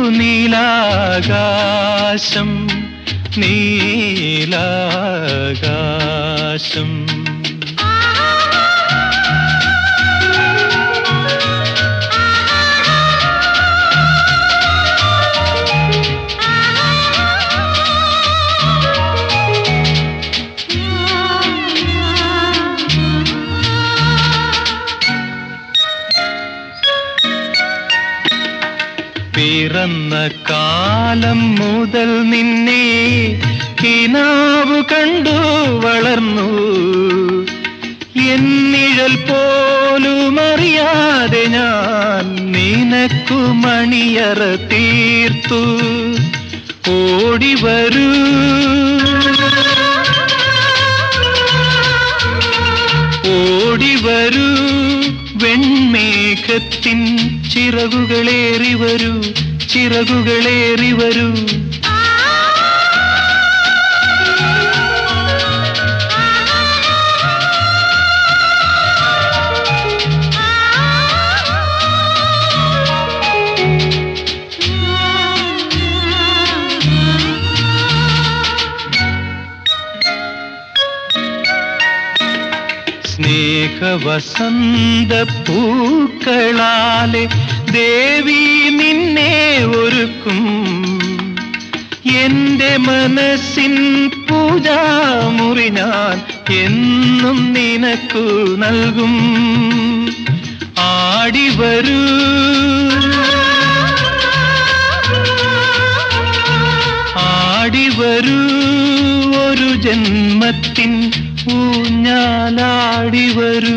നീലാകാശം നീലാകാശം പിറന്ന കാലം മുതൽ നിന്നെ കിനാവ് കണ്ടു വളർന്നു എന്നിഴൽ പോലും അറിയാതെ ഞാൻ നിനക്കു മണിയറ തീർത്തു ഓടി വരൂ ഓടി വരൂ വെൺമേഘത്തിൻ ചിറകുകളേറി വരൂ ചിറകുകളേറി വരൂ സ്നേഹവസന്ത പൂക്കളാലെ ദേവി നിന്നെ ഒരുക്കും എന്റെ മനസ്സിൻ പൂജാമുറി ഞാൻ എന്നും നിനക്കു നൽകും ആടിവരൂ ആടിവരൂ ഒരു ജന്മത്തിൻ ഊഞ്ഞാലാടിവരൂ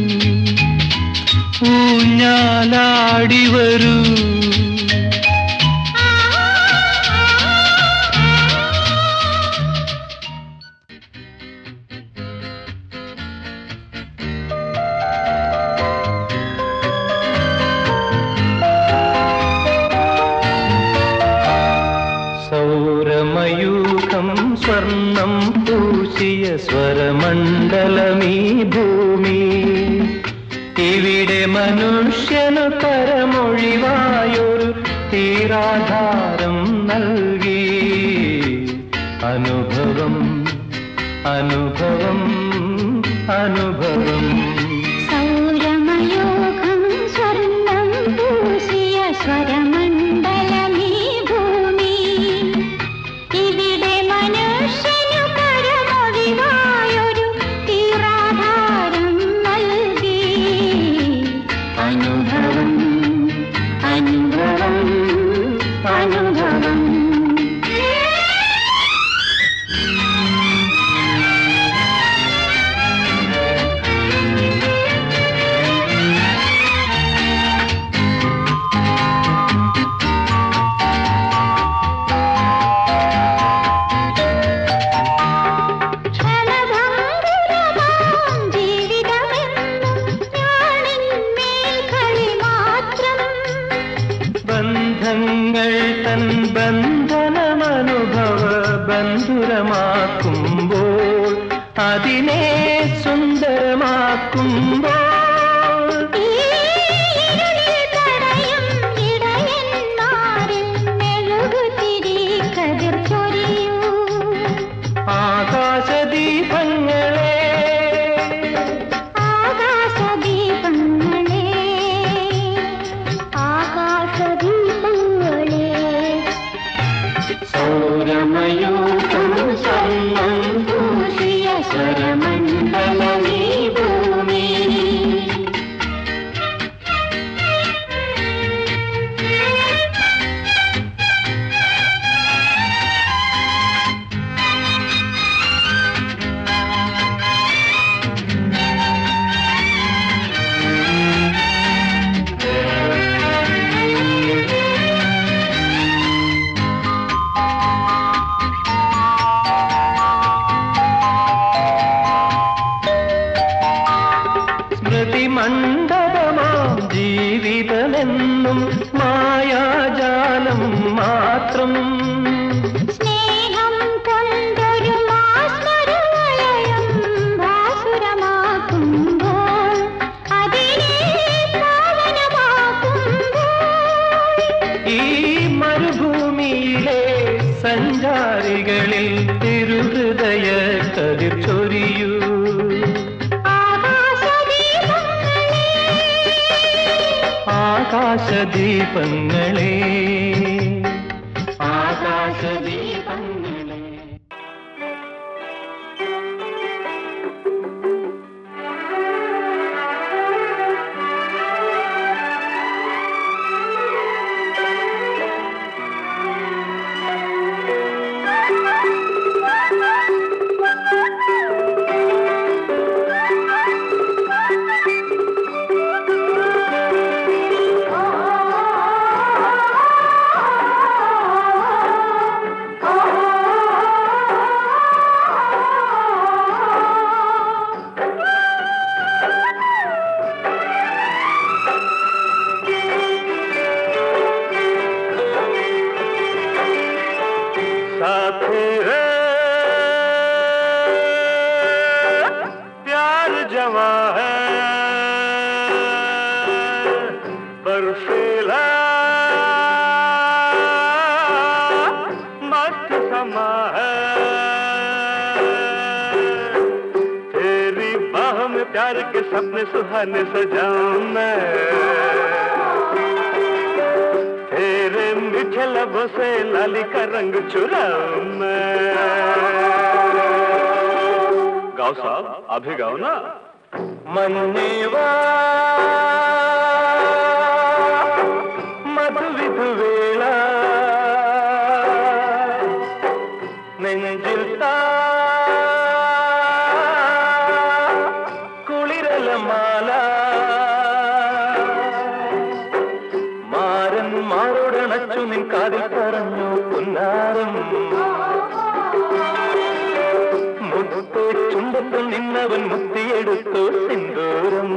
ഊഞ്ഞാലാടിവരൂ സൗരമയൂഖം സ്വർണം പൂശിയ സ്വരമണ്ഡലമീ ഭൂമി ഇവിടെ മനുഷ്യനു കരമൊഴിവായൊരു തീരാധാരം നൽകി അനുഭവം അനുഭവം അനുഭവം സൗരമയൂഖം സ്വർണം പൂശിയ സ്വരമണ്ഡലമീ ഭൂമി ഇവിടെ മനുഷ്യനു കരമൊഴിവായൊരു തീരാധാരം നൽകി അനുഭവം അനുഭവം അനുഭവം ക്ഷണഭംഗുരമാം ജീവിതമെന്നും ഞാനിന്മേൽ കളി മാത്രം ബന്ധങ്ങൾ തൻ ബന്ധനമനുഭവ ബന്ധുരമാക്കുമ്പോൾ അതിനെ സുന്ദരമാക്കുമ്പോൾ ഈ ഇരുളിൽ തടയും ഇടയന്മാരിൽ മെഴുകുതിരി കതിർ ചൊരിയൂ ആകാശദീപങ്ങളെ ആകാശദീപങ്ങളെ ആകാശദീപങ്ങളെ സൗരമയൂഖം സ്വർണം പൂശിയ സ്വരമണ്ഡലമീ ഭൂമി സ്മൃതി മണ്ഡപമാം ജീവിതമെന്നും മായാജാലം മാത്രം സ്നേഹം കൊണ്ടൊരു മാസ്മരവലയം ഭാസുരമാക്കുമ്പോൾ അതിനെ പാവനമാക്കുമ്പോൾ ഈ മരുഭൂമിയിലെ സഞ്ചാരികളിൽ തിരുഹൃദയ കതിർ ചൊരിയൂ ആകാശദീപങ്ങളെ ആകാശദീപങ്ങളെ ആകാശദീപങ്ങളെ ആ साथी है प्यार जमा है बर्फीला मस्त समा है तेरी बाह में प्यार के सपने सुहाने सजाऊं मैं तेरे मीठे लबों से लाली का रंग चुराऊं मैं गाओ साहब अभी गाओ ना मन्नीवा മധുവിധു വേള നെഞ്ചിൽ താ കുളിരല മാല മാരൻ മാറോടണച്ചു നിൻ കാതിൽ പറഞ്ഞു പുന്നാരം മുത്തേ ചുണ്ടത്തു നിന്നവൻ മുത്തിയെടുത്തു സിന്ദൂരം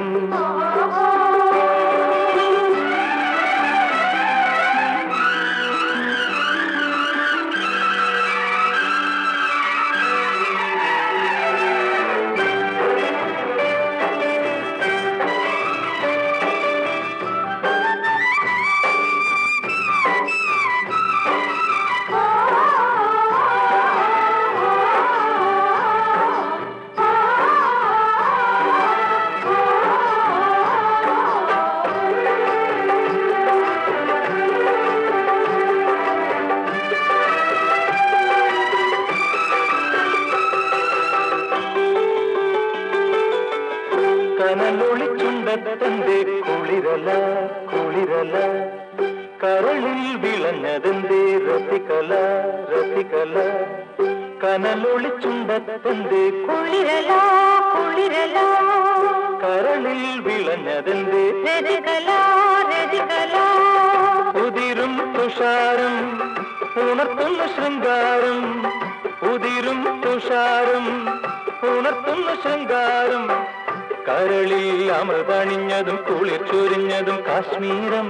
കനലൊളിച്ചുണ്ടത്തന്റെ കുളിരല കുളിരല കരളിൽ വിളഞ്ഞതെന്തേ രസികല രസികല കനലൊളിച്ചുണ്ടത്തന്റെ കുളിരല കുളിരല കരളിൽ വിളഞ്ഞതെന്തേ രതികല രതികല ഉതിരും തുഷാരം ഉണർത്തുന്ന ശൃംഗാരം ഉതിരും തുഷാരം ഉണർത്തുന്ന ശൃംഗാരം കരളിൽ അമൃതണിഞ്ഞതും കുളിർ ചൊരിഞ്ഞതും കാശ്മീരം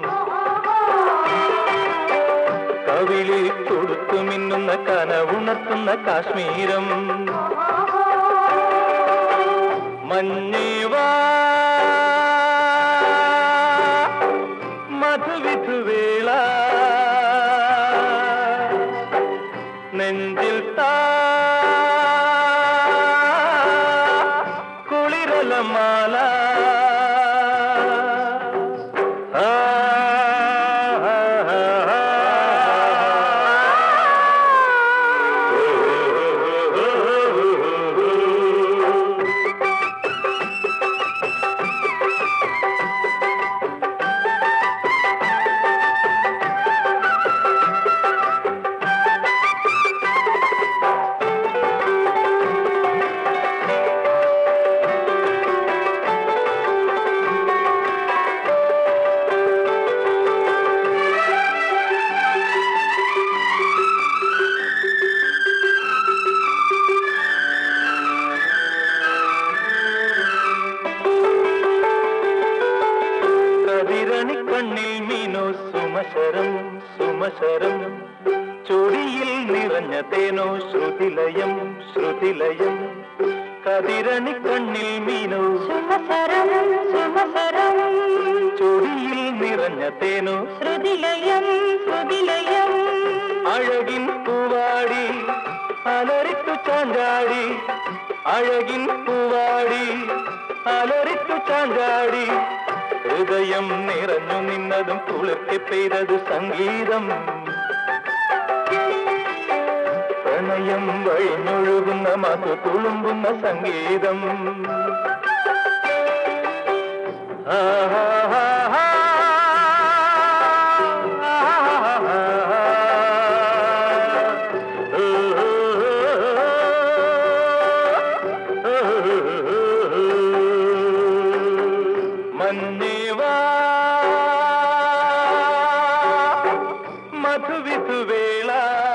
കവിളിൽ തൊടുത്തു മിന്നുന്ന കനവുണർത്തുന്ന കാശ്മീരം മഞ്ഞിവാ മധുവിധുവേള നെഞ്ചിൽ താ കുളിരലമാല ആ, ആ, ആ, ആ. കതിരണി കണ്ണിൽ മീനോ സുമശരം സുമശരം ചൊടിയിൽ നിറഞ്ഞ തേനോ ശ്രുതിലയം ശ്രുതിലയം കതിരണി കണ്ണിൽ മീനോ സുമസരം സുമസരം ചൊടിയിൽ നിറഞ്ഞ തേനോ ശ്രുതിലയം ശ്രുതിലയം അഴകിൻ പൂവാടി അലറിത്തു ചാഞ്ചാടി അഴകിൻ പൂവാടി അലറിത്തു ചാഞ്ചാടി ഹൃദയം നിറഞ്ഞു നിന്നതും കുളിർത്തി പെയ്തതു സംഗീതം പ്രണയം വഴിഞ്ഞൊഴുകുന്ന മധു തുളുമ്പുന്ന സംഗീതം ആഹാഹാഹാ. മഞ്ഞിവാ മധുവിധുവേള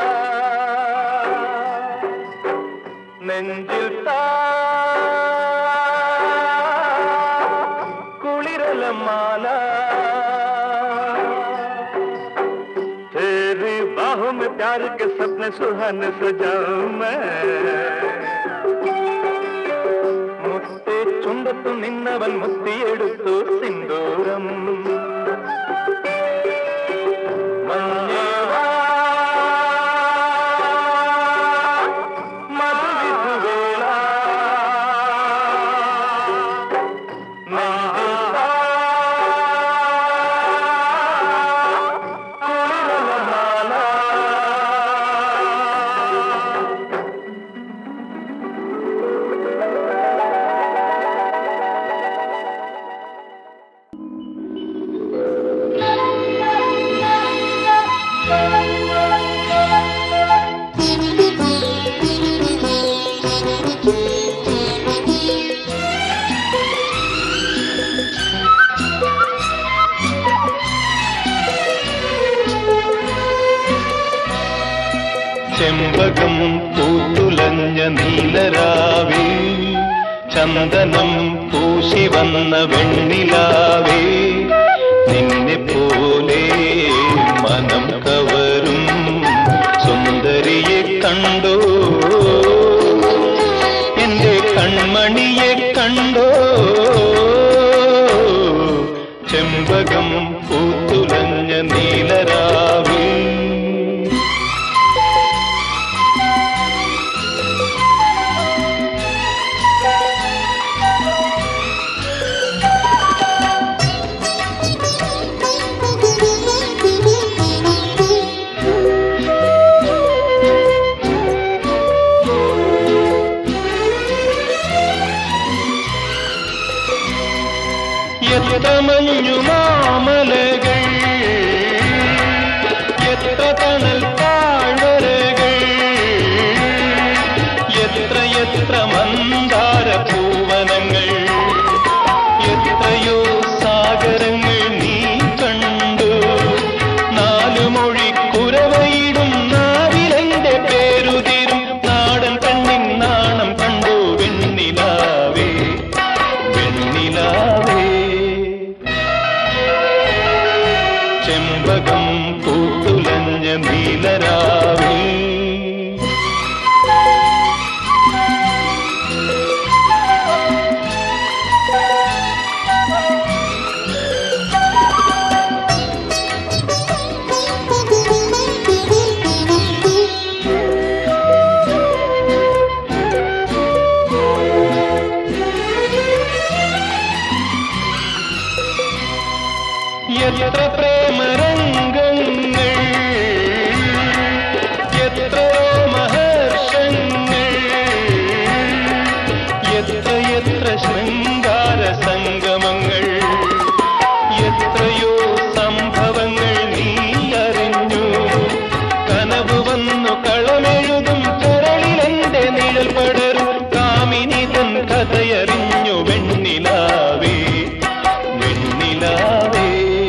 നെഞ്ചിൽ താ കുളിരലമാല तेरी बाहों में प्यार के सपने सुहाने सजाऊं मैं മുത്തേ ചുണ്ടത്തു നിന്നവൻ മുത്തിയെടുത്തു സിന്ദൂരം മഞ്ഞേവാ, മധുവിധുവേള, നെഞ്ചിത്താ, കുളിരലമാല. ചെമ്പകം പൂത്തുലഞ്ഞ നീലരാവേ ചന്ദനം പൂശി വന്ന വെണ്ണിലാവേ നിന്നെ പോലെ മനം കവരും സുന്ദരിയെ കണ്ടോ എന്റെ കൺമണിയെ കണ്ടോ ചെമ്പകം പൂത്തുലഞ്ഞ നീലരാവേ എത്ര മഞ്ഞുമാമലകൾ എത്ര തണൽ താഴ്വരകൾ എത്ര എത്ര മന്ദാര പൂവനങ്ങൾ എത്രയോ സാഗരങ്ങൾ നീ കണ്ടു നാലു മൊഴി കുരവയിടും നാവിലെന്റെ പേരുതിരും നാടൻ പെണ്ണിൻ നാണം കണ്ടു വെണ്ണിലാവേ വെണ്ണിലാവേ ചെമ്പകം പൂത്തുലഞ്ഞ നീലരാവേ എത്ര പ്രേമരംഗങ്ങൾ എത്ര മഹർഷങ്ങൾ എത്ര എത്ര ശൃംഗാര സംഗമങ്ങൾ എത്രയോ സംഭവങ്ങൾ നീ അറിഞ്ഞു കനവ് വന്നു കളമെഴുതും കരളിലെന്റെ നിഴൽ പടരും കാമിനി തൻ കഥയറിഞ്ഞു വെണ്ണിലാവേ വെണ്ണിലാവേ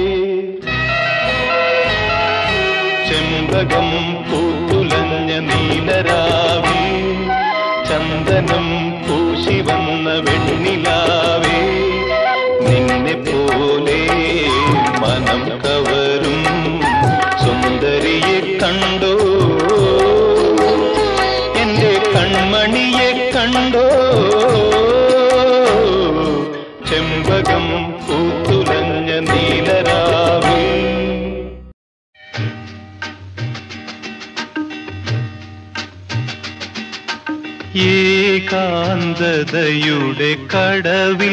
ചെമ്പകം പൂത്തുലഞ്ഞ നീലരാവേ ചന്ദനം പൂശി വന്ന വെണ്ണിലാവേ നിന്നെ പോലെ മനം കവരും സുന്ദരിയെ കണ്ടോ എന്റെ കൺമണിയെ കണ്ടോ ചെമ്പകം പൂത്തുലഞ്ഞ നീലരാവേ ഏകാന്തതയുടെ കടവിൽ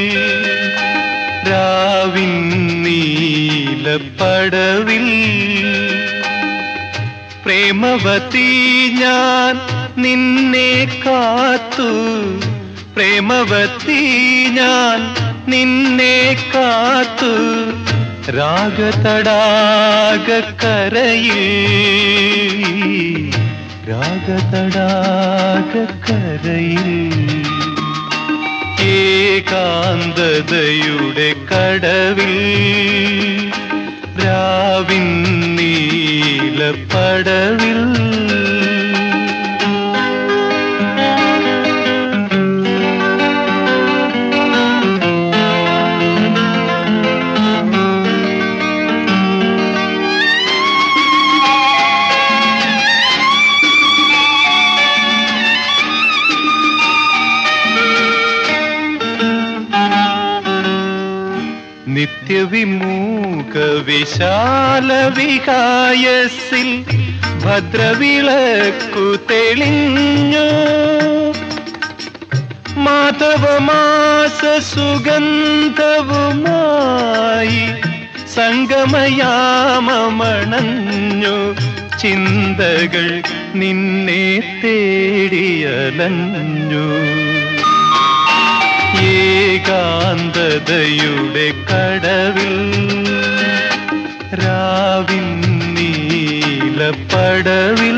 രാവിൻ നീലപ്പടവിൽ പ്രേമവതി ഞാൻ നിന്നെ കാത്തു പ്രേമവതി ഞാൻ നിന്നെ കാത്തു രാഗതടാകക്കരയിൽ രാഗതടാകക്കരയിൽ ഏകാന്തതയുടെ കടവിൽ രാവിൻ നീലപ്പടവിൽ നിത്യവിമൂക വിശാല വികായസിൽ ഭദ്രവിളക്കു തെളിഞ്ഞു മാധവമാസ സുഗന്ധവുമായി സംഗമയാമമണഞ്ഞു ചിന്തകൾ നിന്നെ തേടിയലഞ്ഞു ഏകാന്തതയുടെ കടവിൽ രാവിൻ നീലപ്പടവിൽ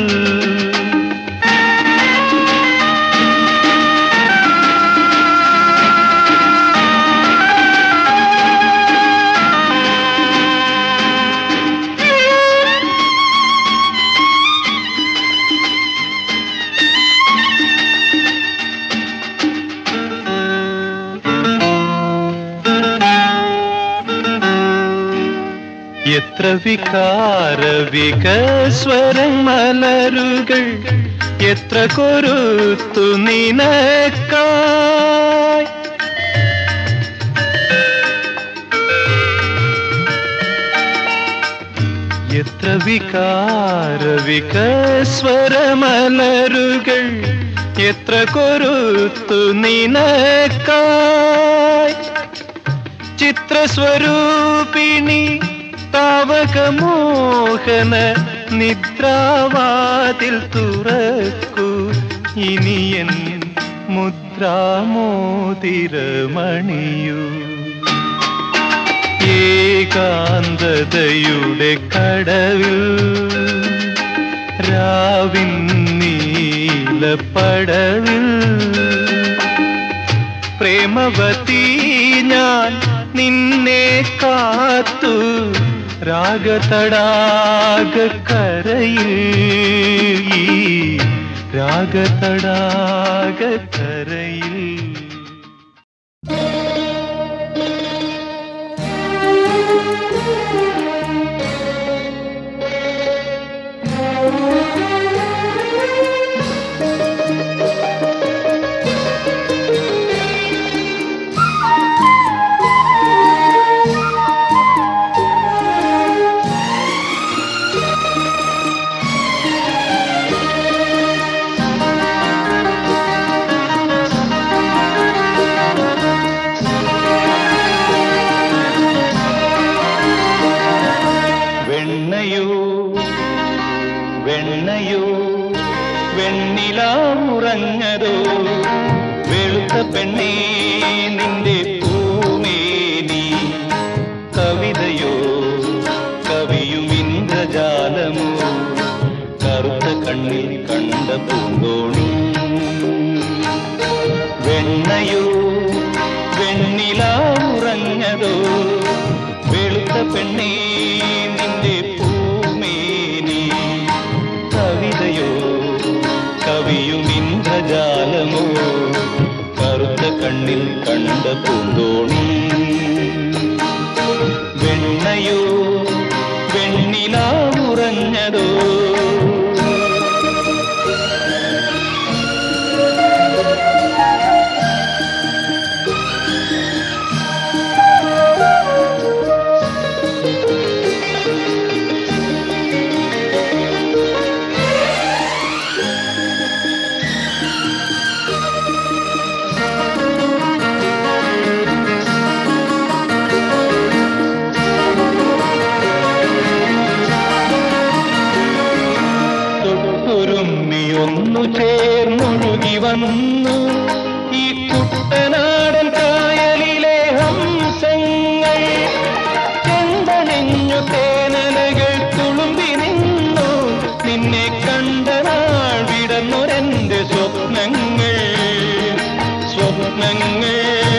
എത്ര വികാര വികസ്വരം മലരുകൾ എത്ര കൊരുത്തു നിനക്കായി എത്ര വികാര വികസ്വരമലരുകൾ എത്ര കൊരുത്തു നിനക്കായി ചിത്രസ്വരൂപിണി താവകമോഹന നിദ്രാവാതിൽ തുറക്കൂ ഇനിയൻ മുദ്രാമോതിരമണിയൂ ഏകാന്തതയുടെ കടവിൽ രാവിൻ നീലപ്പടവിൽ പ്രേമവതി ഞാൻ നിന്നെ കാത്തു രാഗതടാക കരയിൽ ഈ രാഗതടാക കരയിൽ വെണ്ണയോ വെണ്ണയോ വെണ്ണിലാവുറങ്ങതോ വെളുത്ത പെണ്ണേ നിന്റെ പൂമേനി കവിതയോ കവിയും ഇന്ദ്രജാലമോ കറുത്ത കണ്ണിൽ കണ്ട പൂന്തോണി വെണ്ണയോ വെണ്ണിലാവുറങ്ങതോ വെളുത്ത പെണ്ണേ നിന്റെ പൂമേനി കവിതയോ കവിയും ഇന്ദ്രജാലമോ കറുത്ത കണ്ണിൽ കണ്ട പൂന്തോണി വെണ്ണയോ വെണ്ണിലാവുറഞ്ഞതോ തൊട്ടുരുമ്മി ഒന്നു ചേർന്നൊഴുകി വന്നു ഈ കുട്ടനാടൻ കായലിലെ ഹംസങ്ങൾ ചെന്തണിഞ്ഞു തേനലകൾ തുളുമ്പി നിന്നു നിന്നെ കണ്ട നാൾ വിടന്നൊരെന്റെ സ്വപ്നങ്ങൾ സ്വപ്നങ്ങൾ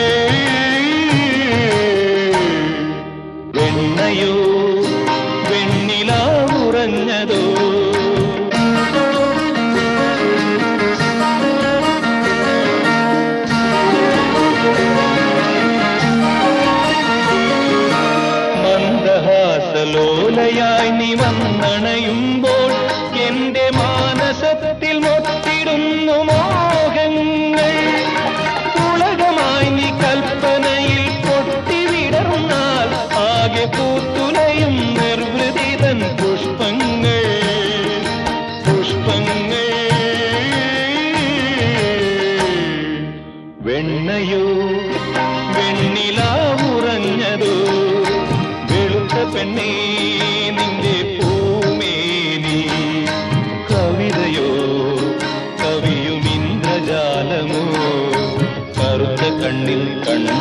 വെണ്ണയോ വെണ്ണിലാവുറഞ്ഞതോ മന്ദഹാസലോലയായി നീ വന്നണയുമ്പോൾ എന്റെ മാനസത്തിൽ മൊത്തിടുന്നു മോഹങ്ങൾ ഉലകമായി നീ കൽപ്പനയിൽ പൊട്ടിവിടർന്നാൽ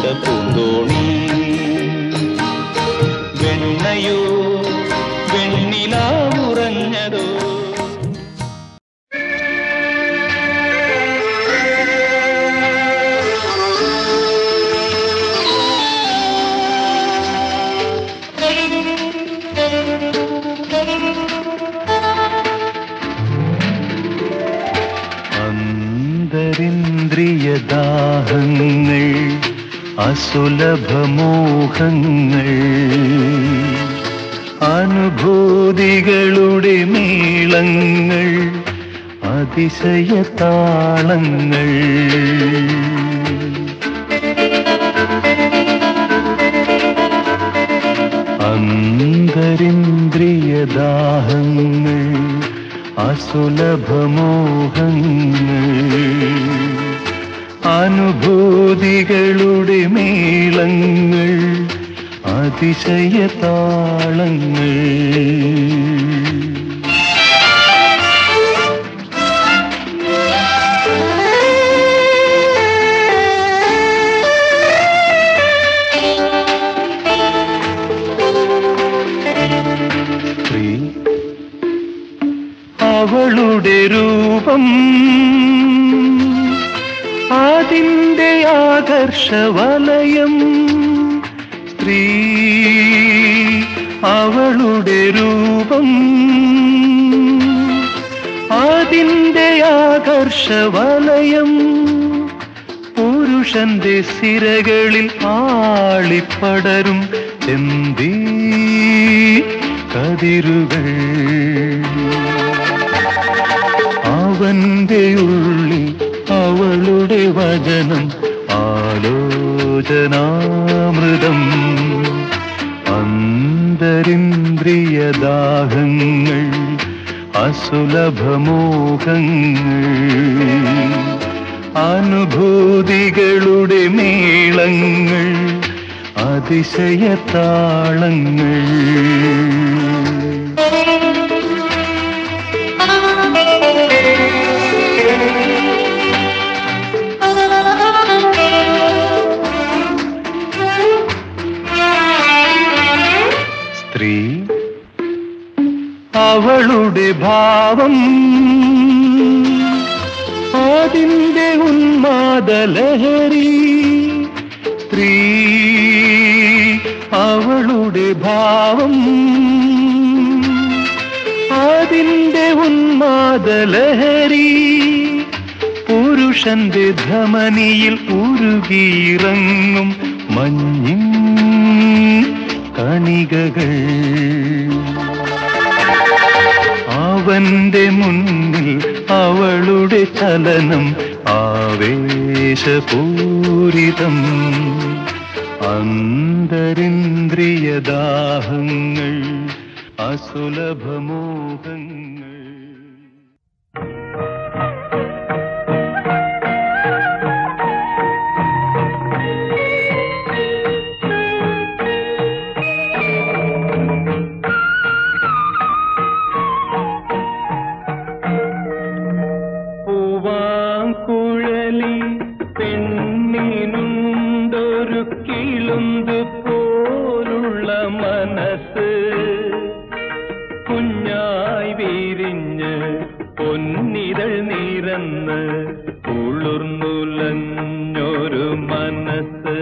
പൂന്തോണി വെണ്ണയോ വെണ്ണിലാവുറഞ്ഞതോ അന്തരിന്ദ്രിയദാഹങ്ങൾ അസുലഭമോഹങ്ങൾ അനുഭൂതികളുടെ മേളങ്ങൾ അതിശയതാളങ്ങൾ അന്തരിന്ദ്രിയദാഹങ്ങൾ അസുലഭമോഹങ്ങൾ അനുഭൂതികളുടെ മേളങ്ങൾ അതിശയതാളങ്ങൾ സ്ത്രീ അവളുടെ രൂപം അതിൻ്റെ ആകർഷവലയം സ്ത്രീ അവളുടെ രൂപം അതിൻ്റെ ആകർഷവലയം പുരുഷന്റെ സിരകളിൽ ആളിപ്പടരും ചെന്തീ കതിരുകൾ അവന്റെ ഉള്ളിൽ അവളുടെ വചനം ആലോചനാമൃതം അന്തരിന്ദ്രിയദാഹങ്ങൾ അസുലഭമോഹങ്ങൾ അനുഭൂതികളുടെ മേളങ്ങൾ അതിശയതാളങ്ങൾ സ്ത്രീ അവളുടെ ഭാവം അതിൻ്റെ ഉന്മാദലഹരി സ്ത്രീ അവളുടെ ഭാവം അതിൻ്റെ ഉന്മാദലഹരി പുരുഷന്റെ ധമനിയിൽ ഉരുകിയിറങ്ങും മഞ്ഞിൻ കണികകൾ അവന്റെ മുന്നിൽ അവളുടെ ചലനം ആവേശപൂരിതം അന്തരിന്ദ്രിയദാഹങ്ങൾ അസുലഭമോഹങ്ങൾ പൂവാങ്കുഴലി പെണ്ണിനുണ്ടൊരു കിളുന്ത് പോലുള്ള മനസ്സ് കുഞ്ഞായി വിരിഞ്ഞ് പൊന്നിതൾ നിരന്ന് കുളിർന്നുലഞ്ഞൊരു മനസ്സ്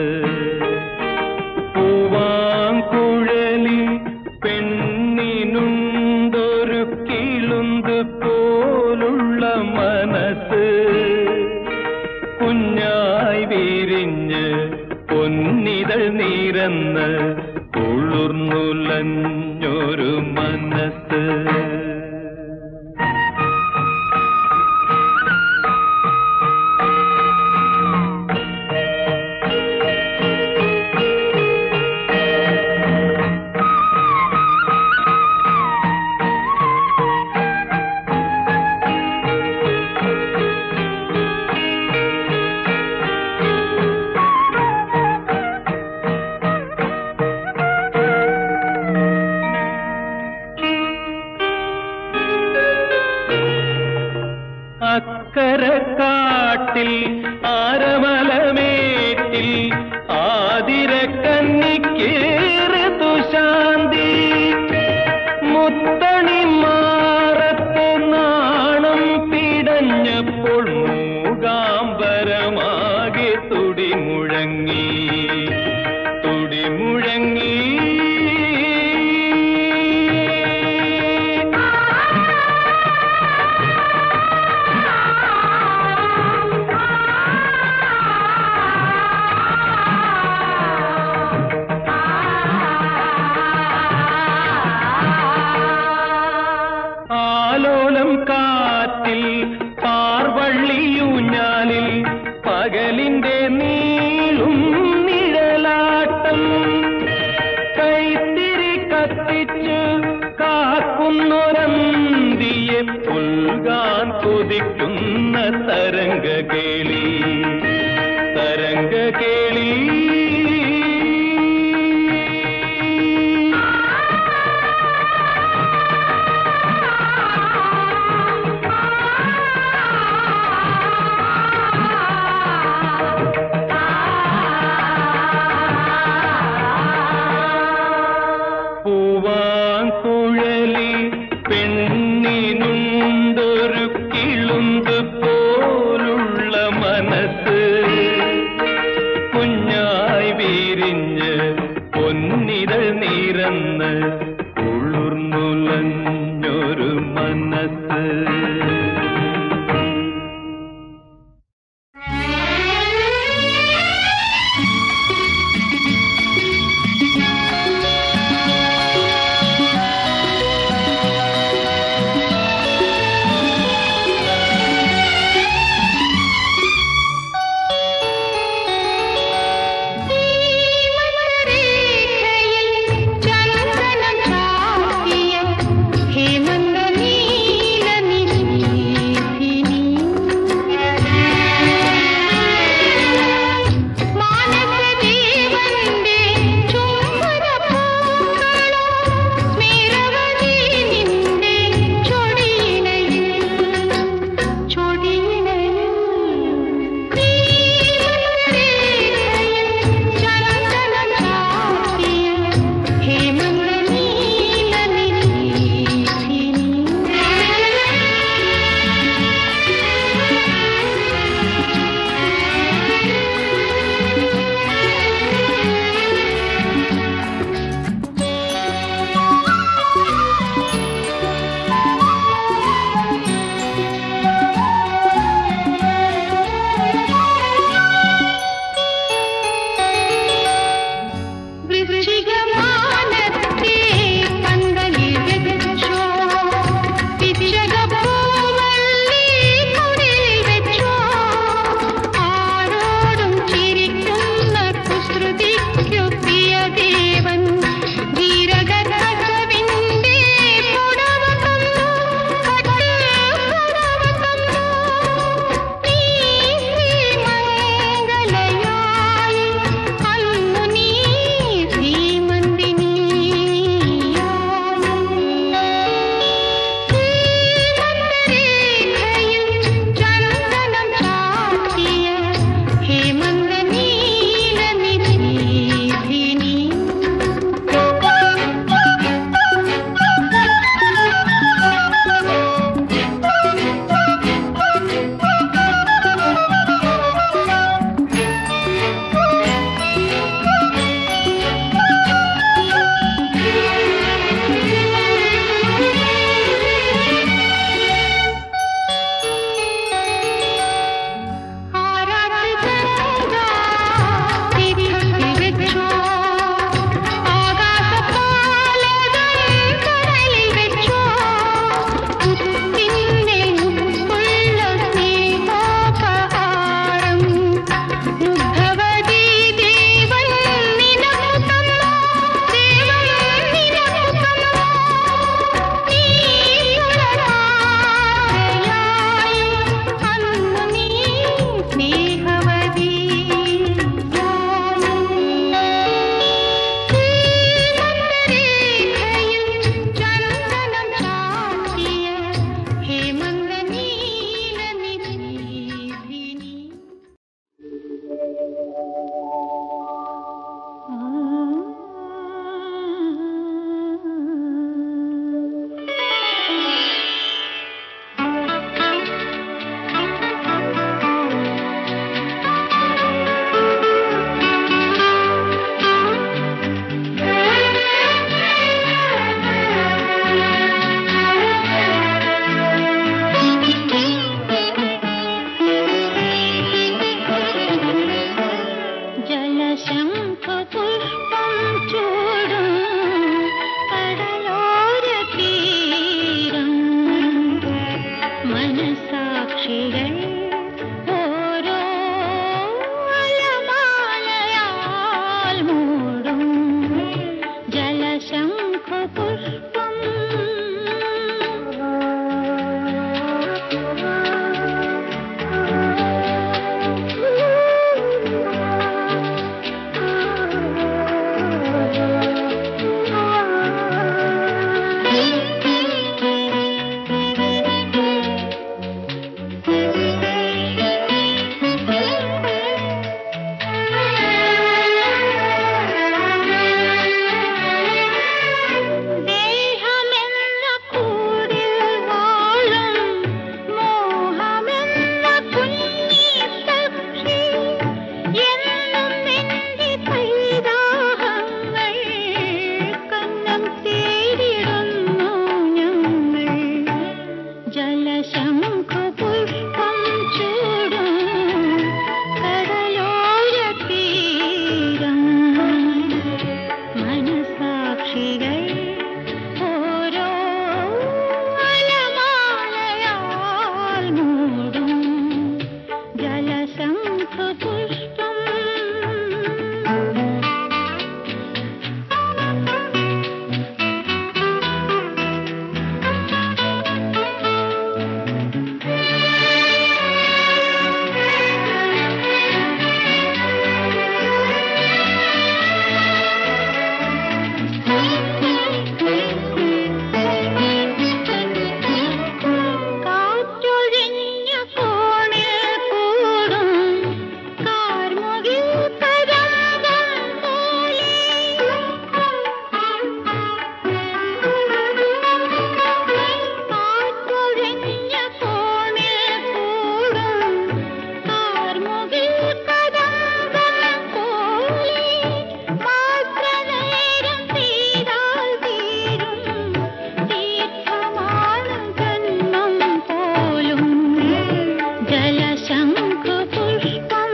പൂവാങ്കുഴലി പെണ്ണിനുണ്ടൊരു കിളുന്ത് പോലുള്ള മനസ്സ് കുഞ്ഞായി വിരിഞ്ഞ് പൊന്നിതൾ നിരന്ന് കുളിർന്നുലഞ്ഞൊരു മനസ്സ് അക്കര കാട്ടിൽ ആരമലമേറ്റിൽ കോലം കാറ്റിൽ പാർവള്ളിയൂഞ്ഞാലിൽ പകലിന്റെ നീളും നിഴലാട്ടം കൈത്തിരി കത്തിച്ച് കാക്കുന്നൊരന്തിയെ പുൽകാൻ കൊതിക്കുന്ന തരംഗ കേളി തരംഗ കേളി പൂവാൻ കുഴലി പെണ്ണിനുണ്ടൊരു കിളുന്ത് പോലുള്ള മനസ്സ് കുഞ്ഞായി വീരിഞ്ഞ് പൊന്നിതൾ നിരന്ന് ഉളുർന്നുലഞ്ഞൊരു മനസ്സ് രേഖയിൽ ചന്ദനം ചാർത്തിയ ഹേമന്ത നീല നിശീ മനസാക്ഷികൾ ഓരോ അലമാലയാൽ മൂടും ജലശംഖ പുഷ്പം ദേഹമെന്ന കൂടിൽ വാഴും മോഹമെന്ന കുഞ്ഞി പക്ഷി എന്നും നിന്റെ പൈതാഹങ്ങൾ കന്നം തേടിടുന്നു ഞങ്ങൾ ജലശംഖ പുഷ്പം ചൂടും കടലോര തീരം മനസാക്ഷികൾ ഓരോ അലമാലയാൽ മൂടും ജലശംഖ പുഷ്പം കാറ്റൊഴിഞ്ഞ കോണിൽ കൂടും കാർമുകിൽ കദംബം പോലെ കാറ്റൊഴിഞ്ഞ കോണിൽ കൂടും കാർമുകിൽ കദംബം പോലെ മാത്രനേരം തീരാൽ തീരും തീർത്ഥമാണ് ജന്മം പോലും ജലശംഖ പുഷ്പം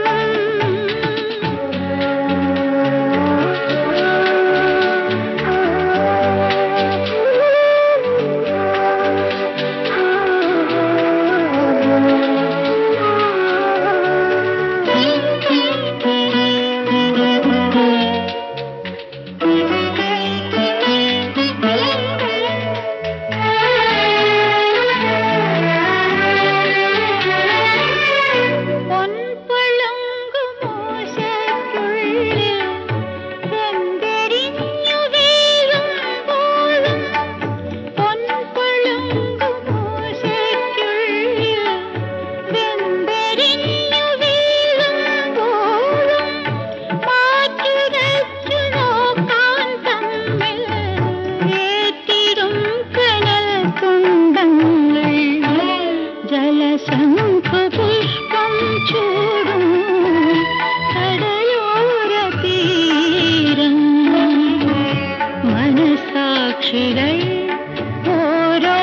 പൊൻപളുങ്കുമോശയ്ക്കുള്ളിൽ വെന്തെരിഞ്ഞു വീഴുമ്പോഴും പൊൻപളുങ്കുമോശയ്ക്കുള്ളിൽ വെന്തെരിഞ്ഞു വീഴുമ്പോഴും മാറ്റുരച്ചു നോക്കാൻ തമ്മിൽ ഏറ്റിടും കനൽ തുണ്ടങ്ങൾ ജലശംഖ പുഷ്പം ചൂടും കടലോര തീരം മനസാക്ഷികൾ ഓരോ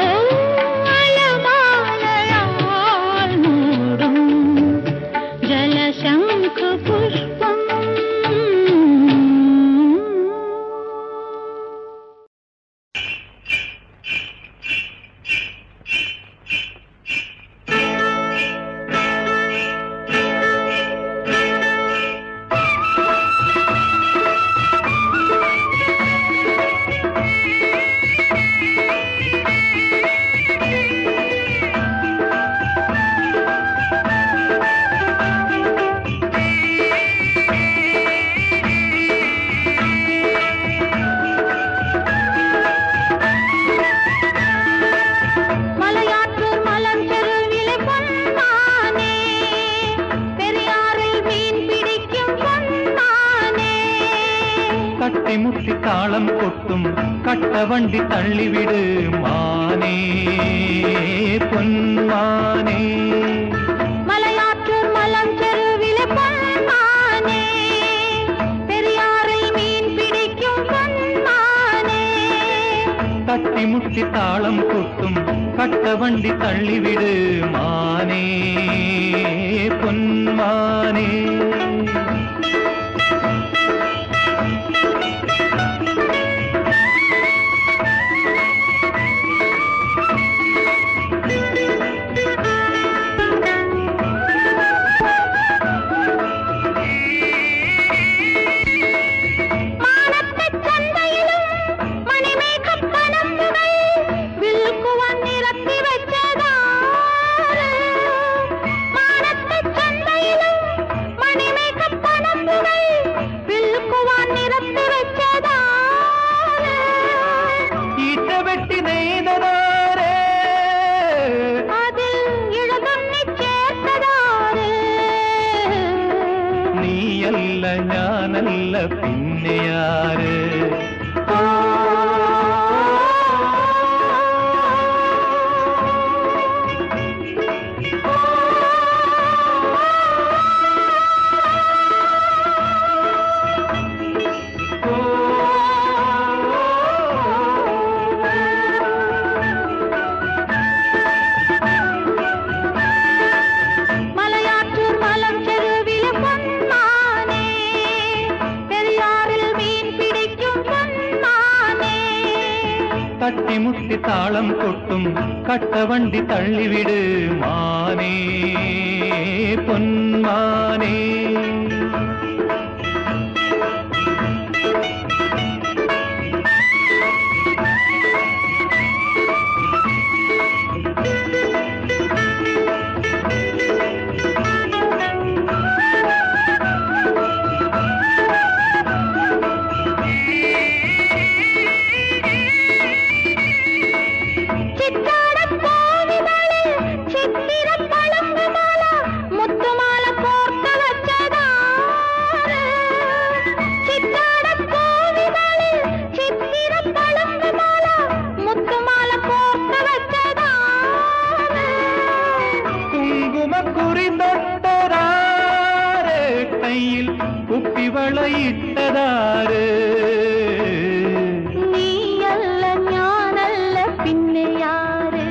അലമാലയാൽ മൂടും ജലശംഖ പുഷ്പം മലയാറ്റൂർ മലഞ്ചെരുവിലെ പൊന്മാനേ പെരിയാറിൽ മീൻ പിടിക്കും പൊന്മാനേ തട്ടിമുട്ടി താളം കൊട്ടും കട്ടവണ്ടി തള്ളിവിട് മാനേ പൊന്മാനേ മലയാറ്റൂർ മലഞ്ചെരുവിലെ പൊന്മാനേ പെരിയാറിൽ മീൻ പിടിക്കും പൊന്മാനേ തട്ടിമുട്ടി താളം കൊട്ടും കട്ടവണ്ടി തള്ളിവിട് മാനേ പൊന്മാനേ പിന്നെയാര് മലയാറ്റൂർ മലം ചെരുവിലെ പൊന്മാനേ പെരിയാറിൽ മീൻ പിടിക്കും പൊന്മാനേ തട്ടിമുട്ടി താളം കൊട്ടും കട്ടവണ്ടി തള്ളിവിട് മാനേ പൊന്മാനേ ചിറ്റാടപ്പോവിതളിൽ ചിത്തിരപ്പളുങ്കുമാല മുത്തുമാല കോർത്ത് വച്ചതാര്? ചിറ്റാടപ്പോവിതളിൽ ചിത്തിരപ്പളുങ്കുമാല മുത്തുമാല കോർത്ത് വച്ചതാര്? കുങ്കുമക്കുറി തൊട്ടതാര് കയ്യിൽ കുപ്പിവളയിട്ടതാര് നീയല്ല ഞാനല്ല പിന്നെ യാര്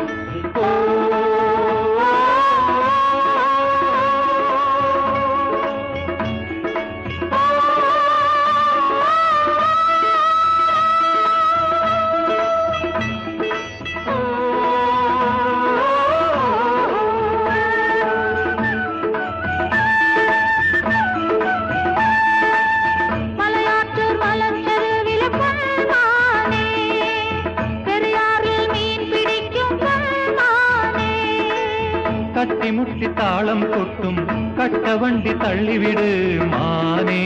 മലയാറ്റൂർ മലച്ചെരുവിലെ പൊന്മാനേ പെരിയാറിൽ മീൻ പിടിക്കും പൊന്മാനേ തട്ടിമുട്ടി താളം കൊട്ടും കട്ടവണ്ടി തള്ളിവിട് മാനേ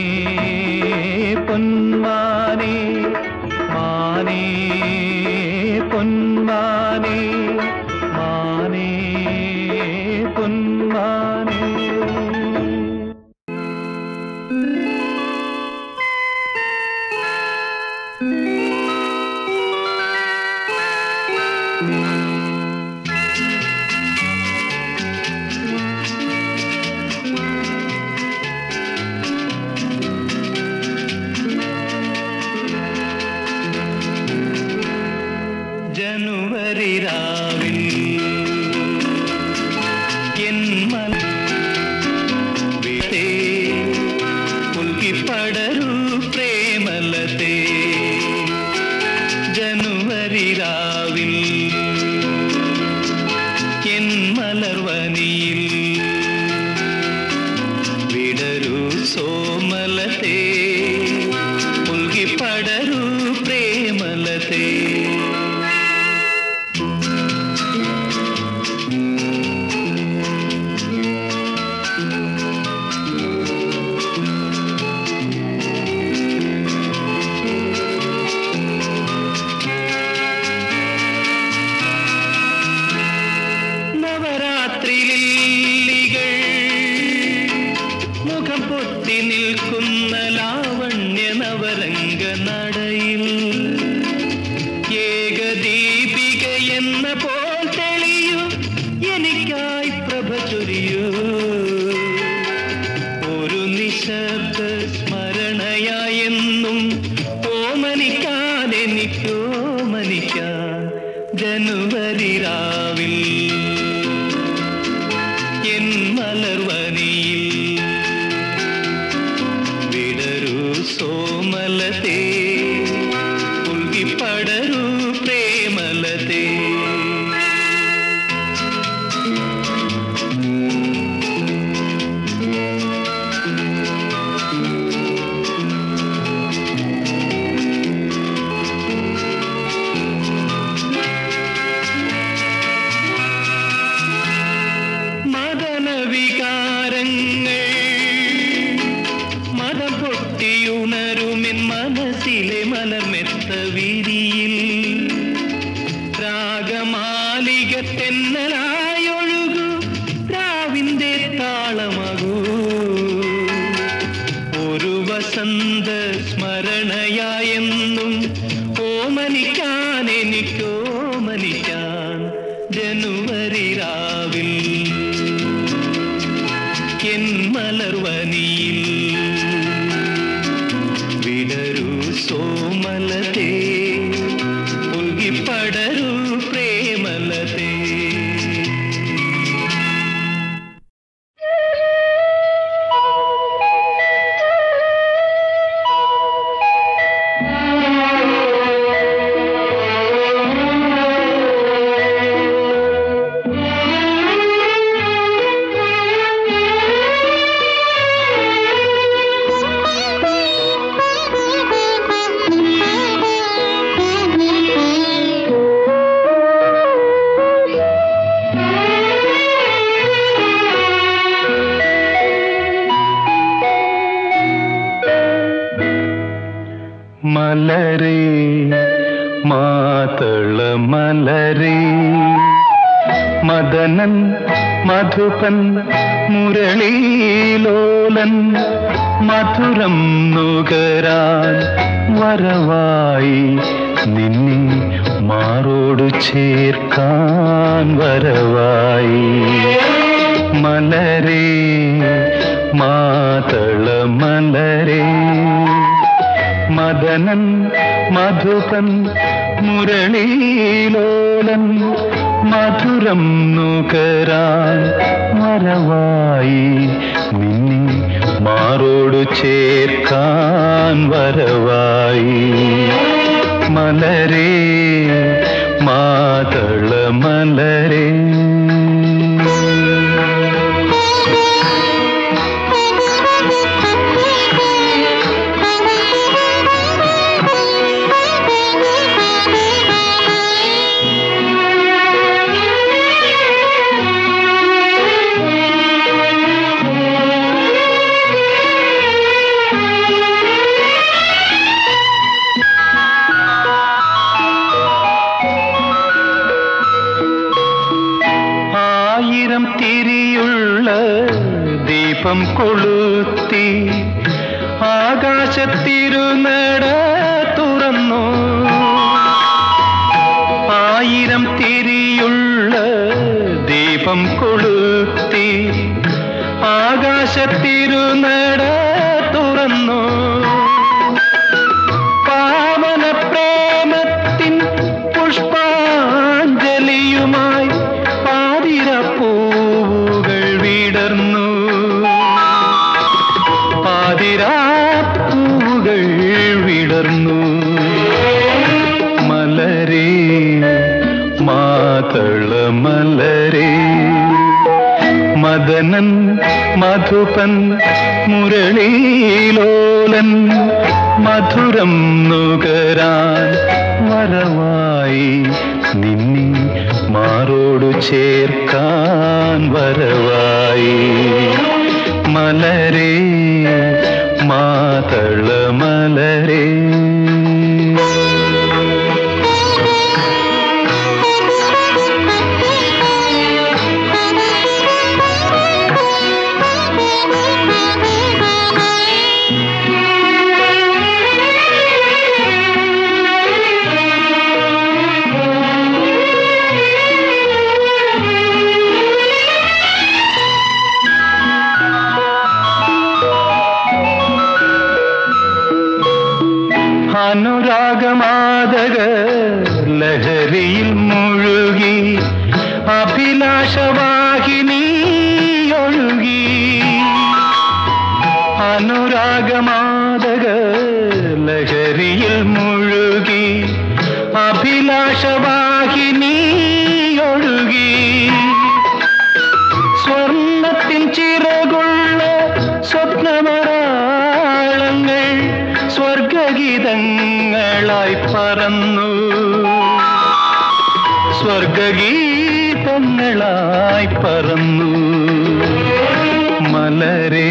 പൊന്മാനേ മാനേ പൊന്മാനേ മാനേ പൊന്മാനേ ജനുവരി രാവിൽ എൻ മന വീട്ടേ പുൽകിപ്പടരൂ പ്രേമലതേ ജനുവരി രാവിൽ എൻ മലർവനിയിൽ വിടരൂ സോമലതേ പുൽകിപ്പടരൂ പ്രേമലതേ നവരാത്രിലില്ലികൾ മുഖം പൊത്തി നിൽക്കുന്ന ലാവണ്യ നവരംഗ നടയിൽ ഏകദീപിക എന്ന പോൽ തെളിയൂ എനിക്കായി പ്രഭ ചൊരിയൂ ഒരു നിശബ്ദ സ്മരണയായെന്നും ഓമനിക്കാൻ എനിക്കോമനിക്കാൻ ജനുവരി രാവിൽ എൻ മലർവനിയിൽ വിടരൂ സോമലതേ പുൽകിപ്പടരൂ പ്രേമലതേ മദനവികാരങ്ങൾ മതം പൊട്ടിയുണരുമെൻ മനസ്സിലെ മലർമെത്ത വിരിയിൽ രാഗമാലിക തെന്നലായൊഴുകൂ രാവിന്റെ താളമകൂ ഒരു വസന്ത ജനുവരിരാവിൽ എൻ മലർവനിയിൽ വിടരൂ സോമലതേ പുൽകിപ്പടരൂ പ്രേമലതേ മലരേ മാതള മലരേ മദനൻ മധുപൻ മുരളീലോലൻ മധുരം നുകരാൻ വരവായി നിന്നെ മാറോട് ചേർക്കാൻ വരവായി മലരേ മാതള മലരേ മദനൻ മധുപൻ മുരളീലോലൻ മധുരം നുകരാൻ വരവായി നിന്നെ മാറോട് ചേർക്കാൻ വരവായി മലരേ മാതള മലരേ ആയിരം തിരിയുള്ള ദീപം കൊളുത്തി ആകാശത്തിരുനട തുറന്നു ആയിരം തിരിയുള്ള ദീപം കൊളുത്തി ആകാശത്തിരുനട തുറന്നു പാവന പ്രേമത്തിൻ പുഷ്പാഞ്ജലിയുമായി പാതിര പൂവുകൾ വിടർന്നു പാതിരാ പൂവുകൾ വിടർന്നു മലരേ മാതള മലരേ മദനൻ മധുപൻ മുരളീലോലൻ മധുരം നുകരാൻ വരവായി നിന്നെ മാറോടു ചേർക്കാൻ വരവായി മലരേ മാതള മലരേ അനുരാഗമാതക ലഹരിയിൽ മുഴുകി അഭിലാഷവാഹിനി ഒഴുകി അനുരാഗമാതക ലഹരിയിൽ മുഴുകി അഭിലാഷവാഹിനി ഒഴുകി സ്വർണത്തിൻ ചിറകുള്ള സ്വപ്നമരാളങ്ങൾ സ്വർഗഗീതങ്ങളായി പറന്നു സ്വർഗഗീതങ്ങളായി പറന്നു മലരേ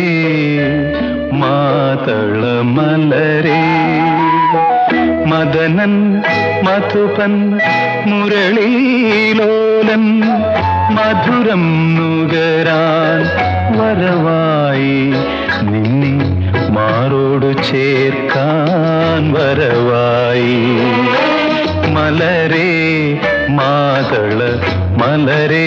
മാതള മലരേ മദനൻ മധുപൻ മുരളീലോലൻ മധുരം നുകരാൻ വരവായി നിന്നെ മാറോടു ചേർക്കാൻ വരവായി മലരേ മാതള മലരേ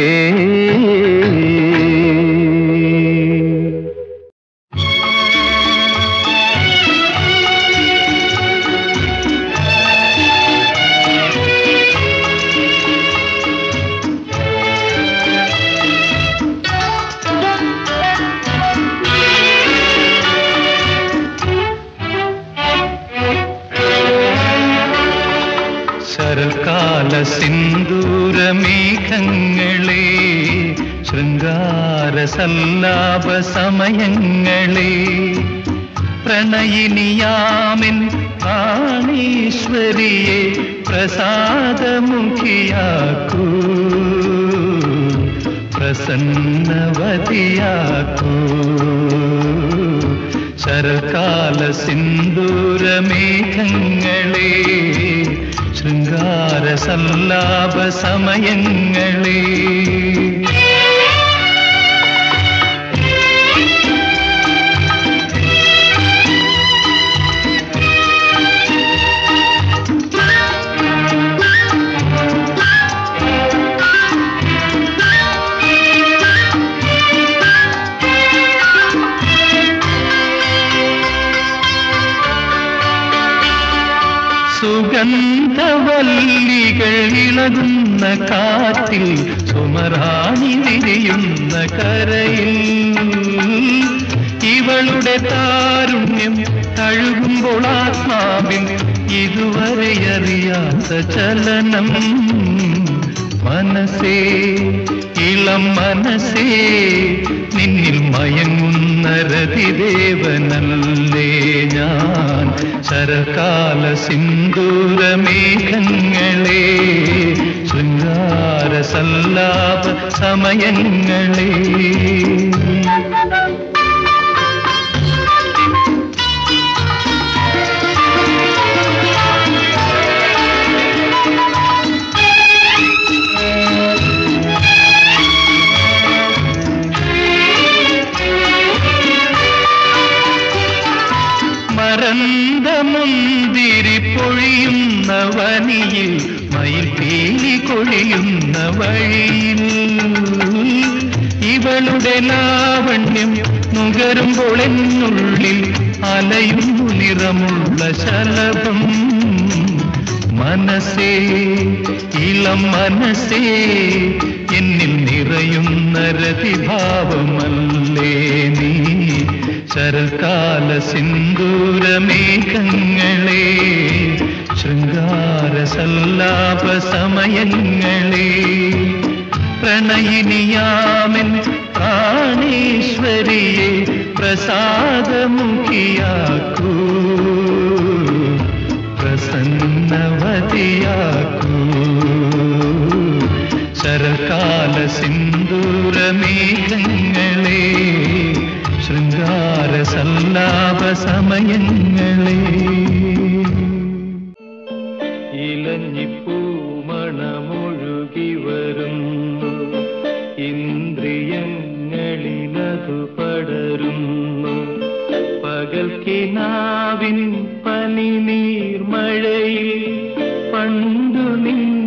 ശരൽക്കാല സിന്ദൂരമേഘങ്ങളെ ശൃംഗാര സല്ലാപ സമയങ്ങളെ പ്രണയിനിയാമിൻ പ്രാണീശ്വരിയെ പ്രസാദമുഖിയാക്കൂ പ്രസന്നവതിയാക്കൂ ശരൽക്കാല സിന്ദൂരമേഘങ്ങളെ ശൃംഗാര സല്ലാപ സമയങ്ങളെ സുഗന്ധവല്ലികൾ ഇളകുന്ന കാറ്റിൽ സുമറാണി വിരിയുന്ന കരയിൽ ഇവളുടെ താരുണ്യം തഴുകുമ്പോൾ ആത്മാവിൽ ഇതുവരെ അറിയാത്ത ചലനം മനസ്സേ ഇളം മനസ്സേ നിന്നിൽ മയങ്ങുന്ന രതിദേവനല്ലേ ഞാൻ ശരകാല സിന്ദൂരമേഘങ്ങളെ ശൃംഗാര സല്ലാപ സമയങ്ങളെ മറந்த മുന്തിരി പൊഴിയുന്ന വനിയിൽ മയിൽ പീലി കൊഴിയുന്ന വഴിയിൽ ഇവളുടെ ലാവണ്യം നുകരുമ്പോൾ എന്നുള്ളിൽ അലയുന്നു നിറമുള്ള ശലഭം മനസ്സേ ഇളം മനസ്സേ എന്നിൽ നിറയുന്ന രതിഭാവമല്ലേ നീ ശരൽക്കാല സിന്ദൂരമേഘങ്ങളെ ശൃംഗാര സല്ലാപ സമയങ്ങളെ പ്രണയിനിയാമൻ പ്രാണേശ്വരിയെ പ്രസാദമുഖിയാക്കൂ പ്രസന്നവതിയാക്കൂ ശരകാല സിന്ദൂരമേഘങ്ങളെ ശൃംഗാര സല്ലാപ സമയങ്ങളെ ഇലഞ്ഞിപ്പൂമണമൊഴുകി വരുന്നു ഇന്ദ്രിയങ്ങളിലതു പടരുന്നു പകൽക്കിനാവിൻ പനിനീർമഴയിൽ പണ്ടു നിൻ